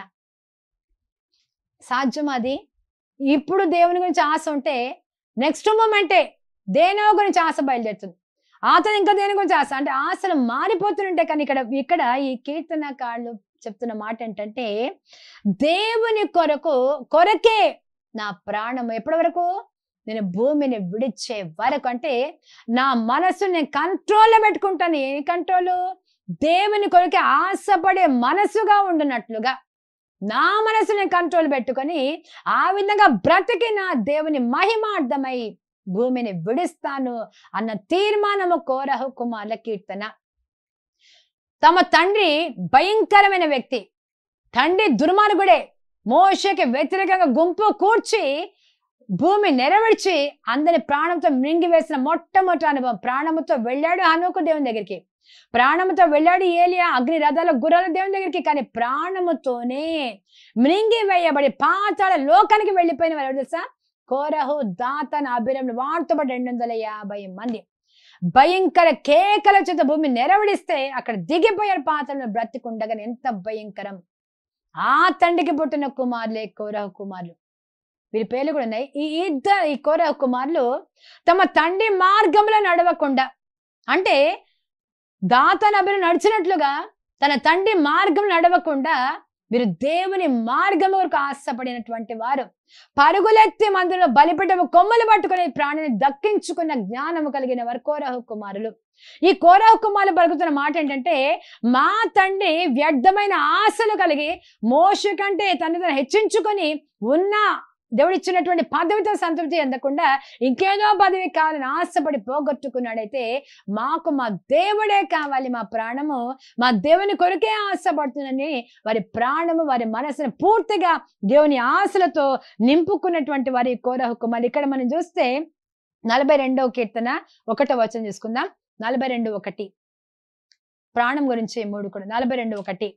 సాధ్యం అది ఇప్పుడు దేవుని గురించి ఆశ ఉంటే నెక్స్ట్ మూమెంటే దేనో గురించి ఆశ బయలుదేరుతుంది ఆతను ఇంకా దేని గురించి ఆశ అంటే ఆశలు మారిపోతుంటాయి కానీ ఇక్కడ ఇక్కడ ఈ కీర్తనకారులు చెప్తున్న మాట ఏంటంటే దేవుని కొరకు కొరకే నా ప్రాణం ఎప్పటి వరకు నేను భూమిని విడిచే వరకు అంటే నా మనసు నేను కంట్రోల్లో పెట్టుకుంటాను ఏ కంట్రోల్ దేవుని కొరకే ఆశపడే మనసుగా ఉండునట్లుగా నా మనసు నేను కంట్రోల్ పెట్టుకొని ఆ విధంగా బ్రతికి నా దేవుని మహిమార్థమై భూమిని విడిస్తాను అన్న తీర్మానము కోరహు కుమార్ల కీర్తన తమ తండ్రి భయంకరమైన వ్యక్తి తండ్రి దుర్మార్గుడే మోషకి వ్యతిరేకంగా గుంపు కూర్చి భూమి నెరవేర్చి అందరి ప్రాణంతో మింగివేసిన మొట్టమొదటి అనుభవం ప్రాణముతో వెళ్ళాడు హనుకు దేవుని దగ్గరికి ప్రాణముతో వెళ్ళాడు ఏలియా అగ్ని రథాల గుర్రాల దేవుని దగ్గరికి కానీ ప్రాణముతోనే మృంగి వేయబడి పాతాళ లోకానికి వెళ్ళిపోయిన వారు ఎవరు తెలుసా కోరహు దాతన అభిరములు వాటితో పాటు రెండు వందల యాభై మంది భయంకర కేకల చేత భూమి నెరవడిస్తే అక్కడ దిగిపోయారు పాత్రలు బ్రతికుండగానే ఎంత భయంకరం ఆ తండ్రికి పుట్టిన కుమారులే కోరహ కుమారులు వీరి పేర్లు కూడా ఉన్నాయి ఈ ఇద్దరు ఈ కోరహ కుమారులు తమ తండ్రి మార్గంలో నడవకుండా అంటే దాతనబిని నడిచినట్లుగా తన తండ్రి మార్గం నడవకుండా మీరు దేవుని మార్గం వరకు ఆశపడినటువంటి వారు పరుగులెత్తి మందులో బలిపెట్టము కొమ్మలు పట్టుకుని ప్రాణిని దక్కించుకున్న జ్ఞానము కలిగిన వారు కోరహు కుమారులు ఈ కోరహ కుమారులు పలుకుతున్న మాట ఏంటంటే మా తండ్రి వ్యర్థమైన ఆశలు కలిగి మోష కంటే తను తను హెచ్చించుకొని ఉన్న దేవుడు ఇచ్చినటువంటి పదవితో సంతృప్తి చెందకుండా ఇంకేదో పదవి కావాలని ఆశపడి పోగొట్టుకున్నాడైతే మాకు మా దేవుడే కావాలి మా ప్రాణము మా దేవుని కొరకే ఆశపడుతుందని వారి ప్రాణము వారి మనసును పూర్తిగా దేవుని ఆశలతో నింపుకున్నటువంటి వారి కోరహ కుమారులు ఇక్కడ మనం చూస్తే నలభై రెండవ కీర్తన ఒకటో వచనం చూసుకుందాం నలభై రెండు ఒకటి ప్రాణం గురించి మూడు కూడా నలభై రెండు ఒకటి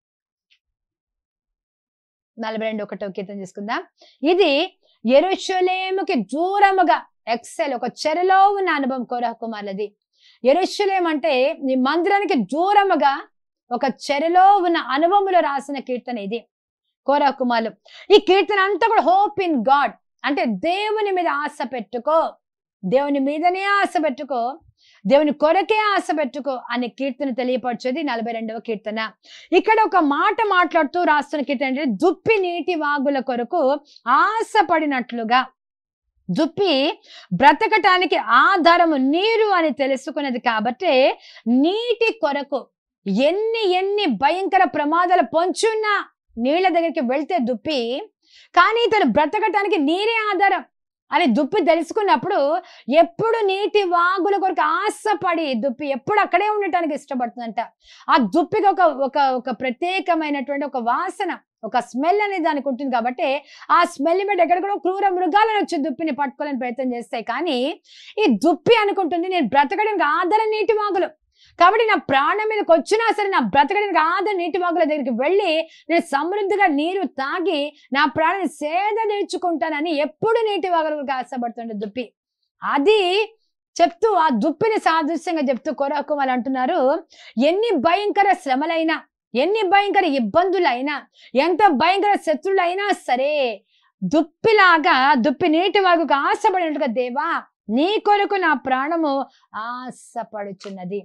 నలభై రెండు ఒకటో కీర్తన చూసుకుందాం ఇది ఎరుషలేముకి దూరముగా ఎక్సెల్ ఒక చెరలో ఉన్న అనుభవం కోరహ కుమారులది ఎరుషలేం అంటే నీ మందిరానికి దూరముగా ఒక చెరలో ఉన్న అనుభవంలో రాసిన కీర్తన ఇది కోరహ కుమారులు ఈ కీర్తన అంతా కూడా హోప్ ఇన్ గాడ్ అంటే దేవుని మీద ఆశ పెట్టుకో దేవుని మీదనే ఆశ పెట్టుకో దేవుని కొరకే ఆశ పెట్టుకో అనే కీర్తన తెలియపరచేది నలభై రెండవ కీర్తన ఇక్కడ ఒక మాట మాట్లాడుతూ రాస్తున్న కీర్తన ఏంటంటే దుప్పి నీటి వాగుల కొరకు ఆశపడినట్లుగా దుప్పి బ్రతకటానికి ఆధారము నీరు అని తెలుసుకున్నది కాబట్టి నీటి కొరకు ఎన్ని ఎన్ని భయంకర ప్రమాదాలు పొంచున్నా నీళ్ళ దగ్గరికి వెళ్తే దుప్పి కానీ తను బ్రతకటానికి నీరే ఆధారం అని దుప్పి తెలుసుకున్నప్పుడు ఎప్పుడు నీటి వాగుల కొరకు ఆశపడి దుప్పి ఎప్పుడు అక్కడే ఉండటానికి ఇష్టపడుతుందంట ఆ దుప్పికి ఒక ఒక ఒక ప్రత్యేకమైనటువంటి ఒక వాసన ఒక స్మెల్ అనేది దానికి ఉంటుంది కాబట్టి ఆ స్మెల్ మీద ఎక్కడ కూడా క్రూర మృగాలను వచ్చి దుప్పిని పట్టుకోవాలని ప్రయత్నం చేస్తాయి కానీ ఈ దుప్పి అనుకుంటుంది నేను బ్రతకడానికి ఆధార నీటి వాగులు కాబట్టి నా ప్రాణం మీదకి వచ్చినా సరే నా బ్రతకడానికి ఆధార నీటి వాగుల దగ్గరికి వెళ్ళి నేను సమృద్ధిగా నీరు తాగి నా ప్రాణాన్ని సేద తీర్చుకుంటానని ఎప్పుడు నీటి వాగులకు ఆశపడుతుండే దుప్పి అది చెప్తూ ఆ దుప్పిని సాదృశ్యంగా చెప్తూ కొరకు వాళ్ళు అంటున్నారు ఎన్ని భయంకర శ్రమలైనా ఎన్ని భయంకర ఇబ్బందులైనా ఎంత భయంకర శత్రులైనా సరే దుప్పిలాగా దుప్పి నీటి వాగుకు ఆశపడినట్టుగా దేవా నీ కొరకు నా ప్రాణము ఆశపడుచున్నది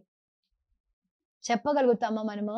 చెప్పగలుగుతామా మనము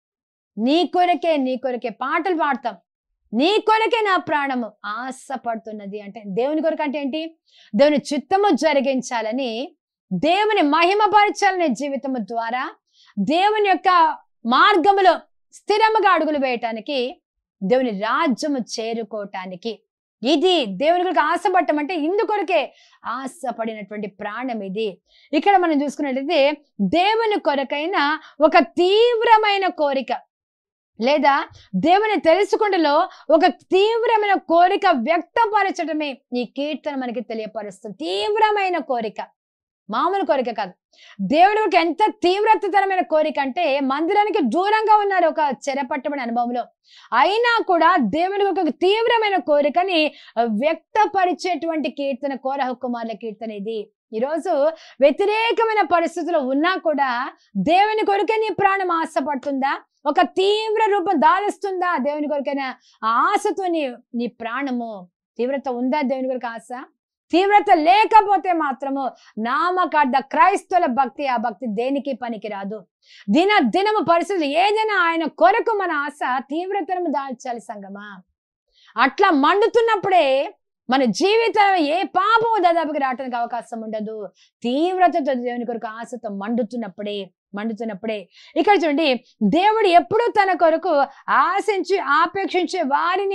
నీ కొరకే నీ కొరకే పాటలు పాడతాం నీ కొరకే నా ప్రాణము ఆశపడుతున్నది అంటే దేవుని కొరకు అంటే ఏంటి దేవుని చిత్తము జరిగించాలని దేవుని మహిమపరచాలనే జీవితము ద్వారా దేవుని యొక్క మార్గములో స్థిరముగా అడుగులు వేయటానికి దేవుని రాజ్యము చేరుకోవటానికి ఇది దేవుని కొరకు ఆశపడటం అంటే ఇందుకొరకే ఆశపడినటువంటి ప్రాణం ఇది ఇక్కడ మనం చూసుకున్నట్లయితే దేవుని కొరకైన ఒక తీవ్రమైన కోరిక లేదా దేవుని తెలుసుకుంటలో ఒక తీవ్రమైన కోరిక వ్యక్తపరచడమే ఈ కీర్తన మనకి తెలియపరుస్తుంది తీవ్రమైన కోరిక మామూలు కోరిక కాదు దేవుడికి ఎంత తీవ్రతరమైన కోరిక అంటే మందిరానికి దూరంగా ఉన్నారు ఒక చెరపట్టబడిన అనుభవంలో అయినా కూడా దేవుడికి ఒక తీవ్రమైన కోరికని వ్యక్తపరిచేటువంటి కీర్తన కోరహ కుమార్ల కీర్తన ఇది ఈరోజు వ్యతిరేకమైన పరిస్థితులు ఉన్నా కూడా దేవుని కొరకే నీ ప్రాణం ఆశపడుతుందా ఒక తీవ్ర రూపం దాలుస్తుందా దేవుని కొరకైనా ఆ ఆశతో నీ నీ ప్రాణము తీవ్రత ఉందా దేవుని కొరకు ఆశ తీవ్రత లేకపోతే మాత్రము నామకార్థ క్రైస్తవుల భక్తి ఆ భక్తి దేనికి పనికి రాదు దిన దినము పరిస్థితులు ఏదైనా ఆయన కొరకు మన ఆశ తీవ్రతరము దాల్చాలి సంగమా అట్లా మండుతున్నప్పుడే మన జీవితం ఏ పాపము దాదాపుకి రావడానికి అవకాశం ఉండదు తీవ్రతతో దేవుని కొరకు ఆశతో మండుతున్నప్పుడే మండుతున్నప్పుడే ఇక్కడ చూడండి దేవుడు ఎప్పుడు తన కొరకు ఆశించి ఆపేక్షించే వారిని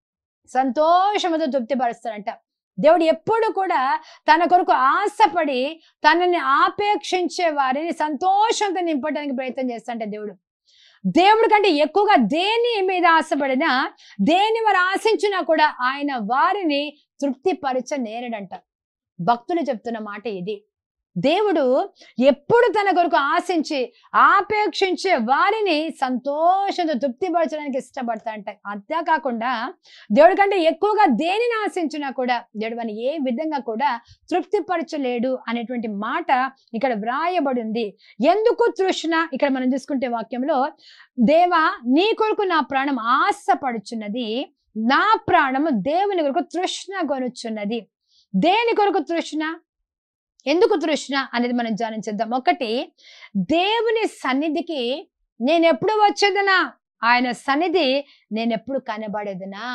సంతోషముతో తృప్తిపరుస్తాడంట దేవుడు ఎప్పుడు కూడా తన కొరకు ఆశపడి తనని ఆపేక్షించే వారిని సంతోషంతో నింపడానికి ప్రయత్నం చేస్తాంట దేవుడు దేవుడి కంటే ఎక్కువగా దేని మీద ఆశపడినా దేని వారు ఆశించినా కూడా ఆయన వారిని తృప్తిపరచ నేరడంట భక్తులు చెప్తున్న మాట ఇది దేవుడు ఎప్పుడు తన కొరకు ఆశించి ఆపేక్షించే వారిని సంతోషంతో తృప్తిపరచడానికి ఇష్టపడతాడంట అంతేకాకుండా దేవుడి కంటే ఎక్కువగా దేనిని ఆశించినా కూడా దేవుడు అని ఏ విధంగా కూడా తృప్తిపరచలేడు అనేటువంటి మాట ఇక్కడ వ్రాయబడి ఉంది ఎందుకు తృష్ణ ఇక్కడ మనం చూసుకుంటే వాక్యంలో దేవా నీ కొరకు నా ప్రాణం ఆశపడుచున్నది నా ప్రాణము దేవుని కొరకు తృష్ణ కొనుచున్నది దేని కొరకు తృష్ణ ఎందుకు తృష్ణ అనేది మనం ధ్యానించేద్దాం ఒకటి దేవుని సన్నిధికి నేను ఎప్పుడు వచ్చేదనా ఆయన సన్నిధి నేను ఎప్పుడు కనబడేదనా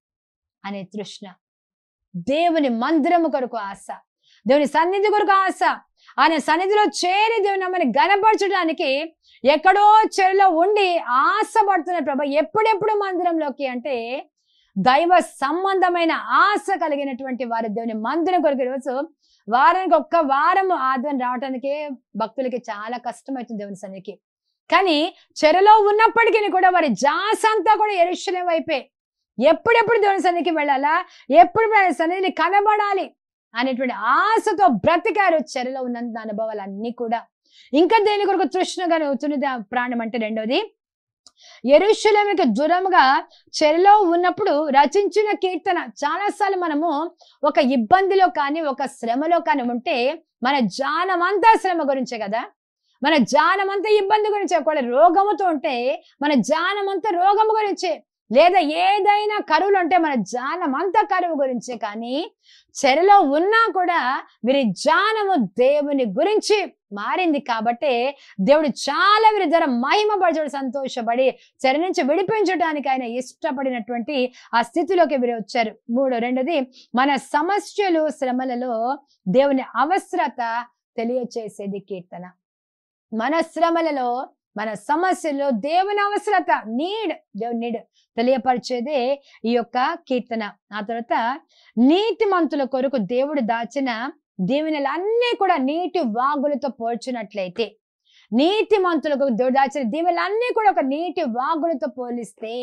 అనే తృష్ణ దేవుని మందిరము కొరకు ఆశ దేవుని సన్నిధి కొరకు ఆశ ఆయన సన్నిధిలో చేరి దేవుని నామాన్ని గనపరచడానికి ఎక్కడో చెరులో ఉండి ఆశపడుతున్న ప్రభ ఎప్పుడెప్పుడు మందిరంలోకి అంటే దైవ సంబంధమైన ఆశ కలిగినటువంటి వారి దేవుని మందిరం కొరకు ఈరోజు వారానికి ఒక్క వారం ఆదివారం రావడానికి భక్తులకి చాలా కష్టమవుతుంది దేవుని సన్నిధికి కానీ చెరలో ఉన్నప్పటికీ కూడా వారి జాస అంతా కూడా ఎరుషులే వైపే ఎప్పుడెప్పుడు దేవుని సన్నిధికి వెళ్ళాలా ఎప్పుడు ఆయన సన్నిధిని కనబడాలి అనేటువంటి ఆశతో బ్రతికారు చెరలో ఉన్నంత అనుభవాలు అన్ని కూడా ఇంకా దేని కొరకు తృష్ణగా అవుతున్నది ఆ ప్రాణం అంటే రెండోది ఎరుషులేమికి దూరముగా చెరలో ఉన్నప్పుడు రచించిన కీర్తన చాలాసార్లు మనము ఒక ఇబ్బందిలో కానీ ఒక శ్రమలో కానీ ఉంటే మన జానమంతా శ్రమ గురించే కదా మన జానమంతా ఇబ్బంది గురించే ఒకవేళ రోగముతో ఉంటే మన జానమంతా రోగము గురించే లేదా ఏదైనా కరువులు ఉంటే మన జానమంతా కరువు గురించే కానీ చెరలో ఉన్నా కూడా వీరి జానము దేవుని గురించి మారింది కాబట్టి దేవుడు చాలా వీరి ధర మహిమపరచడు సంతోషపడి చెర నుంచి విడిపించడానికి ఆయన ఇష్టపడినటువంటి ఆ స్థితిలోకి వీరు వచ్చారు మూడు రెండోది మన సమస్యలు శ్రమలలో దేవుని అవసరత తెలియచేసేది కీర్తన మన శ్రమలలో మన సమస్యలో దేవుని అవసరత నీడ్ దేవుని నీడ్ తెలియపరిచేదే ఈ యొక్క కీర్తన ఆ తర్వాత నీతి మంతుల కొరకు దేవుడు దాచిన దీవెనలన్నీ కూడా నీటి వాగులతో పోల్చినట్లయితే నీతి మంతులకు దేవుడు దాచిన దీవెనలన్నీ కూడా ఒక నీటి వాగులతో పోలిస్తే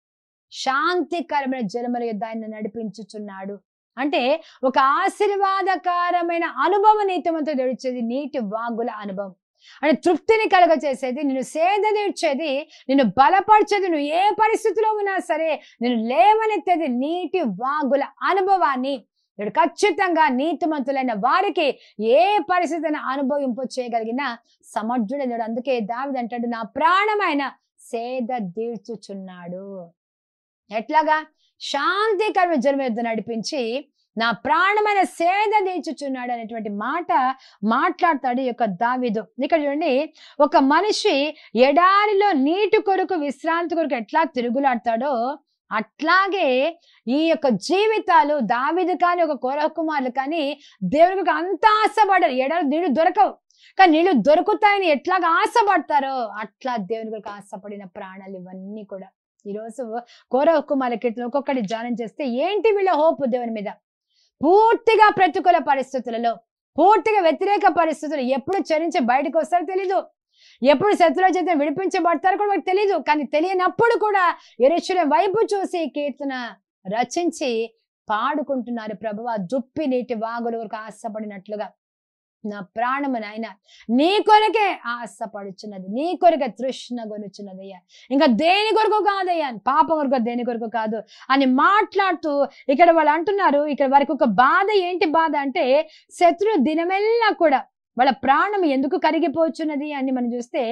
శాంతికరమైన జలముల యుద్ధ ఆయన నడిపించుచున్నాడు అంటే ఒక ఆశీర్వాదకరమైన అనుభవం నీతిమంతుడు దేవుడు ఇచ్చేది నీటి వాగుల అనుభవం అంటే తృప్తిని కలుగ చేసేది నిన్ను సేద తీర్చేది నిన్ను బలపరిచేది నువ్వు ఏ పరిస్థితిలో ఉన్నా సరే నేను లేవనెత్తేది నీటి వాగుల అనుభవాన్ని దేవుడు ఖచ్చితంగా నీతిమంతులైన వారికి ఏ పరిస్థితిని అనుభవింపు చేయగలిగిన సమర్థుడు దేవుడు అందుకే దావిది అంటాడు నా ప్రాణమైన సేద తీర్చుచున్నాడు ఎట్లాగా శాంతికరమైన జన్మ యుద్ధం నడిపించి నా ప్రాణమైన సేద తీర్చుచున్నాడు అనేటువంటి మాట మాట్లాడతాడు ఈ యొక్క దావిదు ఇక్కడ చూడండి ఒక మనిషి ఎడారిలో నీటి కొరకు విశ్రాంతి కొరకు ఎట్లా తిరుగులాడతాడో అట్లాగే ఈ యొక్క జీవితాలు దావిదు కానీ ఒక కోర కుమారులు కానీ దేవుడికి అంత ఆశపడరు ఎడారి నీళ్లు దొరకవు కానీ నీళ్లు దొరుకుతాయని ఎట్లాగా ఆశపడతారో అట్లా దేవుని కొరకు ఆశపడిన ప్రాణాలు ఇవన్నీ కూడా ఈరోజు కోర కుమారుల కీర్తన ఒక్కొక్కటి ధ్యానం చేస్తే ఏంటి వీళ్ళ హోప్ దేవుని మీద పూర్తిగా ప్రతికూల పరిస్థితులలో పూర్తిగా వ్యతిరేక పరిస్థితులు ఎప్పుడు చరించి బయటకు వస్తారో తెలీదు ఎప్పుడు శత్రువుల చేత విడిపించబడతారో కూడా మనకు తెలీదు కానీ తెలియనప్పుడు కూడా ఎరుచుల వైపు చూసి కీర్తన రచించి పాడుకుంటున్నారు ప్రభువ దుప్పి నీటి వాగుల వరకు ఆశపడినట్లుగా నా ప్రాణము నాయన నీ కొరకే ఆశపడుచున్నది నీ కొరకే తృష్ణ కొనుచున్నదయ్యా ఇంకా దేని కొరకు కాదయ్యా పాప కొరకు దేని కొరకు కాదు అని మాట్లాడుతూ ఇక్కడ వాళ్ళు అంటున్నారు ఇక్కడ వారికి ఒక బాధ ఏంటి బాధ అంటే శత్రు దినమెల్లా కూడా వాళ్ళ ప్రాణం ఎందుకు కరిగిపోచున్నది అని మనం చూస్తే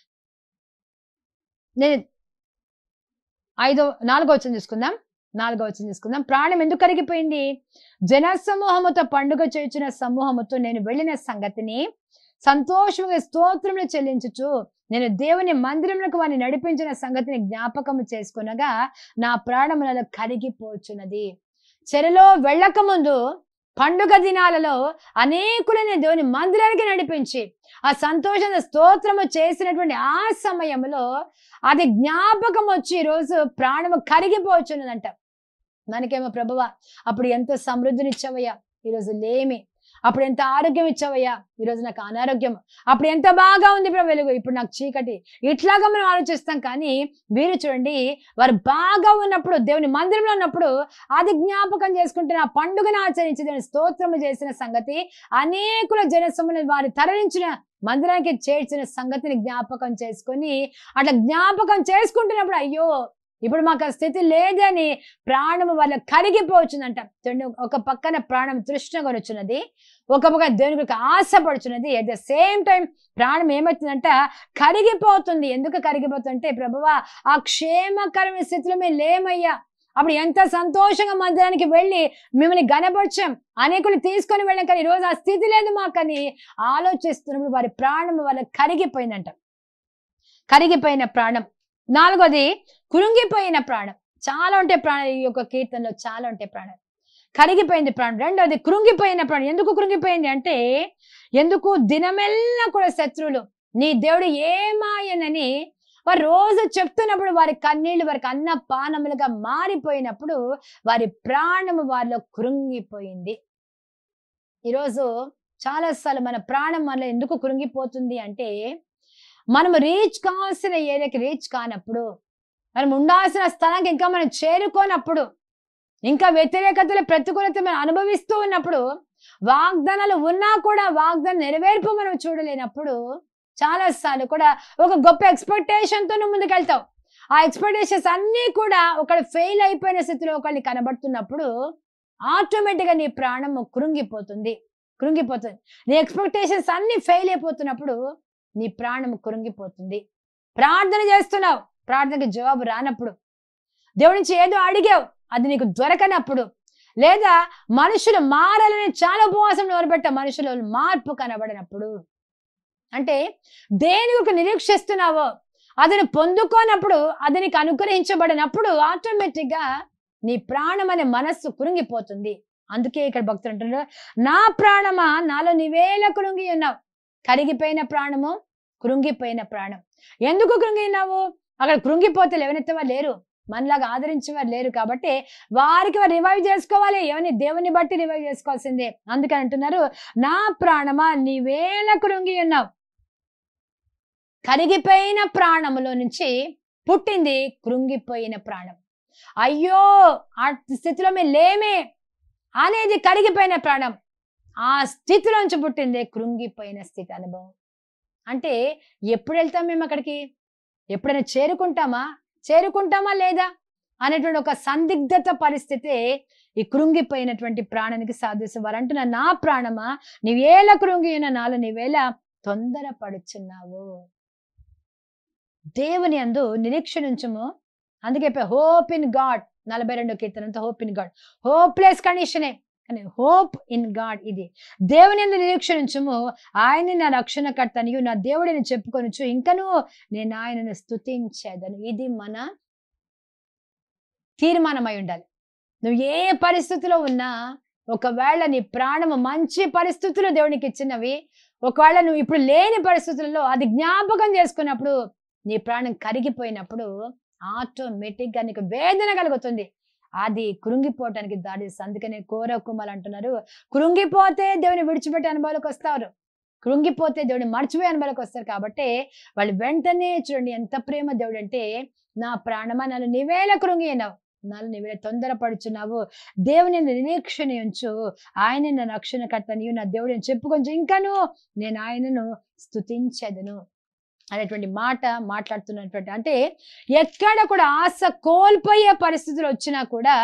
నేను ఐదో నాలుగో వచ్చిన తీసుకుందాం నాలుగో వచ్చిన తీసుకుందాం ప్రాణం ఎందుకు కరిగిపోయింది జన సమూహముతో పండుగ చేసిన సమూహముతో నేను వెళ్ళిన సంగతిని సంతోషంగా స్తోత్రములు చెల్లించుచు నేను దేవుని మందిరములకు వారిని నడిపించిన సంగతిని జ్ఞాపకము చేసుకునగా నా ప్రాణములలో కరిగిపోచున్నది చెరలో వెళ్ళక ముందు పండుగ దినాలలో అనేకులని దేవుని మందిరానికి నడిపించి ఆ సంతోషంగా స్తోత్రము చేసినటువంటి ఆ సమయంలో అది జ్ఞాపకం వచ్చి ఈరోజు ప్రాణము కరిగిపోచున్నదంట మనకేమో ప్రభువ అప్పుడు ఎంతో సమృద్ధినిచ్చావయ్యా ఈరోజు లేమి అప్పుడు ఎంత ఆరోగ్యం ఇచ్చావయ్యా ఈరోజు నాకు అనారోగ్యం అప్పుడు ఎంత బాగా ఉంది ప్రభు వెలుగు ఇప్పుడు నాకు చీకటి ఇట్లాగా మనం ఆలోచిస్తాం కానీ వీరు చూడండి వారు బాగా ఉన్నప్పుడు దేవుని మందిరంలో ఉన్నప్పుడు అది జ్ఞాపకం చేసుకుంటున్న ఆ పండుగను ఆచరించి దేవుని స్తోత్రము చేసిన సంగతి అనేకుల జనసముని వారి తరలించిన మందిరానికి చేర్చిన సంగతిని జ్ఞాపకం చేసుకొని అట్లా జ్ఞాపకం చేసుకుంటున్నప్పుడు అయ్యో ఇప్పుడు మాకు ఆ స్థితి లేదని ప్రాణము వాళ్ళ కరిగిపోవచ్చుందంట చూడండి, ఒక పక్కన ప్రాణం తృష్ణగా వచ్చున్నది ఒక పక్క దేవుని గురించి ఆశపడుచున్నది అట్ ద సేమ్ టైం ప్రాణం ఏమవుతుందంట కరిగిపోతుంది ఎందుకు కరిగిపోతుందంటే ప్రభువా ఆ క్షేమకరమైన స్థితిలో మేము లేమయ్యా అప్పుడు ఎంత సంతోషంగా మందిరానికి వెళ్ళి మిమ్మల్ని గనపరిచాం అనేకులు తీసుకొని వెళ్ళాం కానీ ఈరోజు ఆ స్థితి లేదు మాకని ఆలోచిస్తున్నప్పుడు వారి ప్రాణం వాళ్ళకి కరిగిపోయిందంట కరిగిపోయిన ప్రాణం నాలుగోది కురుంగిపోయిన ప్రాణం చాలా ఉంటాయి ప్రాణం ఈ యొక్క కీర్తనలో చాలా ఉంటాయి ప్రాణం కరిగిపోయింది ప్రాణం రెండోది కృంగిపోయిన ప్రాణం ఎందుకు కృంగిపోయింది అంటే ఎందుకు దినమెల్లా కూడా శత్రువులు నీ దేవుడు ఏమాయనని వారు రోజు చెప్తున్నప్పుడు వారి కన్నీళ్లు వారికి అన్న పానములుగా మారిపోయినప్పుడు వారి ప్రాణము వారిలో కృంగిపోయింది ఈరోజు చాలాసార్లు మన ప్రాణం మనలో ఎందుకు కృంగిపోతుంది అంటే మనము రీచ్ కావాల్సిన ఏరియాకి రీచ్ కానప్పుడు మనం ఉండాల్సిన స్థలానికి ఇంకా మనం చేరుకోనప్పుడు ఇంకా వ్యతిరేకతలు ప్రతికూలత మనం అనుభవిస్తూ ఉన్నప్పుడు వాగ్దానాలు ఉన్నా కూడా వాగ్దానం నెరవేర్పు మనం చూడలేనప్పుడు చాలా సార్లు కూడా ఒక గొప్ప ఎక్స్పెక్టేషన్ తో నువ్వు ముందుకెళ్తావు ఆ ఎక్స్పెక్టేషన్స్ అన్నీ కూడా ఒకళ్ళు ఫెయిల్ అయిపోయిన స్థితిలో ఒకళ్ళని కనబడుతున్నప్పుడు ఆటోమేటిక్ గా నీ ప్రాణము కృంగిపోతుంది కృంగిపోతుంది నీ ఎక్స్పెక్టేషన్స్ అన్ని ఫెయిల్ అయిపోతున్నప్పుడు నీ ప్రాణం కృంగిపోతుంది ప్రార్థన చేస్తున్నావు ప్రార్థనకి జవాబు రానప్పుడు దేవుడి నుంచి ఏదో అడిగావు అది నీకు దొరకనప్పుడు లేదా మనుషులు మారాలని చాలా ఉపవాసం నిలబెట్ట మనుషులు మార్పు కనబడినప్పుడు అంటే దేని ఒక నిరీక్షిస్తున్నావో అతను పొందుకోనప్పుడు అది నీకు అనుగ్రహించబడినప్పుడు ఆటోమేటిక్ గా నీ ప్రాణం అనే మనస్సు కురుంగిపోతుంది అందుకే ఇక్కడ భక్తులు అంటున్నారు నా ప్రాణమా నాలో నీవేల కృంగి ఉన్నావు కరిగిపోయిన ప్రాణము కృంగిపోయిన ప్రాణం ఎందుకు కృంగినావు అక్కడ కృంగిపోతే లేవనెత్తవారు లేరు మనలాగా ఆదరించేవారు లేరు కాబట్టి వారికి వారు రివైవ్ చేసుకోవాలి ఎవరిని దేవుని బట్టి రివైవ్ చేసుకోవాల్సిందే అందుకని అంటున్నారు నా ప్రాణమా నీవేల కృంగి ఉన్నావు కరిగిపోయిన ప్రాణములో నుంచి పుట్టింది కృంగిపోయిన ప్రాణం అయ్యో ఆ స్థితిలో మేము లేమే అనేది కరిగిపోయిన ప్రాణం ఆ స్థితిలోంచి పుట్టింది కృంగిపోయిన స్థితి అనుభవం అంటే ఎప్పుడు వెళ్తాం మేము అక్కడికి ఎప్పుడైనా చేరుకుంటామా చేరుకుంటామా లేదా అనేటువంటి ఒక సందిగ్ధత పరిస్థితి ఈ కృంగిపోయినటువంటి ప్రాణానికి సాధిస్తూ వారు అంటున్న నా ప్రాణమా నీవేళ కృంగి ఉన్న నాలో నీవేళ తొందర పడుచున్నావు దేవుని అందు నిరీక్షణించము అందుకే హోప్ ఇన్ గాడ్ నలభై రెండో కీర్తనంతో హోప్ ఇన్ గాడ్ హోప్లెస్ కండిషనే కానీ హోప్ ఇన్ గాడ్ ఇది దేవుని ఎందు నిరీక్షణించము ఆయన నా రక్షణకర్తనియు నా దేవుడిని చెప్పుకొనుచు ఇంకను నేను ఆయనను స్తుతించేదను ఇది మన తీర్మానమై ఉండాలి నువ్వు ఏ పరిస్థితిలో ఉన్నా ఒకవేళ నీ ప్రాణము మంచి పరిస్థితులు దేవునికి ఇచ్చినవి ఒకవేళ నువ్వు ఇప్పుడు లేని పరిస్థితులలో అది జ్ఞాపకం చేసుకున్నప్పుడు నీ ప్రాణం కరిగిపోయినప్పుడు ఆటోమేటిక్ గా నీకు వేదన కలుగుతుంది అది కృంగిపోవటానికి దాడి అందుకనే కోర కుమ్మలు అంటున్నారు కృంగిపోతే దేవుని విడిచిపెట్టే అనుభవాలకు వస్తారు కృంగిపోతే దేవుని మర్చిపోయే అనుభవాలకు వస్తారు కాబట్టి వాళ్ళు వెంటనే చూడండి ఎంత ప్రేమ దేవుడు అంటే నా ప్రాణమా నన్ను నీవేళ కృంగి అయినావు నన్ను నీవేళ తొందరపడుచున్నావు దేవుని నిరీక్షణ ఉంచు ఆయన నా రక్షణకర్త నీవు నా దేవుడిని చెప్పుకొంచు ఇంకాను నేను ఆయనను స్తుతించదను అనేటువంటి మాట మాట్లాడుతున్నటువంటి అంటే ఎక్కడ కూడా ఆశ కోల్పోయే పరిస్థితులు వచ్చినా కూడా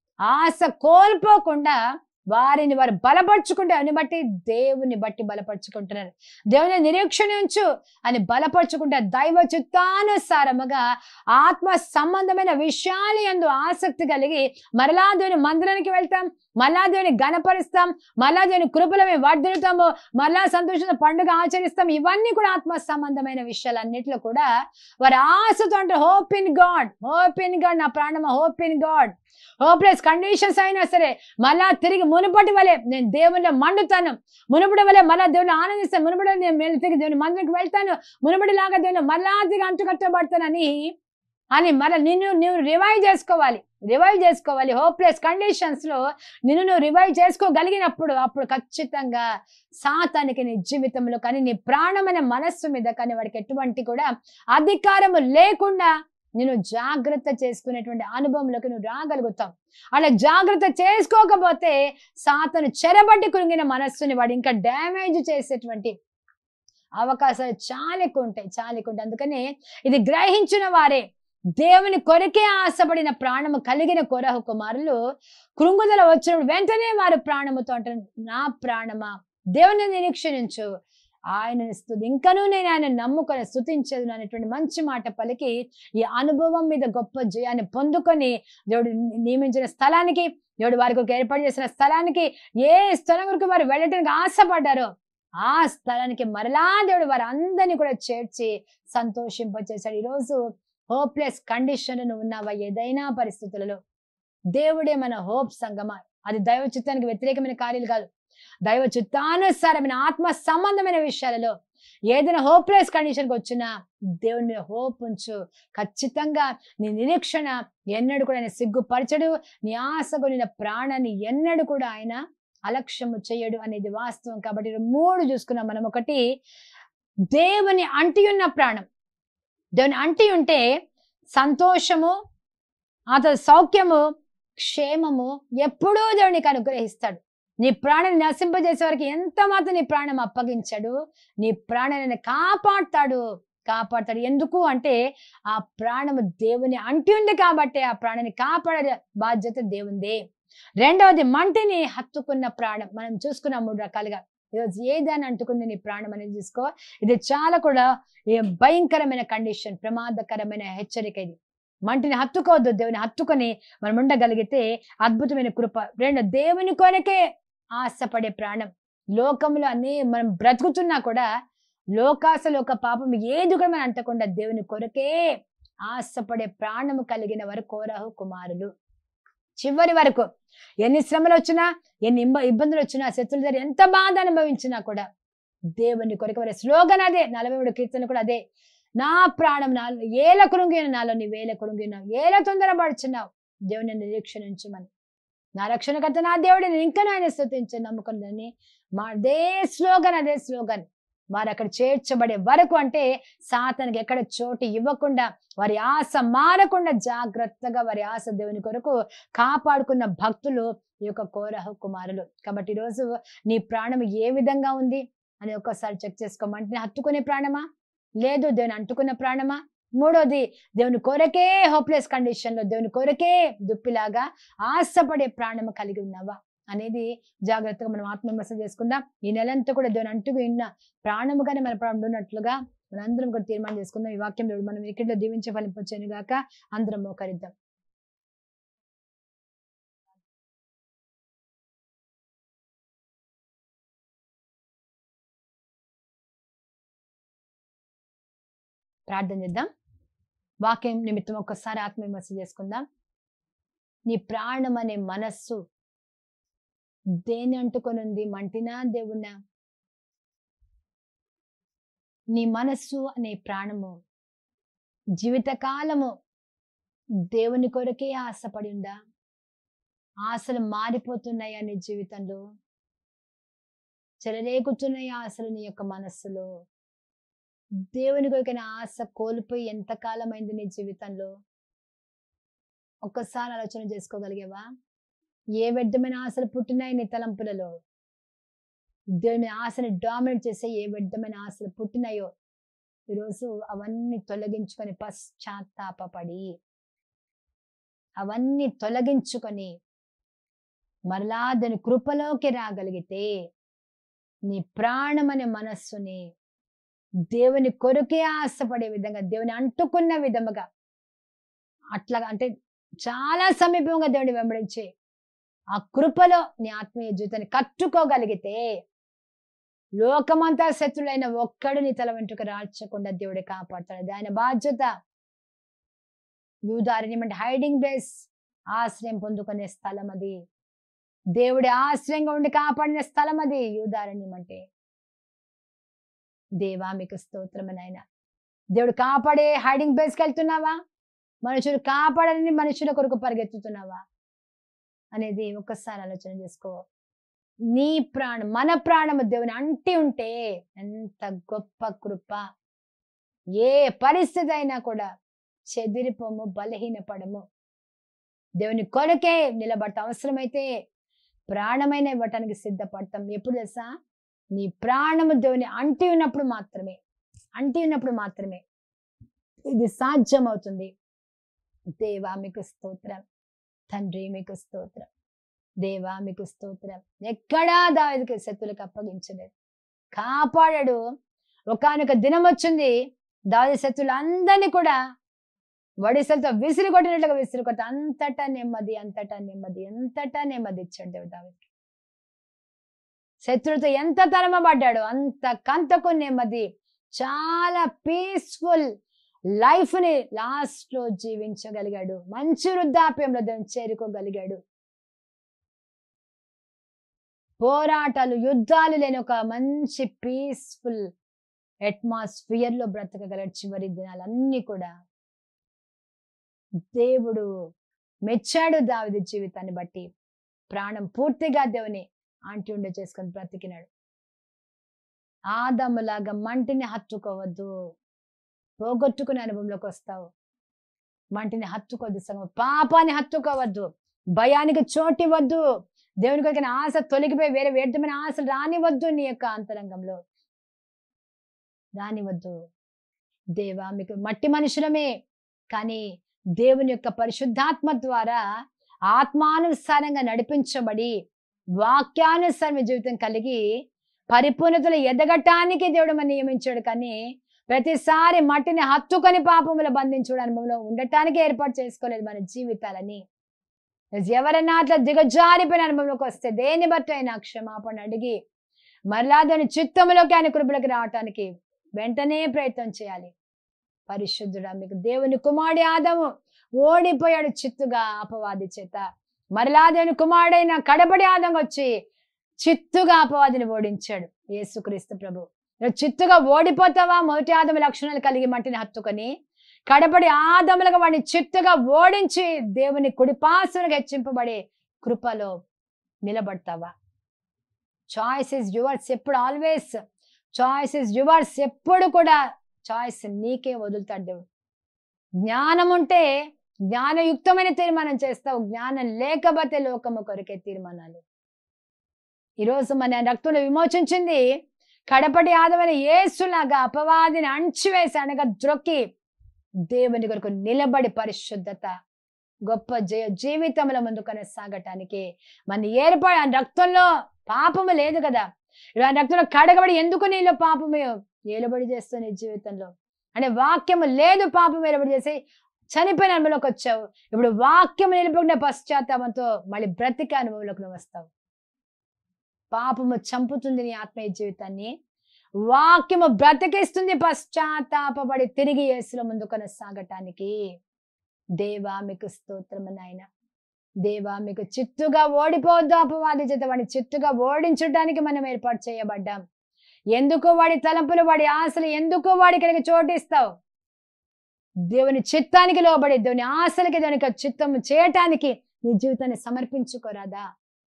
ఆశ కోల్పోకుండా వారిని వారు బలపరుచుకుంటే అని బట్టి దేవుని బట్టి బలపరుచుకుంటున్నారు దేవుని నిరీక్షణ ఉంచు అని బలపరుచుకుంటే దైవ చిత్తానుసారముగా ఆత్మ సంబంధమైన విషయాలు ఎందు ఆసక్తి కలిగి మరలా దేవుని మందిరానికి వెళ్తాం మళ్ళా దేవుని గణపరుస్తాం మళ్ళా దేవుని కృపలో మేము వర్ధిల్లుతాము మళ్ళా సంతోషంతో పండుగ ఆచరిస్తాం ఇవన్నీ కూడా ఆత్మ సంబంధమైన విషయాలన్నిటిలో కూడా వారి ఆశతో అంటే hope in God hope in God నా ప్రాణమ hope in God hopeless conditions అయినా సరే మళ్ళా తిరిగి మునుపటి వలె నేను దేవునిలో మండుతాను మునుపటి వలె మళ్ళా దేవుని ఆనందిస్తాను మునుపటి నేను మళ్ళీ తిరిగి దేవుని మందిరికి వెళ్తాను మునుపటి లాగా దేవుని మళ్ళా తిరిగి అంటుకట్టబడతానని అని మళ్ళీ నిన్ను నువ్వు రివైవ్ చేసుకోవాలి రివైవ్ చేసుకోవాలి హోప్లెస్ కండిషన్స్ లో నిన్ను నువ్వు రివైవ్ చేసుకోగలిగినప్పుడు అప్పుడు ఖచ్చితంగా సాతానికి నీ జీవితంలో కానీ నీ ప్రాణమైన మనస్సు మీద కానీ వాడికి ఎటువంటి కూడా అధికారము లేకుండా నేను జాగ్రత్త చేసుకునేటువంటి అనుభవంలోకి నువ్వు రాగలుగుతావు అలా జాగ్రత్త చేసుకోకపోతే సాతను చెరబట్టి కురిగిన మనస్సుని వాడు ఇంకా డ్యామేజ్ చేసేటువంటి అవకాశాలు చాలా ఎక్కువ ఉంటాయి చాలా ఎక్కువ ఉంటాయి అందుకనే ఇది గ్రహించిన వారే దేవుని కొరకే ఆశపడిన ప్రాణము కలిగిన కొరహ కుమారులు కృంగుదల వచ్చినప్పుడు వెంటనే వారు ప్రాణముతో అంటారు నా ప్రాణమా దేవుని నిరీక్షణించు ఆయనని స్థుతి ఇంకనూ నేను ఆయన నమ్ముకొని స్థుతించదు అనేటువంటి మంచి మాట పలికి ఈ అనుభవం మీద గొప్ప జయాన్ని పొందుకొని దేవుడు నియమించిన స్థలానికి దేవుడు వారి కొరకు ఏర్పాటు చేసిన స్థలానికి ఏ స్థలం వరకు వారు వెళ్ళటానికి ఆశపడ్డారో ఆ స్థలానికి మరలా దేవుడు వారు అందరినీ కూడా చేర్చి సంతోషింపచేశాడు ఈరోజు హోప్లెస్ కండిషన్ నువ్వు ఉన్నావా ఏదైనా పరిస్థితులలో దేవుడే మన హోప్ సంగమా అది దైవ చిత్తానికి వ్యతిరేకమైన కార్యాలు కాదు దైవ చిత్తానుసారమైన ఆత్మ సంబంధమైన విషయాలలో ఏదైనా హోప్లెస్ కండిషన్కి వచ్చినా దేవుని మీద హోప్ ఉంచు ఖచ్చితంగా నీ నిరీక్షణ ఎన్నడూ కూడా ఆయన సిగ్గుపరచడు నీ ఆశకు నిన్న ప్రాణాన్ని ఎన్నడూ కూడా ఆయన అలక్ష్యము చేయడు అనేది వాస్తవం కాబట్టి ఈ మూడు చూసుకున్నాం మనం ఒకటి దేవుని అంటి ఉన్న ప్రాణం దేవుని అంటి ఉంటే సంతోషము అతని సౌఖ్యము క్షేమము ఎప్పుడూ దేవునికి అనుగ్రహిస్తాడు నీ ప్రాణాన్ని నశింపజేసే వరకు ఎంత మాత్రం నీ ప్రాణం అప్పగించాడు నీ ప్రాణాన్ని కాపాడుతాడు కాపాడతాడు ఎందుకు అంటే ఆ ప్రాణము దేవుని అంటి ఉంది కాబట్టి ఆ ప్రాణాన్ని కాపాడే బాధ్యత దేవుందే రెండవది మంటిని హత్తుకున్న ప్రాణం మనం చూసుకున్నాం మూడు రకాలుగా ఈరోజు ఏదాన్ని అంటుకుంది నీ ప్రాణం అనేది చూసుకో ఇది చాలా కూడా ఏ భయంకరమైన కండిషన్ ప్రమాదకరమైన హెచ్చరిక ఇది మంటిని హత్తుకోవద్దు దేవుని హత్తుకొని మనం ఉండగలిగితే అద్భుతమైన కృప రెండు దేవుని కొరకే ఆశపడే ప్రాణం లోకంలో అన్ని మనం బ్రతుకుతున్నా కూడా లోకాస లోక పాపం ఏది కూడా మనం అంటకుండా దేవుని కొరకే ఆశపడే ప్రాణము కలిగిన వారు కోరాహు కుమారులు చివరి వరకు ఎన్ని శ్రమలు వచ్చినా ఎన్ని ఇబ్బ- ఇబ్బందులు వచ్చినా శత్రుల దగ్గర ఎంత బాధ అనుభవించినా కూడా దేవుని కొరకు వారి స్లోగన్ అదే నలభై మూడు కీర్తన కూడా అదే నా ప్రాణం నా ఏల కురుంగిన నాలో నీ వేల కురుంగినావు ఏల తొందరపడుచున్నావు దేవుని నిరీక్షణ ఉంచమని నా రక్షణకర్త నా దేవుడు నేను ఇంకా ఆయన స్థుతించి నమ్ముకున్నదని మా అదే స్లోగన్ అదే స్లోగన్ వారు అక్కడ చేర్చబడే వరకు అంటే సాతానికి ఎక్కడ చోటు ఇవ్వకుండా వారి ఆశ మారకుండా జాగ్రత్తగా వారి ఆశ దేవుని కొరకు కాపాడుకున్న భక్తులు ఈ యొక్క కోరహ కుమారులు కాబట్టి ఈరోజు నీ ప్రాణం ఏ విధంగా ఉంది అని ఒక్కసారి చెక్ చేసుకోమంటే హత్తుకునే ప్రాణమా లేదు దేవుని అంటుకున్న ప్రాణమా మూడోది దేవుని కొరకే హోప్లెస్ కండిషన్ లో దేవుని కొరకే దుప్పిలాగా ఆశపడే ప్రాణము కలిగి ఉన్నావా అనేది జాగ్రత్తగా మనం ఆత్మవిమర్శ చేసుకుందాం ఈ నెలంతా కూడా దేవుని అంటుకు ఉన్న ప్రాణముగానే మన ప్రాణం ఉన్నట్లుగా మనందరం కూడా తీర్మానం చేసుకుందాం ఈ వాక్యం దేవుడు మనం ఇక్కడిలో దీవించే ఫలింపచ్చాను గాక అందరం మోకరిద్దాం ప్రార్థన చేద్దాం వాక్యం నిమిత్తం ఒక్కసారి ఆత్మవిమర్శ చేసుకుందాం నీ ప్రాణం అనే మనస్సు దేని అంటుకొని ఉంది మంటినా దేవునా నీ మనస్సు అనే ప్రాణము జీవితకాలము దేవుని కొరకే ఆశపడి ఉందా ఆశలు మారిపోతున్నాయా నీ జీవితంలో చెలరేగుతున్నాయి ఆశలు నీ యొక్క మనస్సులో దేవుని కొరకైన ఆశ కోల్పోయి ఎంతకాలం అయింది నీ జీవితంలో ఒక్కసారి ఆలోచన చేసుకోగలిగావా ఏ వ్యర్థమైన ఆశలు పుట్టినాయి నీ తలంపులలో దేవుని మీద ఆశని డామినేట్ చేసే ఏ వ్యర్థమైన ఆశలు పుట్టినాయో ఈరోజు అవన్నీ తొలగించుకొని పశ్చాత్తాపడి అవన్నీ తొలగించుకొని మరలా దాని కృపలోకి రాగలిగితే నీ ప్రాణం అనే మనస్సుని దేవుని కొరకే ఆశపడే విధంగా దేవుని అంటుకున్న విధముగా అట్లా అంటే చాలా సమీపంగా దేవుని వెంబడించే ఆ కృపలో నీ ఆత్మీయ జీవితాన్ని కట్టుకోగలిగితే లోకమంతా శత్రులైన ఒక్కడు నీ తల వెంట్రుక రాల్చకుండా దేవుడే కాపాడతాడు అది ఆయన బాధ్యత యూదారణ్యం అంటే హైడింగ్ ప్లేస్ ఆశ్రయం పొందుకునే స్థలం అది దేవుడి ఆశ్రయంగా ఉండి కాపాడిన స్థలం అది యూదారణ్యం అంటే దేవా మీకు స్తోత్రము నాయన దేవుడు కాపాడే హైడింగ్ ప్లేస్కి వెళ్తున్నావా మనుషులు కాపాడని మనుషుల కొరకు పరిగెత్తుతున్నావా అనేది ఒక్కసారి ఆలోచన చేసుకో నీ ప్రాణం మన ప్రాణము దేవుని అంటి ఉంటే ఎంత గొప్ప కృప ఏ పరిస్థితి అయినా కూడా చెదిరిపోము బలహీనపడము దేవుని కొరకే నిలబడతాం అవసరమైతే ప్రాణమైన ఇవ్వటానికి సిద్ధపడతాం ఎప్పుడు తెలుసా నీ ప్రాణము దేవుని అంటి ఉన్నప్పుడు మాత్రమే అంటి ఉన్నప్పుడు మాత్రమే ఇది సాధ్యం అవుతుంది దేవా మీకు స్తోత్రం తండ్రి మీకు స్తోత్రం దేవా మీకు స్తోత్రం ఎక్కడా దావిదికి శత్రులకు అప్పగించలేదు కాపాడాడు ఒకనొక దినం వచ్చింది దావి శత్రులు అందరినీ కూడా వడిసలతో విసిరి కొట్టినట్లుగా విసిరి కొట్ట అంతటా నెమ్మది అంతటా నెమ్మది ఎంతటా నెమ్మది ఇచ్చాడు దేవుడు దావికి శత్రులతో ఎంత తరమబడ్డాడో అంత కంతకు నెమ్మది చాలా పీస్ఫుల్ లైఫ్ ని లాస్ట్ లో జీవించగలిగాడు మంచి వృద్ధాప్యంలో దేవుని చేరుకోగలిగాడు పోరాటాలు యుద్ధాలు లేని ఒక మంచి పీస్ఫుల్ అట్మాస్ఫియర్ లో బ్రతకగల చివరి దినాలన్నీ కూడా దేవుడు మెచ్చాడు దావిది జీవితాన్ని బట్టి ప్రాణం పూర్తిగా దేవుని ఆంటీ ఉండే చేసుకొని బ్రతికినాడు ఆదములాగా మంటిని హత్తుకోవద్దు పోగొట్టుకునే అనుభవంలోకి వస్తావు మంటిని హత్తుకోవద్దు సంగం పాపాన్ని హత్తుకోవద్దు భయానికి చోటివద్దు దేవుని కొరికిన ఆశ తొలగిపోయి వేరే వ్యర్థమైన ఆశలు రానివద్దు నీ యొక్క అంతరంగంలో రానివద్దు దేవా మీకు మట్టి మనుషులమే కానీ దేవుని యొక్క పరిశుద్ధాత్మ ద్వారా ఆత్మానుసారంగా నడిపించబడి వాక్యానుసారం జీవితం కలిగి పరిపూర్ణతలు ఎదగటానికి దేవుడు మన నియమించాడు కానీ ప్రతిసారి మట్టిని హత్తుకొని పాపములు బంధించుడు అనుభవంలో ఉండటానికి ఏర్పాటు చేసుకోలేదు మన జీవితాలని ఎవరైనా అట్లా దిగజారిపోయిన అనుభవంలోకి వస్తే దేన్ని బట్టి అయినా క్షమాపణ అడిగి మరలా దాని చిత్తములోకి ఆయన కృపలోకి రావటానికి వెంటనే ప్రయత్నం చేయాలి పరిశుద్ధుడా మీకు దేవుని కుమారుడి ఆదము ఓడిపోయాడు చిత్తుగా అపవాది చేత మరలా దేవుని కుమారుడైన కడపడి ఆదం వచ్చి చిత్తుగా అపవాదిని ఓడించాడు యేసుక్రీస్తు ప్రభు నువ్వు చిత్తుగా ఓడిపోతావా మొదటి ఆదమ లక్షణాలు కలిగి మట్టిని హత్తుకొని కడపడి ఆదములుగా వాడిని చిత్తుగా ఓడించి దేవుని కుడిపాసులకు హెచ్చింపబడే కృపలో నిలబడతావా చాయిస్ ఇస్ యువర్స్ ఎప్పుడు ఆల్వేస్ చాయిస్ ఇస్ యువర్స్ ఎప్పుడు కూడా చాయిస్ నీకే వదులుతాడు దేవుడు జ్ఞానం ఉంటే జ్ఞానయుక్తమైన తీర్మానం చేస్తావు జ్ఞానం లేకపోతే లోకము కొరికే తీర్మానాలు ఈరోజు మన రక్తంలో విమోచించింది కడపటి ఆదమైన ఏసులాగా అపవాదిని అణిచివేసి అనగా ద్రొక్కి దేవుని కొరకు నిలబడి పరిశుద్ధత గొప్ప జయ జీవితంలో ముందు కొనసాగటానికి మన ఏర్పడి ఆ రక్తంలో పాపము లేదు కదా ఇలా రక్తంలో కడగబడి ఎందుకు నీలో పాపము ఏలుబడి చేస్తుంది నీ జీవితంలో అంటే వాక్యము లేదు పాపం ఏలుబడి చేసి చనిపోయిన అనుభవంలోకి వచ్చావు ఇప్పుడు వాక్యము నిలుపుకునే పశ్చాత్తాపంతో మళ్ళీ బ్రతికే అనుభవంలోకి నువ్వు వస్తావు పాపము చంపుతుంది నీ ఆత్మీయ జీవితాన్ని వాక్యము బ్రతికిస్తుంది పశ్చాత్తాపడి తిరిగి యేసులో ముందు కొనసాగటానికి దేవా మీకు స్తోత్రము నాయన దేవా మీకు చిత్తుగా ఓడిపోవద్దు అపవాది చేత వాడిని చిత్తుగా ఓడించడానికి మనం ఏర్పాటు చేయబడ్డాం ఎందుకు వాడి తలంపులు వాడి ఆశలు ఎందుకు వాడి కలిగి చోటిస్తావు దేవుని చిత్తానికి లోబడి దేవుని ఆశలకి దేవుని యొక్క చిత్తము చేయటానికి నీ జీవితాన్ని సమర్పించుకోరాదా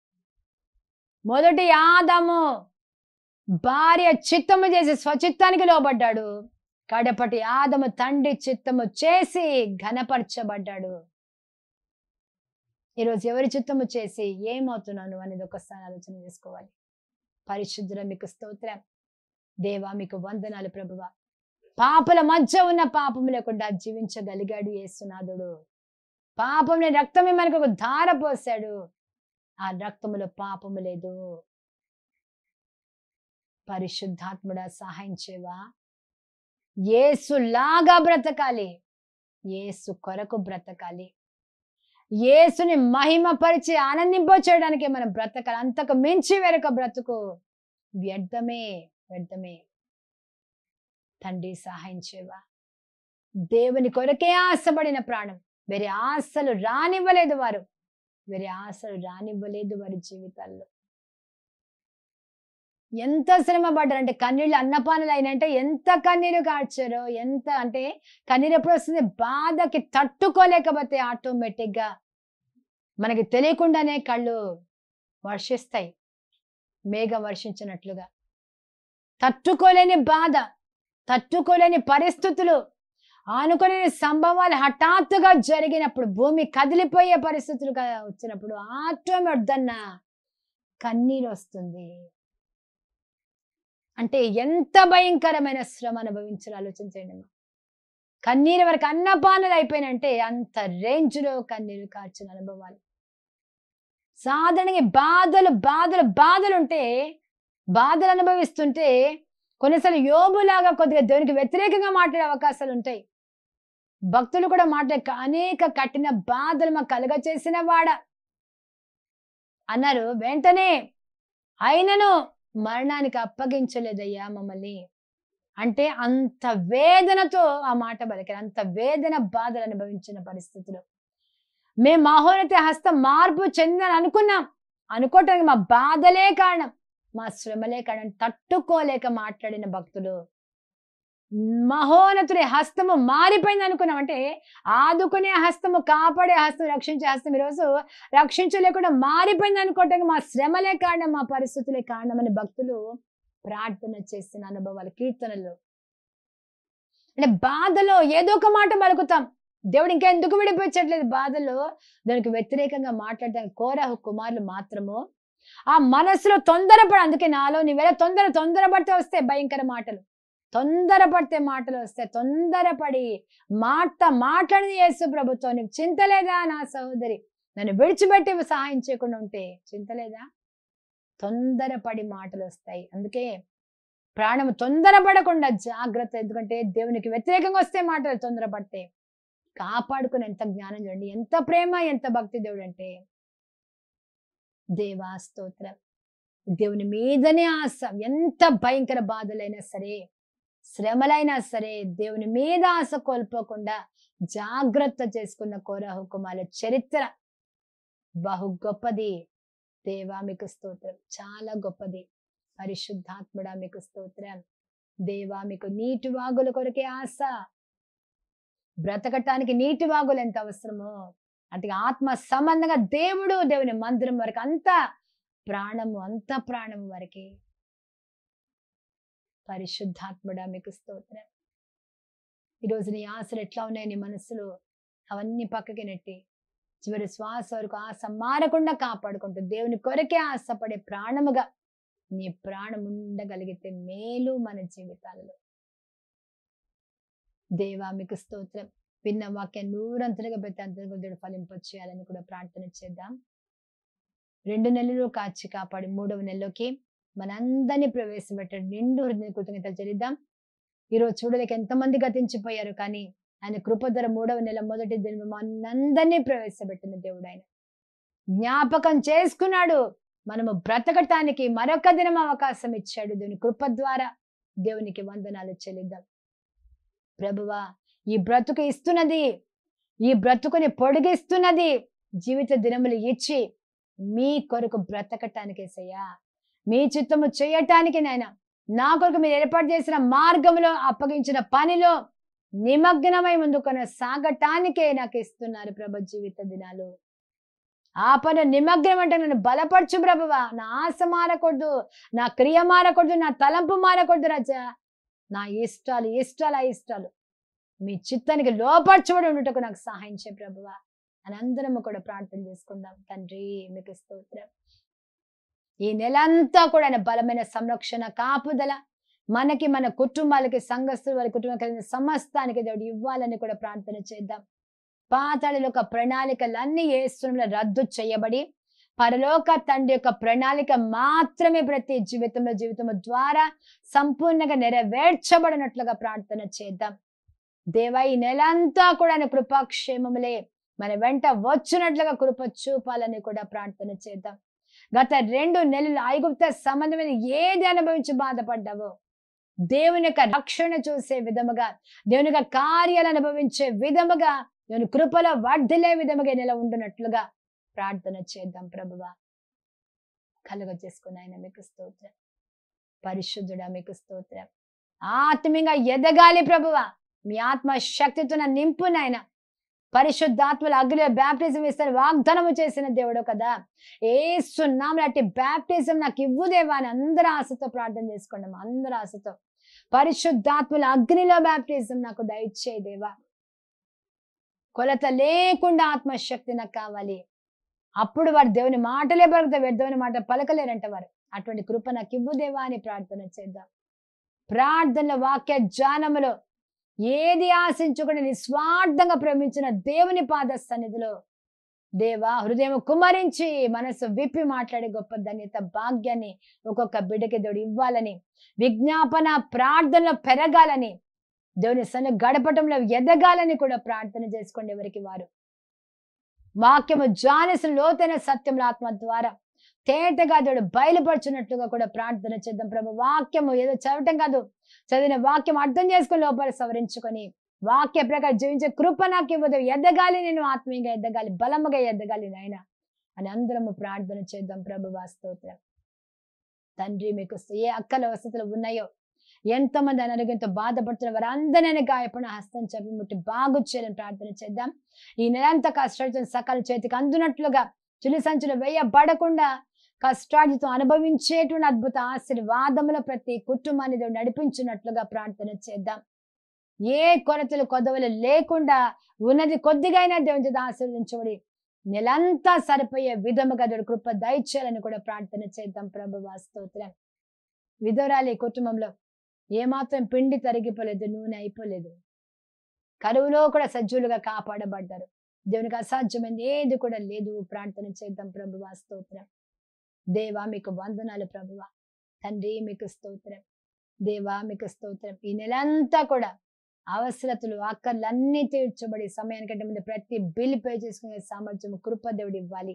మొదటి ఆదాము భార్య చిత్తము చేసి స్వచిత్తానికి లోబడ్డాడు కడపటి ఆదము తండ్రి చిత్తము చేసి ఘనపరచబడ్డాడు ఈరోజు ఎవరి చిత్తము చేసి ఏమవుతున్నాను అనేది ఒకసారి ఆలోచన చేసుకోవాలి పరిశుద్ధుల మీకు స్తోత్రం దేవా మీకు వందనాలు ప్రభువ పాపల మధ్య ఉన్న పాపము లేకుండా జీవించగలిగాడు యేసునాథుడు పాపం రక్తమే మనకు ఒక ధార పోసాడు ఆ రక్తములో పాపము లేదు పరిశుద్ధాత్ముడా సహాయం చేవా ఏసు లాగా బ్రతకాలి ఏసు కొరకు బ్రతకాలి యేసుని మహిమపరిచి ఆనందింప చేయడానికి మనం బ్రతకాలి అంతకు మించి వేరొక బ్రతుకు వ్యర్థమే వ్యర్థమే తండ్రి సహాయం చేవా దేవుని కొరకే ఆశపడిన ప్రాణం వేరే ఆశలు రానివ్వలేదు వారు వేరే ఆశలు రానివ్వలేదు వారి జీవితాల్లో ఎంత శ్రమ పడ్డారంటే కన్నీళ్ళు అన్నపానులు అయినంటే ఎంత కన్నీరు కార్చారో ఎంత అంటే కన్నీరు ఎప్పుడు వస్తుంది బాధకి తట్టుకోలేకపోతే ఆటోమేటిక్ గా మనకి తెలియకుండానే కళ్ళు వర్షిస్తాయి మేఘం వర్షించినట్లుగా తట్టుకోలేని బాధ తట్టుకోలేని పరిస్థితులు ఆనుకోలేని సంభవాలు హఠాత్తుగా జరిగినప్పుడు భూమి కదిలిపోయే పరిస్థితులుగా వచ్చినప్పుడు ఆటోమేటిక్ కన్నీరు వస్తుంది అంటే ఎంత భయంకరమైన శ్రమ అనుభవించాలో ఆలోచించండి అమ్మా. కన్నీరు వరకు అన్నపానలు అయిపోయినంటే అంత రేంజ్ లో కన్నీరు కార్చిన అనుభవాలు సాధారణంగా ఈ బాధలు బాధలు బాధలు ఉంటే బాధలు అనుభవిస్తుంటే కొన్నిసార్లు యోబులాగా కొద్దిగా దేవునికి వ్యతిరేకంగా మాట్లాడే అవకాశాలు ఉంటాయి భక్తులు కూడా మాట్లాడే అనేక కఠిన బాధలు మాకు కలుగ చేసిన వాడ అన్నారు వెంటనే అయినను మరణానికి అప్పగించలేదయ్యా మమ్మల్ని అంటే అంత వేదనతో ఆ మాట పలికారు అంత వేదన బాధలు అనుభవించిన పరిస్థితులు మేము మహోన్నత హస్తం మార్పు చెందని అనుకున్నాం అనుకోవటానికి మా బాధలే కారణం మా శ్రమలే కారణం తట్టుకోలేక మాట్లాడిన భక్తులు మహోన్నతుడి హస్తము మారిపోయింది అనుకున్నాం అంటే ఆదుకునే హస్తము కాపాడే హస్తం రక్షించే హస్తం ఈరోజు రక్షించలేకుండా మారిపోయింది అనుకోవటానికి మా శ్రమలే కారణం మా పరిస్థితులే కారణం అని భక్తులు ప్రార్థన చేసిన అనుభవాలు కీర్తనలు అంటే బాధలో ఏదో ఒక మాట పలుకుతాం దేవుడు ఇంకా ఎందుకు విడిపించట్లేదు బాధలో దానికి వ్యతిరేకంగా మాట్లాడడానికి కోరాహు కుమారులు మాత్రము ఆ మనసులో తొందరపడి అందుకే నాలో నీవేళ తొందర తొందరపడితే వస్తే భయంకర మాటలు తొందరపడితే మాటలు వస్తాయి తొందరపడి మాట మాట్లాడింది యేసు ప్రభుత్వం నీకు చింత లేదా నా సహోదరి నన్ను విడిచిపెట్టి సహాయం చేయకుండా ఉంటే చింత లేదా తొందరపడి మాటలు వస్తాయి అందుకే ప్రాణం తొందరపడకుండా జాగ్రత్త ఎందుకంటే దేవునికి వ్యతిరేకంగా వస్తే మాటలు తొందరపడితే కాపాడుకుని ఎంత జ్ఞానం చూడండి ఎంత ప్రేమ ఎంత భక్తి దేవుడు అంటే దేవా స్తోత్రం దేవుని మీదనే ఆశ ఎంత భయంకర బాధలైనా సరే శ్రమలైనా సరే దేవుని మీద ఆశ కోల్పోకుండా జాగ్రత్త చేసుకున్న కోరాహు కుమారుల చరిత్ర బహు గొప్పది దేవా మీకు స్తోత్రం చాలా గొప్పది పరిశుద్ధాత్ముడా మీకు స్తోత్రం దేవా మీకు నీటి వాగుల కొరకే ఆశ బ్రతకటానికి నీటి వాగులు ఎంత అవసరమో అంటే ఆత్మ సంబంధంగా దేవుడు దేవుని మందిరం వరకు అంత ప్రాణము అంత ప్రాణము వరకే పరిశుద్ధాత్ముడా మీకు స్తోత్రం ఈరోజు నీ ఆశలు ఎట్లా ఉన్నాయి నీ మనసులో అవన్నీ పక్కకి నెట్టి చివరి శ్వాస వరకు ఆశ మారకుండా కాపాడుకుంటూ దేవుని కొరకే ఆశపడే ప్రాణముగా నీ ప్రాణం ఉండగలిగితే మేలు మన జీవితాలలో దేవా మీకు స్తోత్రం విన్న వాక్యం నూరంతలుగా పెట్టి అంతగా దేవుడు ఫలింపచేయాలని కూడా ప్రార్థన చేద్దాం రెండు నెలలు కాచి కాపాడి మూడవ నెలలోకి మనందరినీ ప్రవేశపెట్టాడు నిండు హృదయ కృతజ్ఞతలు చెల్లిద్దాం ఈరోజు చూడలేక ఎంతమంది గతించిపోయారు కానీ ఆయన కృపధర మూడవ నెల మొదటి దిన మనందరినీ ప్రవేశపెట్టిన దేవుడు ఆయన జ్ఞాపకం చేసుకున్నాడు మనము బ్రతకటానికి మరొక దినం అవకాశం ఇచ్చాడు దేవుని కృప ద్వారా దేవునికి వందనాలు చెల్లిద్దాం ప్రభువా ఈ బ్రతుకు ఇస్తున్నది ఈ బ్రతుకుని పొడిగిస్తున్నది జీవిత దినములు ఇచ్చి మీ కొరకు బ్రతకటానికి సయ్యా మీ చిత్తము చేయటానికి నాయన నా కొరకు మీరు ఏర్పాటు చేసిన మార్గంలో అప్పగించిన పనిలో నిమగ్నమై ముందుకొని సాగటానికే నాకు ఇస్తున్నారు ప్రభు జీవిత దినాలు ఆ పని నిమగ్నం అంటే నన్ను బలపరచు ప్రభువా నా ఆశ మారకూడదు నా క్రియ మారకూడదు నా తలంపు మారకూడదు రాజా నా ఇష్టాలు ఇష్టాలు ఇష్టాలు మీ చిత్తానికి లోపరచబడి ఉండుటకు నాకు సహాయం చేయ ప్రభువా అని అందరము కూడా ప్రార్థన చేసుకుందాం తండ్రి మీకు స్తోత్రం ఈ నెలంతా కూడా ఆయన బలమైన సంరక్షణ కాపుదల మనకి మన కుటుంబాలకి సంఘస్థులు వారి కుటుంబం కలిగిన సమస్తానికి దేవుడు ఇవ్వాలని కూడా ప్రార్థన చేద్దాం పాతాళిలో ఒక ప్రణాళికలన్నీ ఏసులో రద్దు చేయబడి పరలోక తండ్రి యొక్క ప్రణాళిక మాత్రమే ప్రతి జీవితంలో జీవితం ద్వారా సంపూర్ణంగా నెరవేర్చబడినట్లుగా ప్రార్థన చేద్దాం దేవా ఈ నెలంతా కూడా ఆయన కృపాక్షేమములే మన వెంట వచ్చినట్లుగా కృప చూపాలని కూడా ప్రార్థన చేద్దాం గత రెండు నెలలు ఐగుప్త సంబంధమైన ఏది అనుభవించి బాధపడ్డావో దేవుని యొక్క రక్షణ చూసే విధముగా దేవుని యొక్క కార్యాలు అనుభవించే విధముగా దేవుని కృపలో వర్ధిలే విధముగా ఈ నెల ఉండునట్లుగా ప్రార్థన చేద్దాం ప్రభువా కలుగ చేసుకుని ఆయన మీకు స్తోత్రం పరిశుద్ధుడా మీకు స్తోత్రం ఆత్మీయంగా ఎదగాలి ప్రభువా మీ ఆత్మ శక్తితో నా నింపు నాయన పరిశుద్ధాత్మల అగ్నిలో బ్యాప్టిజం ఇస్తాను వాగ్దానము చేసిన దేవుడు కదా ఏ సున్నాములు అట్టి బ్యాప్టిజం నాకు ఇవ్వు దేవా అని అందరూ ఆశతో ప్రార్థన చేసుకోండి అందరూ ఆశతో పరిశుద్ధాత్మల అగ్నిలో బ్యాప్టిజం నాకు దయచేయి దేవా కొలత లేకుండా ఆత్మశక్తి నాకు కావాలి అప్పుడు వారు దేవుని మాటలే పలుకుతారు వ్యర్థమైన మాట పలకలేరంట వారు అటువంటి కృప నాకు ఇవ్వు దేవా అని ప్రార్థన చేద్దాం ప్రార్థనలో వాక్య జ్ఞానములో ఏది ఆశించకుండా నిస్వార్థంగా ప్రేమించిన దేవుని పాద సన్నిధిలో దేవా హృదయం కుమరించి మనసు విప్పి మాట్లాడే గొప్ప ధన్యత భాగ్యాన్ని ఒక్కొక్క బిడ్డకి దేవుడు ఇవ్వాలని విజ్ఞాపన ప్రార్థనలో పెరగాలని దేవుని సన్ని గడపటంలో ఎదగాలని కూడా ప్రార్థన చేసుకోండి ఎవరికి వారు వాక్యము జానసిన లోతైన సత్యముల ఆత్మ ద్వారా తేటగా దేవుడు బయలుపరచున్నట్లుగా కూడా ప్రార్థన చేద్దాం ప్రభు వాక్యము ఏదో చదవటం కాదు చదివిన వాక్యం అర్థం చేసుకుని లోపల సవరించుకొని వాక్య ప్రకారం జీవించే కృప నాకు ఇవ్వదు ఎదగాలి నేను ఆత్మీయంగా ఎదగాలి బలముగా ఎదగాలి నాయన అని అందరము ప్రార్థన చేద్దాం ప్రభు స్తోత్రం తండ్రి మీకు స్తు- ఏ అక్కల వసతులు ఉన్నాయో ఎంతమంది అనారోగ్యంతో బాధపడుతున్న వారు అందరినీ గాయపడిన హస్తం చెప్పి ముట్టి బాగు చేయాలని ప్రార్థన చేద్దాం ఈ నెలంతా కష్టార్జితం సకాల చేతికి అందునట్లుగా చిలి సంచులు వేయబడకుండా కష్టార్జితం అనుభవించేటువంటి అద్భుత ఆశీర్వాదముల ప్రతి కుటుంబాన్ని దేవుడు నడిపించినట్లుగా ప్రార్థన చేద్దాం ఏ కొరతలు కొదవలు లేకుండా ఉన్నది కొద్దిగా అయినా దేవుని చేత ఆశీర్వదించబడి నెలంతా సరిపోయే విధముగా దేవుడు కృప దయచేయాలని కూడా ప్రార్థన చేద్దాం ప్రభు స్తోత్రం విధవరాలి కుటుంబంలో ఏమాత్రం పిండి తరిగిపోలేదు నూనె అయిపోలేదు కరువులో కూడా సజ్జులుగా కాపాడబడ్డారు దేవునికి అసాధ్యమైంది ఏది కూడా లేదు ప్రార్థన చేద్దాం ప్రభు స్తోత్రం దేవా మీకు వందనాలు ప్రభువ తండ్రి మీకు స్తోత్రం దేవా మీకు స్తోత్రం ఈ నెలంతా కూడా అవసరతలు అక్కర్లన్నీ తీర్చబడి సమయానికంటే ముందు ప్రతి బిల్ పే చేసుకునే సామర్థ్యం కృప దేవుడు ఇవ్వాలి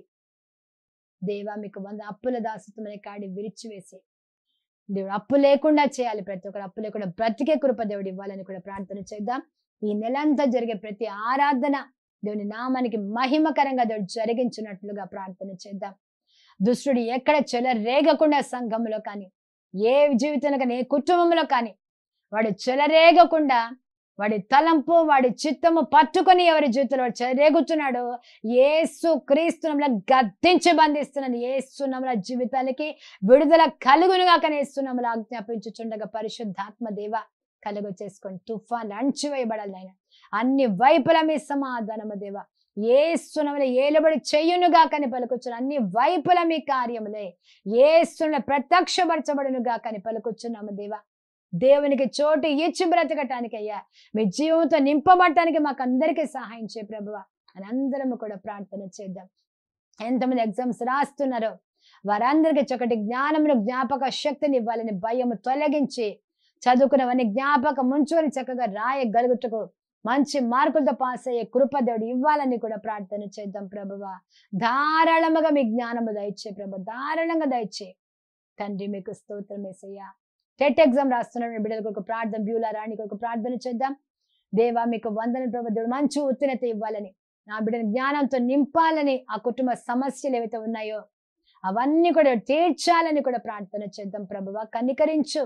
దేవా మీకు వంద అప్పుల దాసత్వం అనే కాడి విరిచివేసి దేవుడు అప్పు లేకుండా చేయాలి ప్రతి ఒక్కరు అప్పు లేకుండా బ్రతికే కృప దేవుడు ఇవ్వాలని కూడా ప్రార్థన చేద్దాం ఈ నెలంతా జరిగే ప్రతి ఆరాధన దేవుని నామానికి మహిమకరంగా దేవుడు జరిగించినట్లుగా ప్రార్థన చేద్దాం దుష్టుడు ఎక్కడ చెలరేగకుండా సంఘంలో కానీ ఏ జీవితంలో కానీ ఏ కుటుంబంలో కానీ వాడు చెలరేగకుండా వాడి తలంపు వాడి చిత్తము పట్టుకొని ఎవరి జీవితంలో వాడు చెలరేగుతున్నాడో ఏసు క్రీస్తునంలో గద్దించి బంధిస్తున్నాను ఏసునముల జీవితాలకి విడుదల కలుగునుగా కానీ ఏసునములు ఆజ్ఞాపించుచుండగా పరిశుద్ధాత్మ దేవ కలుగు చేసుకొని తుఫాన్ అణచివేయబడాలి ఆయన అన్ని వైపుల మీ సమాధానము దేవ ఏసునములు ఏలుబడి చెయ్యునుగా కానీ పలుకుచున్న అన్ని వైపుల మీ కార్యములే ఏసున ప్రత్యక్షపరచబడునుగా కానీ పలుకుచున్నాము దేవ దేవునికి చోటు ఇచ్చి బ్రతకటానికి అయ్యా మీ జీవంతో నింపబడటానికి మాకు అందరికీ సహాయం చేయ ప్రభువ అని అందరము కూడా ప్రార్థన చేద్దాం ఎంతమంది ఎగ్జామ్స్ రాస్తున్నారో వారందరికీ చక్కటి జ్ఞానమును జ్ఞాపక శక్తిని ఇవ్వాలని భయము తొలగించి చదువుకున్నవన్నీ జ్ఞాపకం ఉంచుకొని చక్కగా రాయగలుగుటకు మంచి మార్కులతో పాస్ అయ్యే కృప దేవుడు ఇవ్వాలని కూడా ప్రార్థన చేద్దాం ప్రభువ ధారాళముగా మీ జ్ఞానము దయచే ప్రభు ధారాళంగా దయచే తండ్రి మీకు స్తోత్రం వేసయ్యా టెట్ ఎగ్జామ్ రాస్తున్న బిడ్డల కొరకు ప్రార్థన బ్యూలా రాణి కొరకు ప్రార్థన చేద్దాం దేవా మీకు వందన ప్రభు దేవుడు మంచి ఉత్తీర్ణత ఇవ్వాలని నా బిడ్డను జ్ఞానంతో నింపాలని ఆ కుటుంబ సమస్యలు ఏవైతే ఉన్నాయో అవన్నీ కూడా తీర్చాలని కూడా ప్రార్థన చేద్దాం ప్రభువ కనికరించు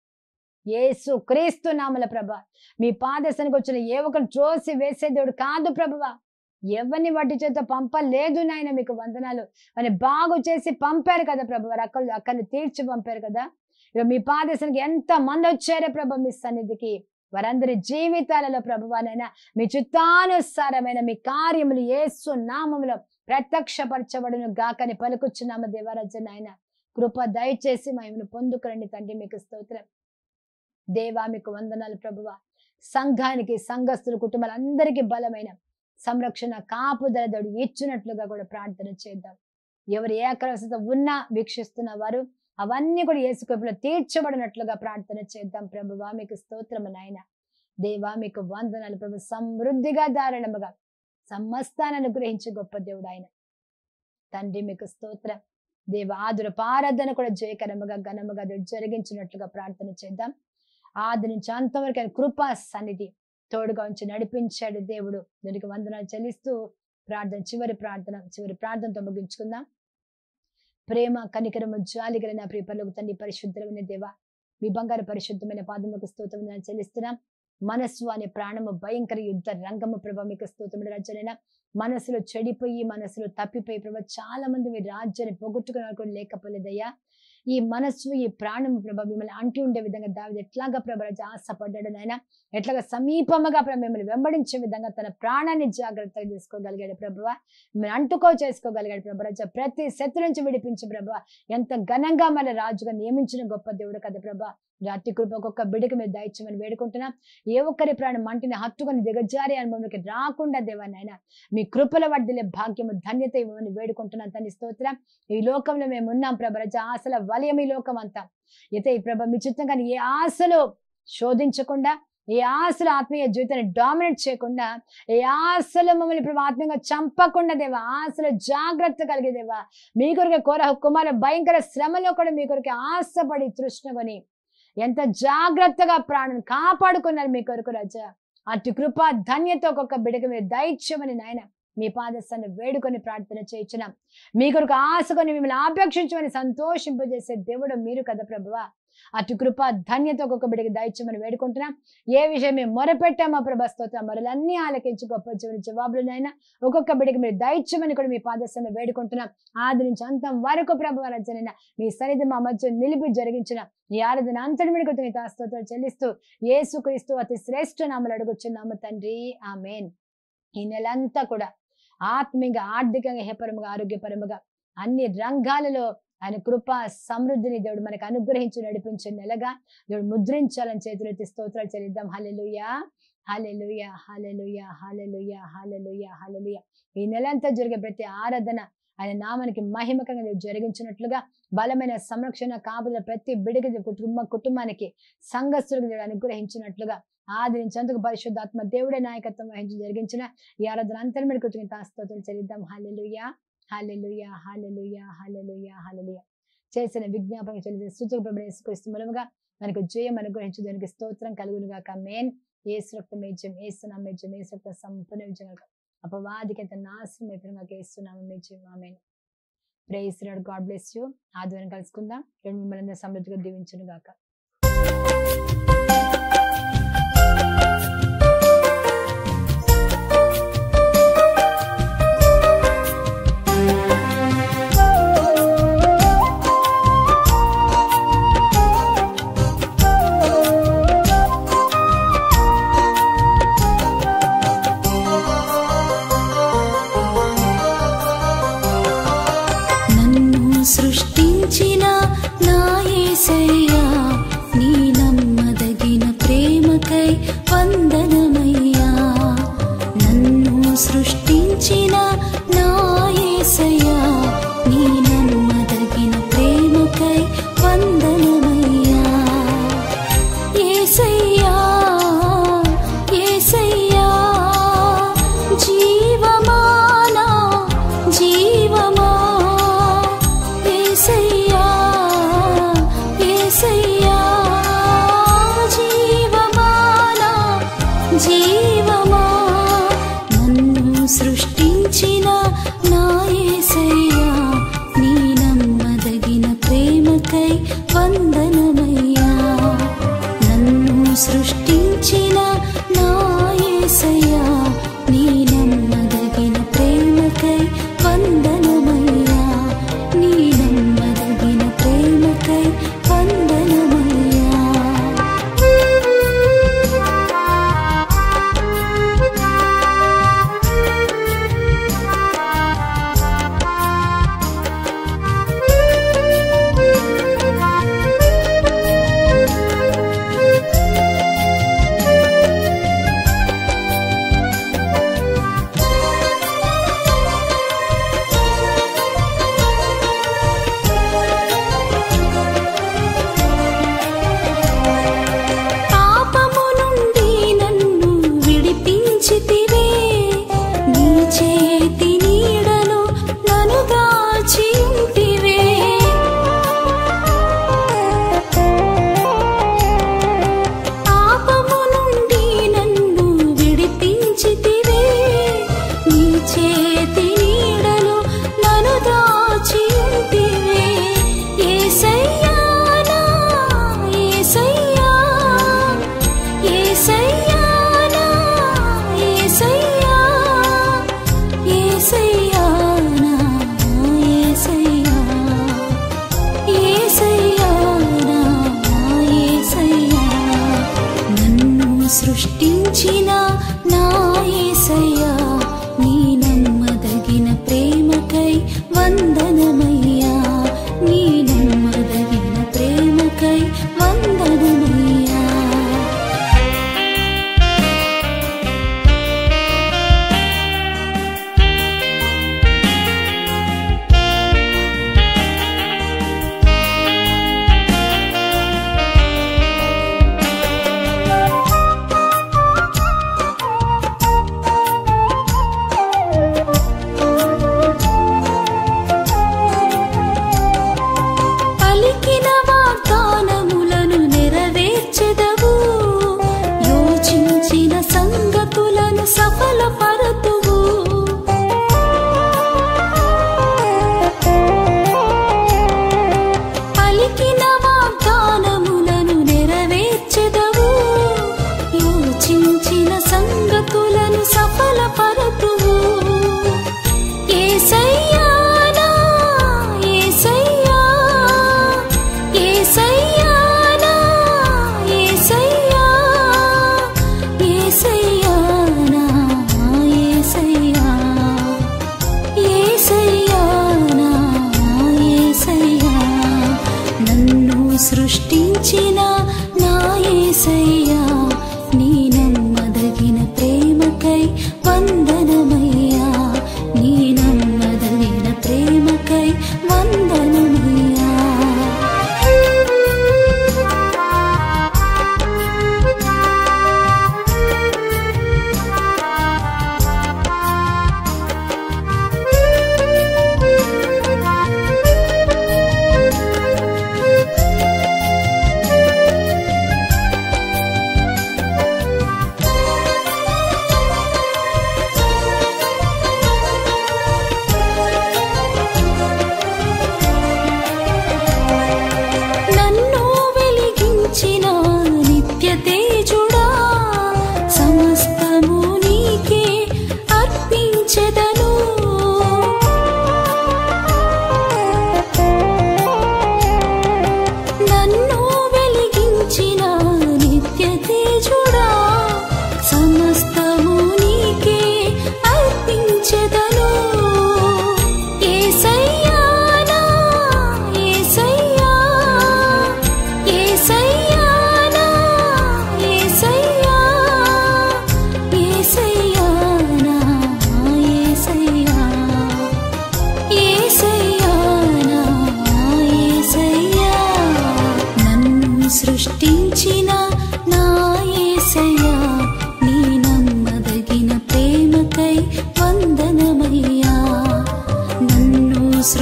యేసు క్రీస్తు నామల ప్రభ మీ పాదశనికి వచ్చిన ఏ ఒక్కరు త్రోసి వేసే దేవుడు కాదు ప్రభువ ఎవరిని వాటి చేత పంపలేదు నాయన మీకు వందనాలు అని బాగు చేసి పంపారు కదా ప్రభు అక్కలు అక్కలు తీర్చి పంపారు కదా ఇక మీ పాదశనికి ఎంత మంది వచ్చారో ప్రభు మీ సన్నిధికి వారందరి జీవితాలలో ప్రభువానైనా మీ చిత్తానుసారమైన మీ కార్యములు యేసు నామములో ప్రత్యక్షపరచబడును గాకని పలుకుచున్నాము దేవరాజ నాయన కృప దయచేసి మేము పొందుకురండి తండ్రి మీకు స్తోత్రం దేవా మీకు వందనాలు ప్రభువ సంఘానికి సంఘస్థుల కుటుంబాలందరికీ బలమైన సంరక్షణ కాపుదల దడు ఇచ్చినట్లుగా కూడా ప్రార్థన చేద్దాం ఎవరు ఏ అక్రవసత ఉన్నా వీక్షిస్తున్న వారు అవన్నీ కూడా ఏసుకృపలో తీర్చబడినట్లుగా ప్రార్థన చేద్దాం ప్రభువా మీకు స్తోత్రము నాయన దేవా మీకు వందనాలు ప్రభు సమృద్ధిగా దారుణముగా సమస్తాన్ని అనుగ్రహించి గొప్ప దేవుడు ఆయన తండ్రి మీకు స్తోత్రం దేవ ఆదుర పారాధన కూడా జయకరముగా ఘనముగా దేవుడు జరిగించినట్లుగా ప్రార్థన చేద్దాం ఆది నుంచి అంతవరకు ఆయన కృపా సన్నిధి తోడుగా ఉంచి నడిపించాడు దేవుడు దీనికి వందనాలు చెల్లిస్తూ ప్రార్థన చివరి ప్రార్థన చివరి ప్రార్థనతో ముగించుకుందాం ప్రేమ కనికరము జాలిగల నా ప్రియ పనులకు తండ్రి పరిశుద్ధమైన దేవ మీ బంగారు పరిశుద్ధమైన పాదములకు స్తోత్రం నేను చెల్లిస్తున్నాం మనస్సు అనే ప్రాణము భయంకర యుద్ధ రంగము ప్రభా మీకు స్తోత్రం రాజ్యాలైనా మనసులో చెడిపోయి మనసులో తప్పిపోయి ప్రభా చాలా మంది మీ రాజ్యాన్ని పోగొట్టుకునే వాళ్ళు కూడా లేకపోలేదయ్యా ఈ మనస్సు ఈ ప్రాణం ప్రభా మిమ్మల్ని అంటి ఉండే విధంగా దావిది ఎట్లాగా ప్రభా రాజు ఆశపడ్డాడు నాయన ఎట్లాగా సమీపముగా ప్రభా మిమ్మల్ని వెంబడించే విధంగా తన ప్రాణాన్ని జాగ్రత్తగా తీసుకోగలిగాడు ప్రభువ మిమ్మల్ని అంటుకో చేసుకోగలిగాడు ప్రభు రాజా ప్రతి శత్రు నుంచి విడిపించి ప్రభా ఎంత ఘనంగా మన రాజుగా నియమించిన గొప్ప దేవుడు కదా ప్రభా రాత్రి కృప ఒక్కొక్క బిడికి మీరు దయచేయమని వేడుకుంటున్నాం ఏ ఒక్కరి ప్రాణం మంటిని హత్తుకొని దిగజారి అనుభవంలోకి రాకుండా దేవానైనా మీ కృపల వర్ధిలే భాగ్యము ధన్యత ఇవ్వమని వేడుకుంటున్నాను తండ్రి స్తోత్రం ఈ లోకంలో మేము ఉన్నాం ప్రభ రజ ఆశల వలయం ఈ లోకం అంతా అయితే ఈ ప్రభ మీ చిత్తం కానీ ఏ ఆశలు శోధించకుండా ఏ ఆశలు ఆత్మీయ జీవితాన్ని డామినేట్ చేయకుండా ఏ ఆశలు మమ్మల్ని ప్రభు ఆత్మీయంగా చంపకుండా దేవా ఆశలు జాగ్రత్త కలిగే దేవా మీ కొరకు కోర కుమార భయంకర శ్రమలో కూడా మీ కొరకు ఆశపడి తృష్ణకొని ఎంత జాగ్రత్తగా ప్రాణం కాపాడుకున్నారు మీ కొరకు రాజా అటు కృప ధన్యత ఒక్కొక్క బిడక మీరు దయచేయమని నాయన మీ పాదస్థాన్ని వేడుకొని ప్రార్థన చేయించున్నాం మీ కొరకు ఆశకొని మిమ్మల్ని ఆపేక్షించమని సంతోషింపజేసే దేవుడు మీరు కదా ప్రభువా అటు కృప ధన్యత ఒక్కొక్క బిడ్డకి దయచమని వేడుకుంటున్నాం ఏ విషయం మేము మొరపెట్టామా ప్రభా స్తోత్రం మొరలన్నీ ఆలకించి గొప్ప చివరి జవాబులనైనా ఒక్కొక్క బిడ్డకి మీరు దయచమని కూడా మీ పాదస్థాన్ని వేడుకుంటున్నాం ఆది నుంచి అంతం వరకు ప్రభు రచన మీ సన్నిధి మా మధ్య నిలిపి జరిగించిన ఈ ఆరాధన అంతటి మీద కృతజ్ఞత స్తోత్రాలు చెల్లిస్తూ యేసుక్రీస్తు అతి శ్రేష్ఠ నామలు అడుగుచున్నాము తండ్రి ఆమెన్ ఈ నెలంతా కూడా ఆత్మీయంగా ఆర్థికంగా హేపరముగా ఆరోగ్యపరముగా అన్ని రంగాలలో ఆయన కృప సమృద్ధిని దేవుడు మనకు అనుగ్రహించి నడిపించే నెలగా దేవుడు ముద్రించాలని చేతులెత్తి స్తోత్రాలు చెల్లిద్దాం హల్లెలూయా హల్లెలూయా హల్లెలూయా హల్లెలూయా హల్లెలూయా హల్లెలూయా ఈ నెలంతా జరిగే ప్రతి ఆరాధన ఆయన నామానికి మహిమకంగా దేవుడు జరిగించినట్లుగా బలమైన సంరక్షణ కాపుల ప్రతి బిడికి కుటుంబ కుటుంబానికి సంఘస్థులకు దేవుడు అనుగ్రహించినట్లుగా ఆదరించేందుకు పరిశుద్ధాత్మ దేవుడే నాయకత్వం వహించి జరిగించిన ఈ ఆరాధన అంతరం మీద కృతజ్ఞత స్తోత్రం చెల్లిద్దాం హల్లెలూయా హల్లెలూయా హల్లెలూయా హల్లెలూయా హల్లెలూయా చేసిన విజ్ఞాపన చెల్లి సూచక ప్రభు మూలముగా మనకు జయం అనుగ్రహించు దానికి స్తోత్రం కలుగును గాక మేన్ ఏ రక్త మేజ్యం ఏసునామ మేజ్యం ఏ రక్త సంపూర్ణ విజయం కలుగు. అపవాదికి ఎంత నాశనం అయిపోయినా ఏస్తున్నామ మేజ్యం amen praise God bless you ఆదివారం కలుసుకుందాం రెండు మిమ్మల్ని అందరూ సమృద్ధిగా దీవించును గాక నన్ను సృష్టించిన నా యేసయ్యా నీ నమ్మదగిన ప్రేమకై వందనమయ్యా నన్ను సృష్టించిన నా యేసయ్యా నీ నమ్మదగిన ప్రేమకై వందనమయ్యా యేసయ్యా యేసయ్యా జీవమానా జీవమా యేసయ్యా యేసయ్యా జీవమానా జీవమా నన్ను సృష్టించిన నా యేసయ్యా నీ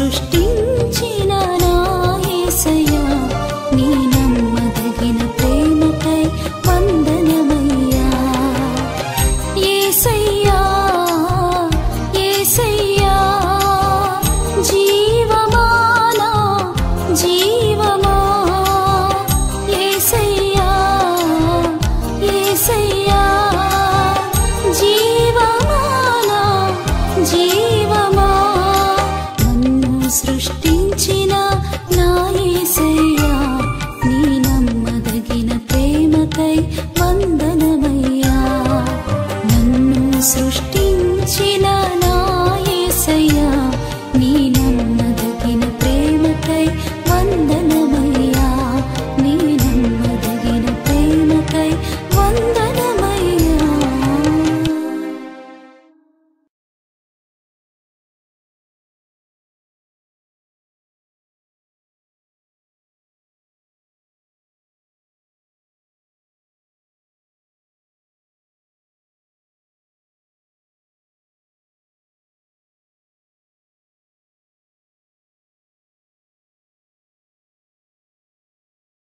సృష్టి